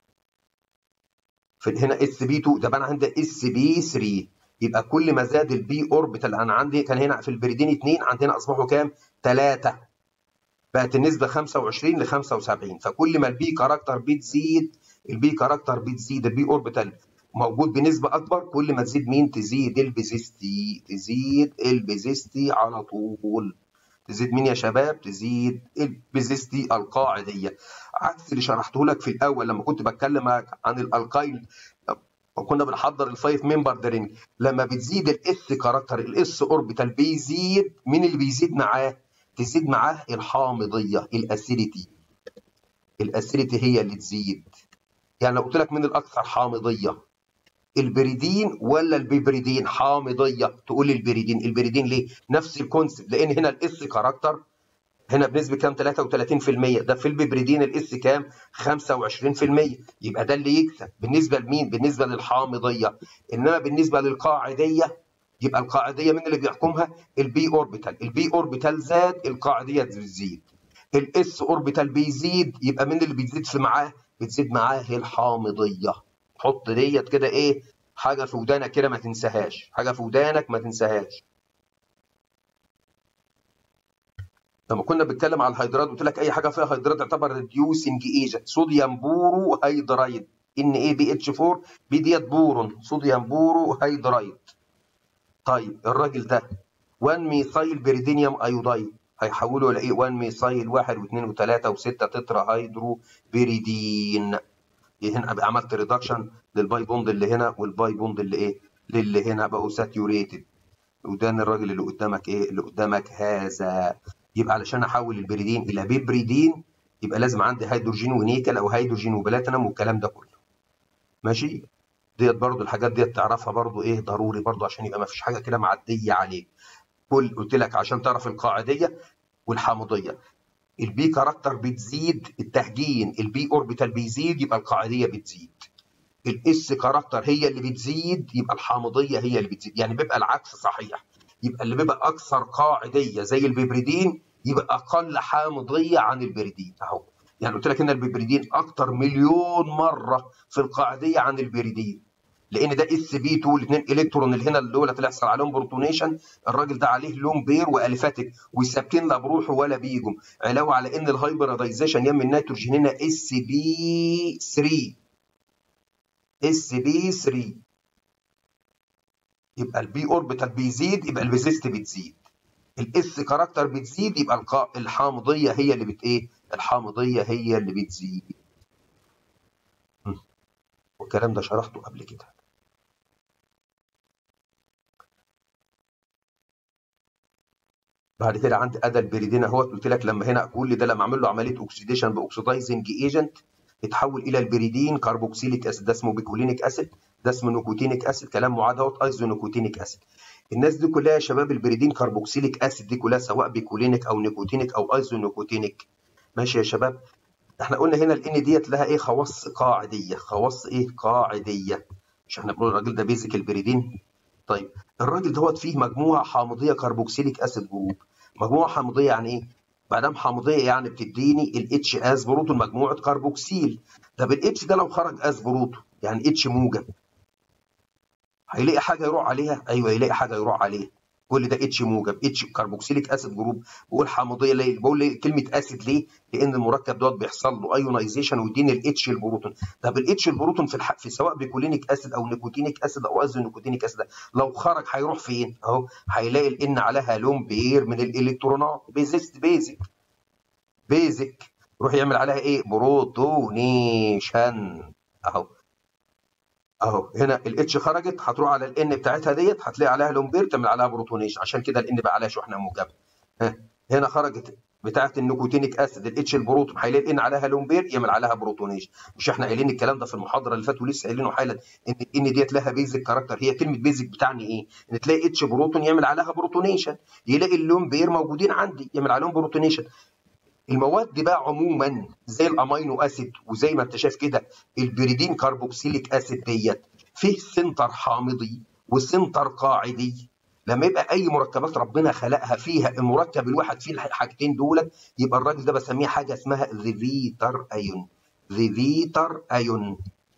في هنا اس بي 2 ده انا عندي اس بي 3 يبقى كل ما زاد البي اوربيتال انا عندي كان هنا في البريدين 2 عندنا اصبحوا كام 3 بقت النسبه 25 ل 75 فكل ما البي كاركتر بتزيد البي كاركتر بتزيد البي اوربيتال موجود بنسبه اكبر كل ما تزيد مين تزيد البيزيستي تزيد البيزيستي على طول تزيد مين يا شباب تزيد البيزيستي القاعديه عكس اللي شرحته لك في الاول لما كنت بتكلم عن الالقايل وكنا بنحضر الفايف ممبر درينج لما بتزيد الاس كاركتر الاس اوربيتال بيزيد مين اللي بيزيد معاه تزيد معاه الحامضيه الاسيديتي الاسيديتي هي اللي تزيد يعني لو قلت لك مين الاكثر حامضيه البريدين ولا البيبريدين حامضيه تقول لي البريدين البريدين ليه نفس الكونسبت لان هنا الاس كاركتر هنا بنسبه كام 33% ده في البيبريدين الاس كام 25% يبقى ده اللي يكسب بالنسبه لمين بالنسبه للحامضيه انما بالنسبه للقاعديه يبقى القاعديه من اللي بيحكمها البي اوربيتال البي اوربيتال زاد القاعديه بتزيد الاس اوربيتال بيزيد يبقى من اللي بتزيد في معاه بتزيد معاه الحامضيه حط ديت كده ايه حاجه في ودانك كده ما تنساهاش حاجه في ودانك ما تنساهاش لما كنا بنتكلم على الهيدرات قلت لك اي حاجه فيها هيدرات تعتبر ريديوسنج ايجنت صوديوم بورو هيدرايد ان اي بي اتش 4 بي ديت بورون صوديوم بورو هيدرايد طيب الراجل ده 1 ميثايل بيريدينيوم ايودايد هيحولوا الى ايه 1 ميثايل 1 و2 و3 و6 تترا هيدرو بيريدين هنا عملت ريدكشن للباي بوند اللي هنا والباي بوند اللي ايه للي هنا بقوا ساتيوريتد ودان الراجل اللي قدامك ايه اللي قدامك هذا يبقى علشان احول البريدين الى بيبريدين يبقى لازم عندي هيدروجين ونيكل او هيدروجين وبلاتينم والكلام ده كله ماشي ديت برضو الحاجات ديت تعرفها برضو ايه ضروري برضو عشان يبقى ما فيش حاجه كده معديه عليك كل قلت لك عشان تعرف القاعديه والحامضيه البي كاركتر بتزيد التهجين البي اوربيتال بيزيد يبقى القاعديه بتزيد الاس كاركتر هي اللي بتزيد يبقى الحامضيه هي اللي بتزيد يعني بيبقى العكس صحيح يبقى اللي بيبقى اكثر قاعديه زي البيبريدين يبقى اقل حامضيه عن البريدين اهو يعني قلت لك ان البيبريدين اكتر مليون مره في القاعديه عن البريدين لان ده اس بي 2 الاثنين الكترون اللي هنا دول اللي هيحصل عليهم بروتونيشن الراجل ده عليه لون بير واليفاتيك وثابتين لا بروحه ولا بيجوا علاوه على ان الهايبراديزيشن يم النيتروجين هنا اس بي 3 اس بي 3 يبقى البي اوربيتال بيزيد يبقى البيزيست بتزيد الاس كاركتر بتزيد يبقى القا... الحامضيه هي اللي بت ايه الحامضيه هي اللي بتزيد والكلام ده شرحته قبل كده بعد كده عندي ادى البريدين اهوت قلت لك لما هنا كل ده لما اعمل له عمليه اوكسيديشن باوكسيدايزنج ايجنت اتحول الى البريدين كربوكسيليك اسيد ده اسمه بيكولينيك اسيد ده اسمه نيكوتينيك اسيد كلام معاد اهوت ايزونيكوتينيك اسيد الناس دي كلها يا شباب البريدين كربوكسيليك اسيد دي كلها سواء بيكولينيك او نيكوتينيك او ايزونيكوتينيك ماشي يا شباب احنا قلنا هنا الان ديت لها ايه خواص قاعديه خواص ايه قاعديه مش احنا بنقول الراجل ده بيزك البريدين طيب الراجل دوت فيه مجموعه حامضيه كربوكسيليك اسيد جروب مجموعه حامضيه يعني ايه ما دام حامضيه يعني بتديني الاتش از بروتون مجموعه كربوكسيل طب الاتش ده لو خرج از بروتون يعني اتش موجب هيلاقي حاجه يروح عليها ايوه يلاقي حاجه يروح عليها كل ده اتش موجب اتش كربوكسيليك اسيد جروب بقول حامضيه ليه بقول ليه كلمه اسيد ليه لان المركب دوت بيحصل له ايونايزيشن ويديني الاتش البروتون طب الاتش البروتون في الح... في سواء بيكولينيك اسيد او نيكوتينيك اسيد او ازو نيكوتينيك اسيد لو خرج هيروح فين اهو هيلاقي الان عليها لون بير من الالكترونات بيزيست بيزك بيزك يروح يعمل عليها ايه بروتونيشن اهو اهو هنا الاتش خرجت هتروح على الان بتاعتها ديت هتلاقي عليها لومبير تعمل عليها بروتونيشن عشان كده الان بقى عليها شحنه موجبه ها هنا خرجت بتاعه النيكوتينيك اسيد الاتش البروتون هيلاقي الان عليها لومبير يعمل عليها بروتونيشن مش احنا قايلين الكلام ده في المحاضره اللي فاتت ولسه قايلينه حالا ان الان ديت لها بيزك كاركتر هي كلمه بيزك بتعني ايه؟ ان تلاقي اتش بروتون يعمل عليها بروتونيشن يلاقي اللومبير موجودين عندي يعمل عليهم بروتونيشن المواد دي بقى عموما زي الامينو اسيد وزي ما انت شايف كده البريدين كربوكسيليك اسيد ديت فيه سنتر حامضي وسنتر قاعدي لما يبقى اي مركبات ربنا خلقها فيها المركب الواحد فيه الحاجتين دول يبقى الراجل ده بسميه حاجه اسمها زيفيتر ايون زيفيتر ايون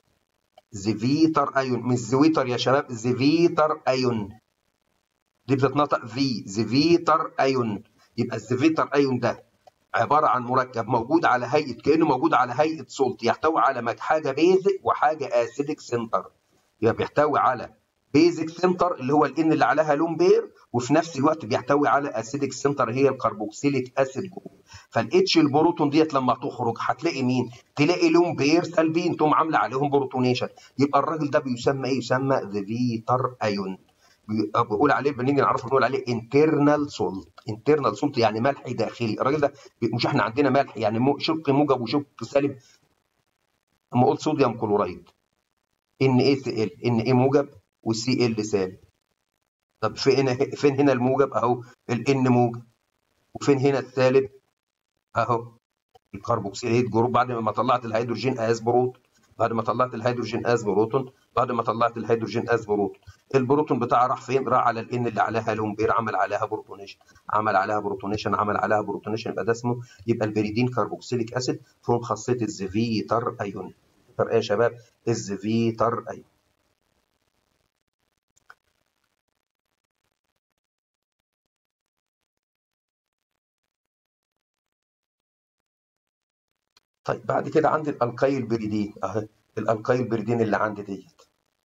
زيفيتر ايون مش زويتر يا شباب زيفيتر ايون دي بتتنطق في زيفيتر ايون يبقى الزيفيتر ايون ده عباره عن مركب موجود على هيئه كانه موجود على هيئه سولت يحتوي على حاجه بيزك وحاجه اسيدك سنتر يبقى بيحتوي على بيزك سنتر اللي هو الان اللي عليها لون بير وفي نفس الوقت بيحتوي على اسيدك سنتر هي الكربوكسيليك اسيد جروب فالاتش البروتون ديت لما تخرج هتلاقي مين؟ تلاقي لون بير سلبيين تقوم عامله عليهم بروتونيشن يبقى الراجل ده بيسمى ايه؟ يسمى ذا فيتر ايون بقول عليه بنيجي نعرفه بنقول عليه انترنال سولت انترنال سولت يعني ملح داخلي الراجل ده مش احنا عندنا ملح يعني شق موجب وشق سالب اما قلت صوديوم كلورايد ان اي سي ال ان اي موجب والسي ال سالب طب فين فين هنا الموجب اهو الان موجب وفين هنا السالب اهو الكربوكسيليت جروب بعد ما طلعت الهيدروجين از بروت بعد ما طلعت الهيدروجين از بروتون بعد ما طلعت الهيدروجين از بروتون البروتون بتاعها راح فين راح على الان اللي عليها لومبير عمل عليها بروتونيشن عمل عليها بروتونيشن عمل عليها بروتونيشن يبقى ده اسمه يبقى البريدين كربوكسيليك اسيد فيهم خاصيه الزفيتر ايون ايه يا شباب الزفيتر ايون طيب بعد كده عندي الالقايل بريدين اهي الالقايل بريدين اللي عندي ديت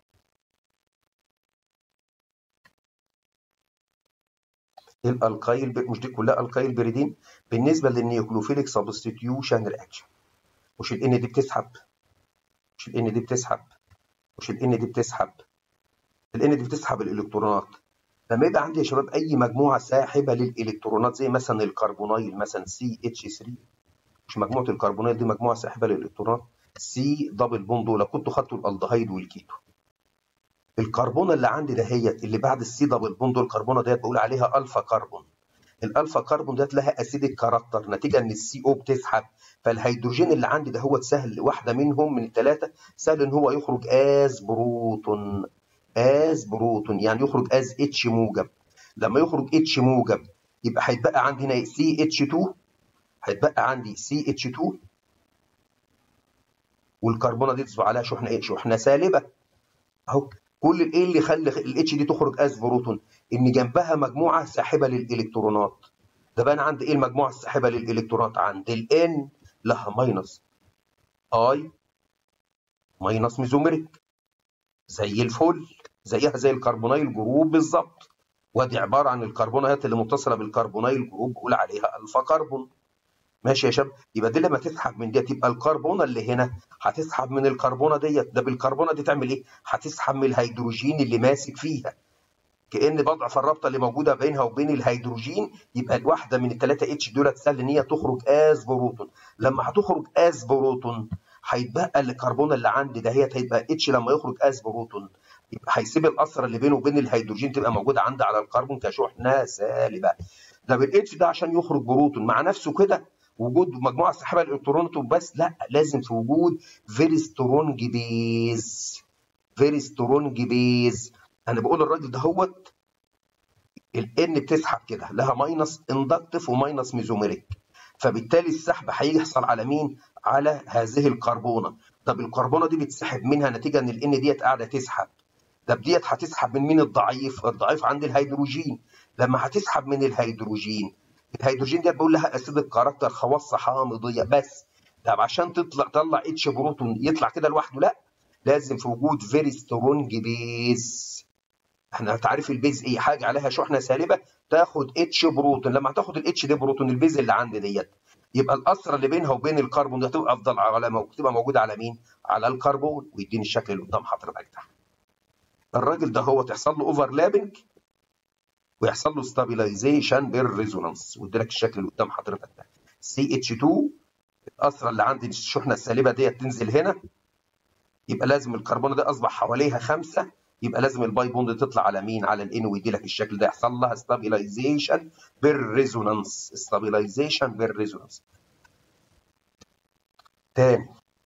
الالقايل مش دي كلها القايل بريدين بالنسبه للنيوكلوفيليك سبستيتيوشن رياكشن مش الان دي بتسحب مش الان دي بتسحب مش الان دي بتسحب الان دي بتسحب الالكترونات لما يبقى عندي يا شباب اي مجموعه ساحبه للالكترونات زي مثلا الكربونايل مثلا سي اتش 3 مش مجموعه الكربونات دي مجموعه ساحبه للالكترونات سي دبل بوند لو كنتوا خدتوا الالدهيد والكيتو الكربونه اللي عندي دهيت اللي بعد السي دبل بوند الكربونه ديت بقول عليها الفا كربون الالفا كربون ديت لها اسيدك كاركتر نتيجه ان السي او بتسحب فالهيدروجين اللي عندي دهوت سهل واحده منهم من الثلاثه سهل ان هو يخرج از بروتون از بروتون يعني يخرج از اتش موجب لما يخرج اتش موجب يبقى هيتبقى عندي هنا سي اتش 2 هيتبقى عندي سي اتش 2 والكربونه دي تصبح عليها شحنه ايه؟ شحنه سالبه اهو كل الايه اللي خلى الاتش دي تخرج از بروتون ان جنبها مجموعه ساحبه للالكترونات ده بقى عند ايه المجموعه الساحبه للالكترونات عند الان لها ماينس اي ماينس ميزوميريك زي الفل زيها زي الكربونايل جروب بالظبط وادي عباره عن الكربونات اللي متصله بالكربونايل جروب بقول عليها الفا كربون ماشي يا شباب يبقى دي لما تسحب من ديت يبقى الكربونه اللي هنا هتسحب من الكربونه ديت ده بالكربونه دي تعمل ايه؟ هتسحب من الهيدروجين اللي ماسك فيها كان بضعف الرابطه اللي موجوده بينها وبين الهيدروجين يبقى الواحده من الثلاثه اتش دول سهل ان هي تخرج از بروتون لما هتخرج از بروتون هيتبقى الكربونه اللي عندي دهيت هيبقى اتش لما يخرج از بروتون يبقى هيسيب الاثر اللي بينه وبين الهيدروجين تبقى موجوده عندي على الكربون كشحنه سالبه ده بالاتش ده عشان يخرج بروتون مع نفسه كده وجود مجموعه ساحبه الالكترونات وبس لا لازم في وجود فيري سترونج بيز فيري سترونج بيز انا بقول الراجل دهوت الان بتسحب كده لها ماينس اندكتيف وماينس ميزوميريك فبالتالي السحب هيحصل على مين؟ على هذه الكربونه طب الكربونه دي بتسحب منها نتيجه ان الان ديت قاعده تسحب طب ديت هتسحب من مين الضعيف؟ الضعيف عند الهيدروجين لما هتسحب من الهيدروجين الهيدروجين ديت بقول لها اسيد الكاركتر خواص حامضيه بس طب عشان تطلع طلع اتش بروتون يطلع كده لوحده لا لازم في وجود فيري سترونج بيز احنا تعريف البيز ايه حاجه عليها شحنه سالبه تاخد اتش بروتون لما تاخد الاتش دي بروتون البيز اللي عندي ديت يبقى الاسره اللي بينها وبين الكربون ده تبقى افضل على تبقى موجوده على مين على الكربون ويديني الشكل اللي قدام حضرتك ده الراجل ده هو تحصل له اوفرلابنج ويحصل له ستابيلايزيشن بالريزونانس وادي لك الشكل اللي قدام حضرتك ده سي اتش 2 الاسره اللي عندي الشحنه السالبه ديت تنزل هنا يبقى لازم الكربون ده اصبح حواليها خمسه يبقى لازم الباي بوند تطلع على مين على الان ويدي لك الشكل ده يحصل لها ستابيلايزيشن بالريزونانس ستابيلايزيشن بالريزونانس تاني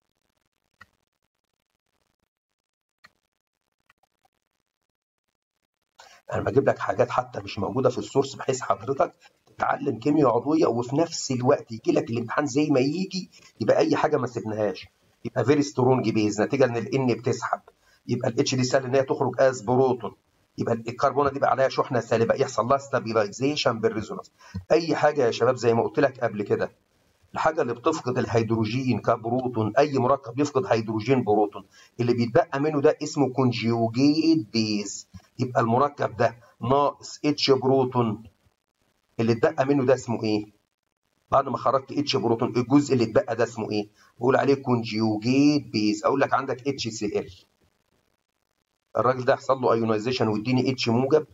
انا بجيب لك حاجات حتى مش موجوده في السورس بحيث حضرتك تتعلم كيمياء عضويه وفي نفس الوقت يجي لك الامتحان زي ما يجي يبقى اي حاجه ما سيبناهاش يبقى فيري سترونج بيز نتيجه ان الان بتسحب يبقى الاتش دي سهل ان هي تخرج از بروتون يبقى الكربونه دي بقى عليها شحنه سالبه يحصل لها ستابيلايزيشن بالريزونانس اي حاجه يا شباب زي ما قلت لك قبل كده الحاجه اللي بتفقد الهيدروجين كبروتون اي مركب يفقد هيدروجين بروتون اللي بيتبقى منه ده اسمه كونجيوجيت بيز يبقى المركب ده ناقص اتش بروتون اللي اتبقى منه ده اسمه ايه بعد ما خرجت اتش بروتون الجزء اللي اتبقى ده اسمه ايه بقول عليه كونجيوجيت بيز اقول لك عندك اتش سي ال الراجل ده يحصل له ايونايزيشن ويديني اتش موجب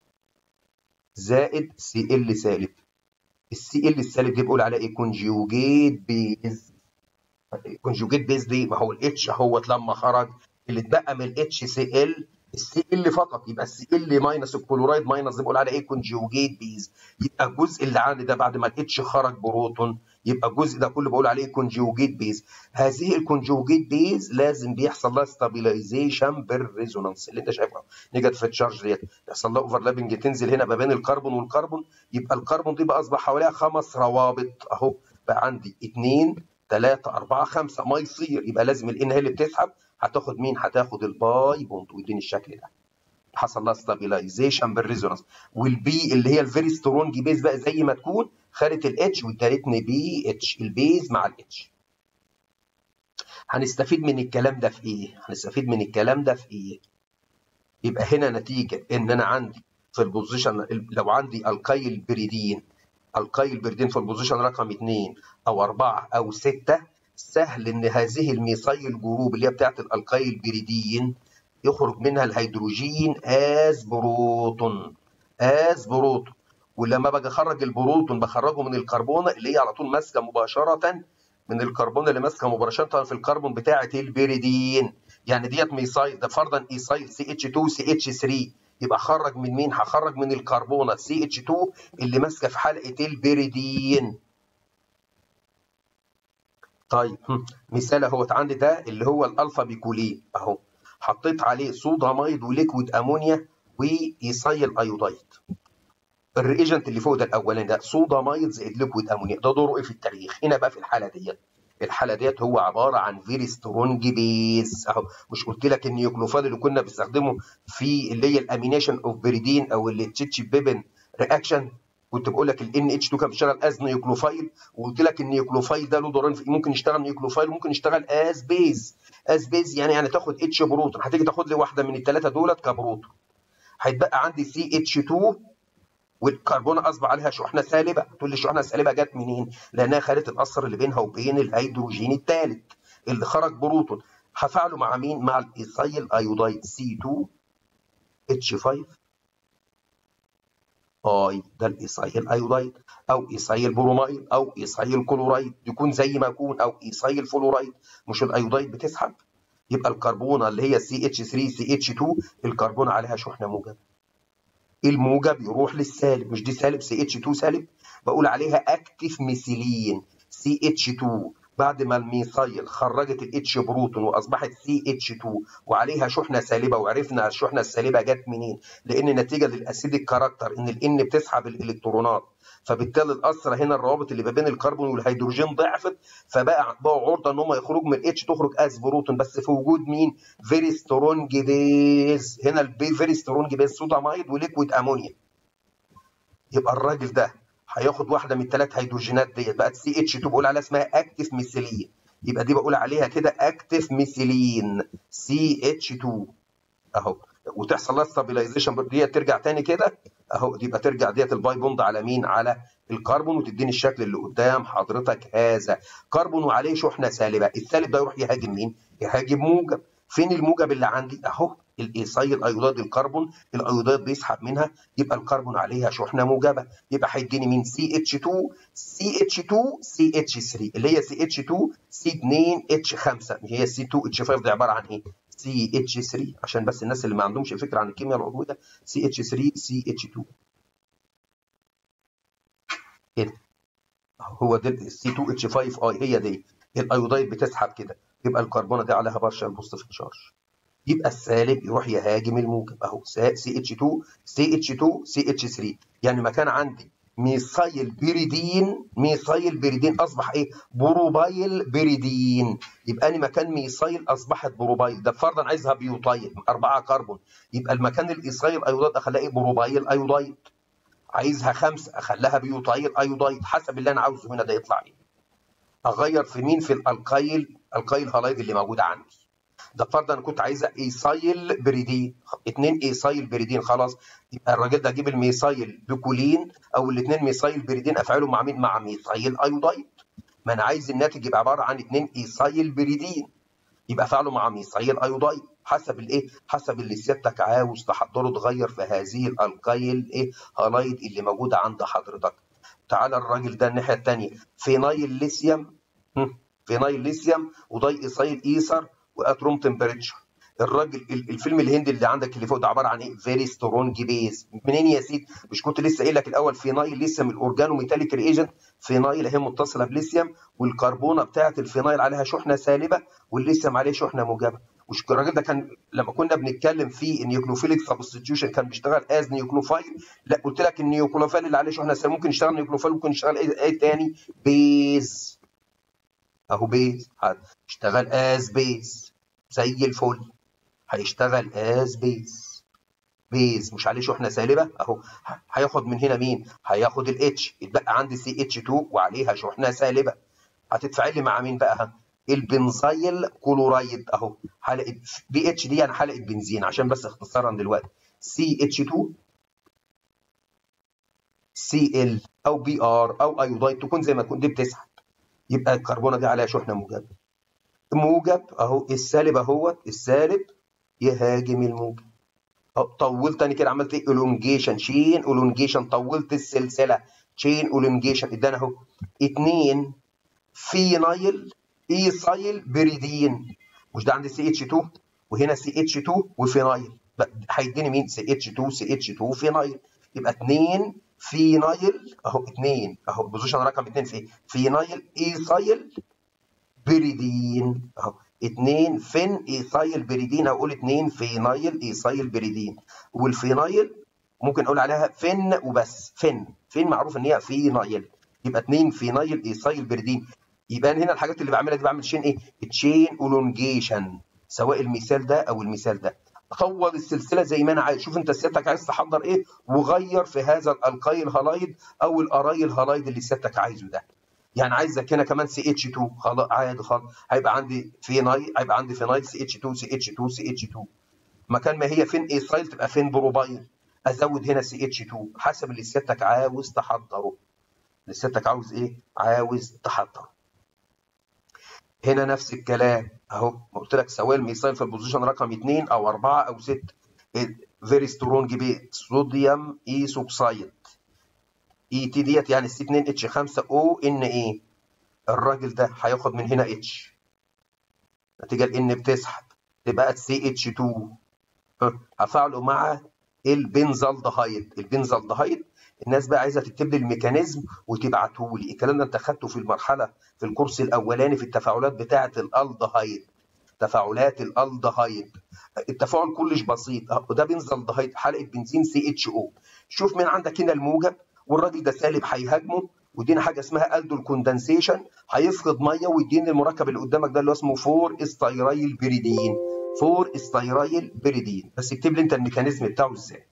زائد سي ال سالب السي ال السالب دي بقول عليها ايه كونجيوجيت بيز كونجيوجيت بيز دي ما هو الاتش اهوت لما خرج اللي اتبقى من الاتش سي ال السي ال فقط يبقى السي ال ماينس الكلورايد ماينس دي بقول عليها ايه كونجيوجيت بيز يبقى الجزء اللي عندي ده بعد ما الاتش خرج بروتون يبقى الجزء ده كله بقول عليه كونجوجيت بيز هذه الكونجوجيت بيز لازم بيحصل لها ستابيلايزيشن بالريزونانس اللي انت شايفها نيجاتيف تشارج ديت يحصل لها اوفرلابنج تنزل هنا ما بين الكربون والكربون يبقى الكربون دي بقى اصبح حواليها خمس روابط اهو بقى عندي اثنين ثلاثة أربعة خمسة ما يصير يبقى لازم الإن هي اللي بتسحب هتاخد مين؟ هتاخد الباي بوند ويديني الشكل ده. حصل لها ستابيلايزيشن بالريزونانس والبي اللي هي الفيري سترونج بيز بقى زي ما تكون خدت الاتش وادتني بي اتش البيز مع الاتش. هنستفيد من الكلام ده في ايه؟ هنستفيد من الكلام ده في ايه؟ يبقى هنا نتيجه ان انا عندي في البوزيشن لو عندي القيل بريدين القيل بريدين في البوزيشن رقم 2 او 4 او 6 سهل ان هذه الميثايل جروب اللي هي بتاعت الالقيل بريدين يخرج منها الهيدروجين از بروتون از بروتون ولما باجي اخرج البروتون بخرجه من الكربونه اللي هي على طول ماسكه مباشره من الكربون اللي ماسكه مباشره في الكربون بتاعه البريدين يعني ديت ميثايل ده فرضا ايثايل سي اتش 2 سي اتش 3 يبقى خرج من مين؟ هخرج من الكربونه سي اتش 2 اللي ماسكه في حلقه البريدين. طيب مثال اهوت عندي ده اللي هو الالفا بيكولين اهو حطيت عليه صوداميد وليكويد امونيا وايثايل ايودايد. الريجنت اللي فوق ده الاولاني ده صوداميد زائد ليكويد امونيا ده دوره ايه في التاريخ؟ هنا بقى في الحاله ديت الحاله ديت هو عباره عن فيري سترونج بيز اهو مش قلت لك النيوكلوفاد اللي كنا بنستخدمه في اللي هي الامينيشن اوف بريدين او اللي تشيتش بيبن رياكشن كنت بقول لك ال اتش 2 كان بيشتغل از نيوكلوفايل وقلت لك النيوكلوفايل ده له دورين ممكن يشتغل نيوكلوفايل وممكن يشتغل از بيز از بيز يعني يعني تاخد اتش بروتون هتيجي تاخد لي واحده من الثلاثه دولت كبروتون هيتبقى عندي سي اتش 2 والكربون اصبح عليها شحنه سالبه تقول لي الشحنه السالبه جت منين لانها خدت الاثر اللي بينها وبين الهيدروجين الثالث اللي خرج بروتون هفعله مع مين مع الايثايل ايودايد سي 2 اتش 5 اي ده الايثايل ايودايد او ايثايل برومايد او ايثايل كلورايد يكون زي ما يكون او ايثايل فلورايد مش الايودايد بتسحب يبقى الكربونه اللي هي سي اتش 3 سي اتش 2 الكربون عليها شحنه موجبه الموجب يروح للسالب مش دي سالب سي اتش 2 سالب بقول عليها اكتف ميثيلين سي اتش 2 بعد ما الميثايل خرجت الاتش بروتون واصبحت سي اتش 2 وعليها شحنه سالبه وعرفنا الشحنه السالبه جت منين لان نتيجه للاسيديك كاركتر ان الان بتسحب الالكترونات فبالتالي الاثر هنا الروابط اللي ما بين الكربون والهيدروجين ضعفت فبقى بقوا عرضه ان هم يخرجوا من الاتش تخرج از بروتون بس في وجود مين؟ فيري سترونج بيز هنا البي فيري سترونج بيز صودامايد وليكويد امونيا يبقى الراجل ده هياخد واحده من الثلاث هيدروجينات ديت بقت سي اتش 2 بقول عليها اسمها اكتف ميثيلين يبقى دي بقول عليها كده اكتف ميثيلين سي اتش 2 اهو وتحصل لها ستابيلايزيشن ديت ترجع تاني كده اهو يبقى ترجع ديت الباي بوند على مين؟ على الكربون وتديني الشكل اللي قدام حضرتك هذا كربون وعليه شحنه سالبه السالب ده يروح يهاجم مين؟ يهاجم موجب فين الموجب اللي عندي؟ اهو الايثايل ايودايد الكربون الايودايد بيسحب منها يبقى الكربون عليها شحنه موجبه يبقى هيديني مين سي اتش 2 سي اتش 2 سي اتش 3 اللي هي سي اتش 2 سي 2 اتش 5 هي سي 2 اتش 5 دي عباره عن ايه؟ سي اتش 3 عشان بس الناس اللي ما عندهمش فكره عن الكيمياء العضويه سي اتش 3 سي اتش 2 كده هو ده سي 2 اتش 5 اي هي دي الايودايد بتسحب كده يبقى الكربونه دي عليها بارشال بوزيتيف تشارج يبقى السالب يروح يهاجم الموجب اهو سي اتش 2 سي اتش 2 سي اتش 3 يعني مكان عندي ميثايل بيريدين ميثايل بيريدين اصبح ايه بروبايل بيريدين يبقى انا مكان ميثايل اصبحت بروبايل ده فرضا عايزها بيوتايل أربعة كربون يبقى المكان الايثايل ايودايد اخليها ايه بروبايل ايودايد عايزها خمسة اخليها بيوتايل ايودايد حسب اللي انا عاوزه هنا ده يطلع ايه اغير في مين في الالقايل القايل هالايد اللي موجوده عندي ده فرضا انا كنت عايزه ايثايل بريدين اثنين ايثايل بريدين خلاص يبقى الراجل ده اجيب الميثايل بيكولين او الاثنين ميثايل بريدين افعله مع مين مع ميثايل ايودايد ما انا عايز الناتج يبقى عباره عن اثنين ايثايل بريدين يبقى افعله مع ميثايل ايودايد حسب الايه حسب اللي سيادتك عاوز تحضره تغير في هذه الالقايل ايه هالايد اللي موجوده عند حضرتك تعالى الراجل ده الناحيه الثانيه فينايل ليثيوم فينايل ليثيوم وداي ايثايل ايثر وات روم تمبريتشر الراجل الفيلم الهندي اللي عندك اللي فوق ده عباره عن ايه فيري سترونج بيز منين يا سيدي مش كنت لسه قايل لك الاول فينايل ليثيوم الاورجانو ميتاليك ريجنت فينايل اهي متصله بليثيوم والكربونه بتاعه الفينايل عليها شحنه سالبه والليثيوم عليه شحنه موجبه مش الراجل ده كان لما كنا بنتكلم في النيوكلوفيليك سبستيوشن كان بيشتغل از نيوكلوفايل لا قلت لك النيوكلوفايل اللي عليه شحنه سالبه ممكن يشتغل نيوكلوفايل ممكن يشتغل ايه, إيه تاني بيز اهو بيز هيشتغل از بيز زي الفل هيشتغل از بيز بيز مش عليه شحنه سالبه اهو هياخد من هنا مين هياخد الاتش يتبقى عندي سي اتش 2 وعليها شحنه سالبه هتتفاعل مع مين بقى البنزيل كلورايد اهو حلقه بي اتش دي يعني حلقه بنزين عشان بس اختصارا دلوقتي سي اتش 2 سي ال او بي ار او ايودايد تكون زي ما كنت بتسحب يبقى الكربونه دي عليها شحنه موجبه موجب اهو السالب اهوت السالب يهاجم الموجب طولت تاني كده عملت ايه الونجيشن شين الونجيشن طولت السلسله تشين الونجيشن ادانا اهو 2 فينايل ايثايل بريدين مش ده عندي سي اتش 2 وهنا سي اتش 2 وفينايل هيديني مين سي اتش 2 سي اتش 2 فينايل يبقى 2 فينايل اهو 2 اهو البوزيشن رقم 2 في فينايل ايثايل بريدين اهو 2 فين ايثايل بريدين هقول 2 فينايل ايثايل بريدين والفينايل ممكن اقول عليها فين وبس فين فين معروف ان هي فينايل يبقى 2 فينايل ايثايل بريدين يبقى هنا الحاجات اللي بعملها دي بعمل شين ايه تشين اولونجيشن سواء المثال ده او المثال ده طول السلسله زي ما انا عايز شوف انت سيادتك عايز تحضر ايه وغير في هذا الالقايل هالايد او الارايل هالايد اللي سيادتك عايزه ده يعني عايزك هنا كمان سي اتش 2 خلاص عادي خالص هيبقى عندي فينايل هيبقى عندي فينايل سي اتش 2 سي اتش 2 سي اتش 2 مكان ما هي فين ايثايل تبقى فين بروبايل ازود هنا سي اتش 2 حسب اللي سيادتك عاوز تحضره اللي سيادتك عاوز ايه عاوز تحضره هنا نفس الكلام اهو قلت لك سواء الميثايل في البوزيشن رقم 2 او 4 او 6 فيري سترونج بي صوديوم ايسوكسايد اي تي ديت يعني سي 2 اتش 5 او ان ايه الراجل ده هياخد من هنا اتش نتيجه لان بتسحب تبقى سي اتش 2 هفعله مع البنزالدهايد البنزالدهايد الناس بقى عايزه تكتب لي الميكانيزم وتبعته لي الكلام ده انت خدته في المرحله في الكورس الاولاني في التفاعلات بتاعه الالدهايد تفاعلات الالدهايد التفاعل كلش بسيط وده بنزالدهايد حلقه بنزين سي اتش او شوف مين عندك هنا الموجب والراجل ده سالب هيهاجمه ويدينا حاجه اسمها الدول كوندنسيشن هيفقد ميه ويديني المركب اللي قدامك ده اللي هو اسمه 4 استيرايل بريدين 4 استيرايل بريدين بس اكتب لي انت الميكانيزم بتاعه ازاي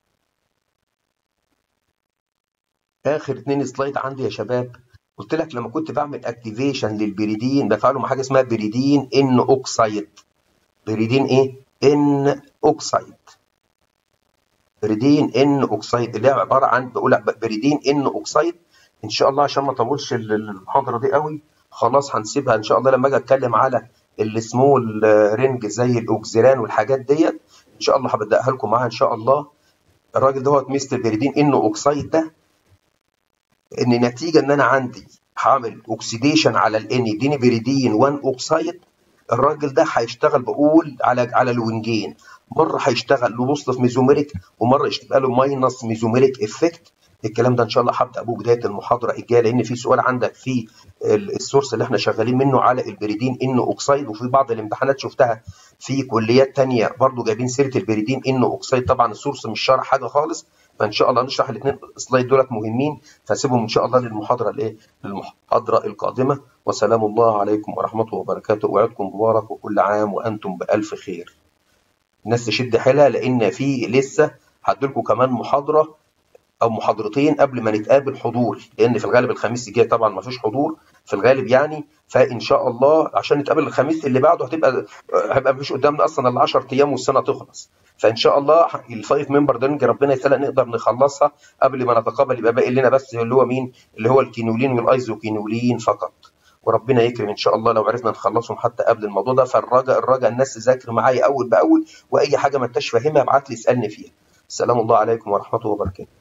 اخر اتنين سلايد عندي يا شباب قلت لك لما كنت بعمل اكتيفيشن للبريدين بفعله مع حاجه اسمها بريدين ان اوكسايد بريدين ايه ان اوكسايد بريدين ان اوكسايد اللي هي عباره عن بقول بريدين ان اوكسايد ان شاء الله عشان ما اطولش المحاضره دي قوي خلاص هنسيبها ان شاء الله لما اجي اتكلم على السمول رينج زي الاوكزيلان والحاجات ديت ان شاء الله هبداها لكم معاها ان شاء الله الراجل دوت مستر بريدين ان اوكسايد ده ان نتيجه ان انا عندي هعمل اوكسيديشن على الان يديني بريدين 1 اوكسايد الراجل ده هيشتغل بقول على على الوينجين مره هيشتغل له بوزيتيف ميزوميريك ومره يشتغل له ماينس ميزوميريك افكت الكلام ده ان شاء الله هبدا ابوه بدايه المحاضره الجايه لان في سؤال عندك في السورس اللي احنا شغالين منه على البريدين ان اوكسايد وفي بعض الامتحانات شفتها في كليات ثانيه برضو جايبين سيره البريدين ان اوكسايد طبعا السورس مش شرح حاجه خالص فان شاء الله نشرح الاثنين سلايد دولت مهمين فسيبهم ان شاء الله للمحاضره الايه للمحاضره القادمه وسلام الله عليكم ورحمه الله وبركاته وعدكم مبارك وكل عام وانتم بالف خير الناس تشد حيلها لان في لسه هديلكم كمان محاضره او محاضرتين قبل ما نتقابل حضور لان في الغالب الخميس الجاي طبعا ما فيش حضور في الغالب يعني فان شاء الله عشان نتقابل الخميس اللي بعده هتبقى هيبقى مفيش قدامنا اصلا الا 10 ايام والسنه تخلص فان شاء الله الفايف ممبر درنج ربنا يسلق نقدر نخلصها قبل ما نتقابل يبقى باقي لنا بس اللي هو مين اللي هو الكينولين والايزوكينولين فقط وربنا يكرم ان شاء الله لو عرفنا نخلصهم حتى قبل الموضوع ده فالرجاء الرجاء الناس تذاكر معايا اول باول واي حاجه ما انتش فاهمها ابعت لي اسالني فيها السلام الله عليكم ورحمه الله وبركاته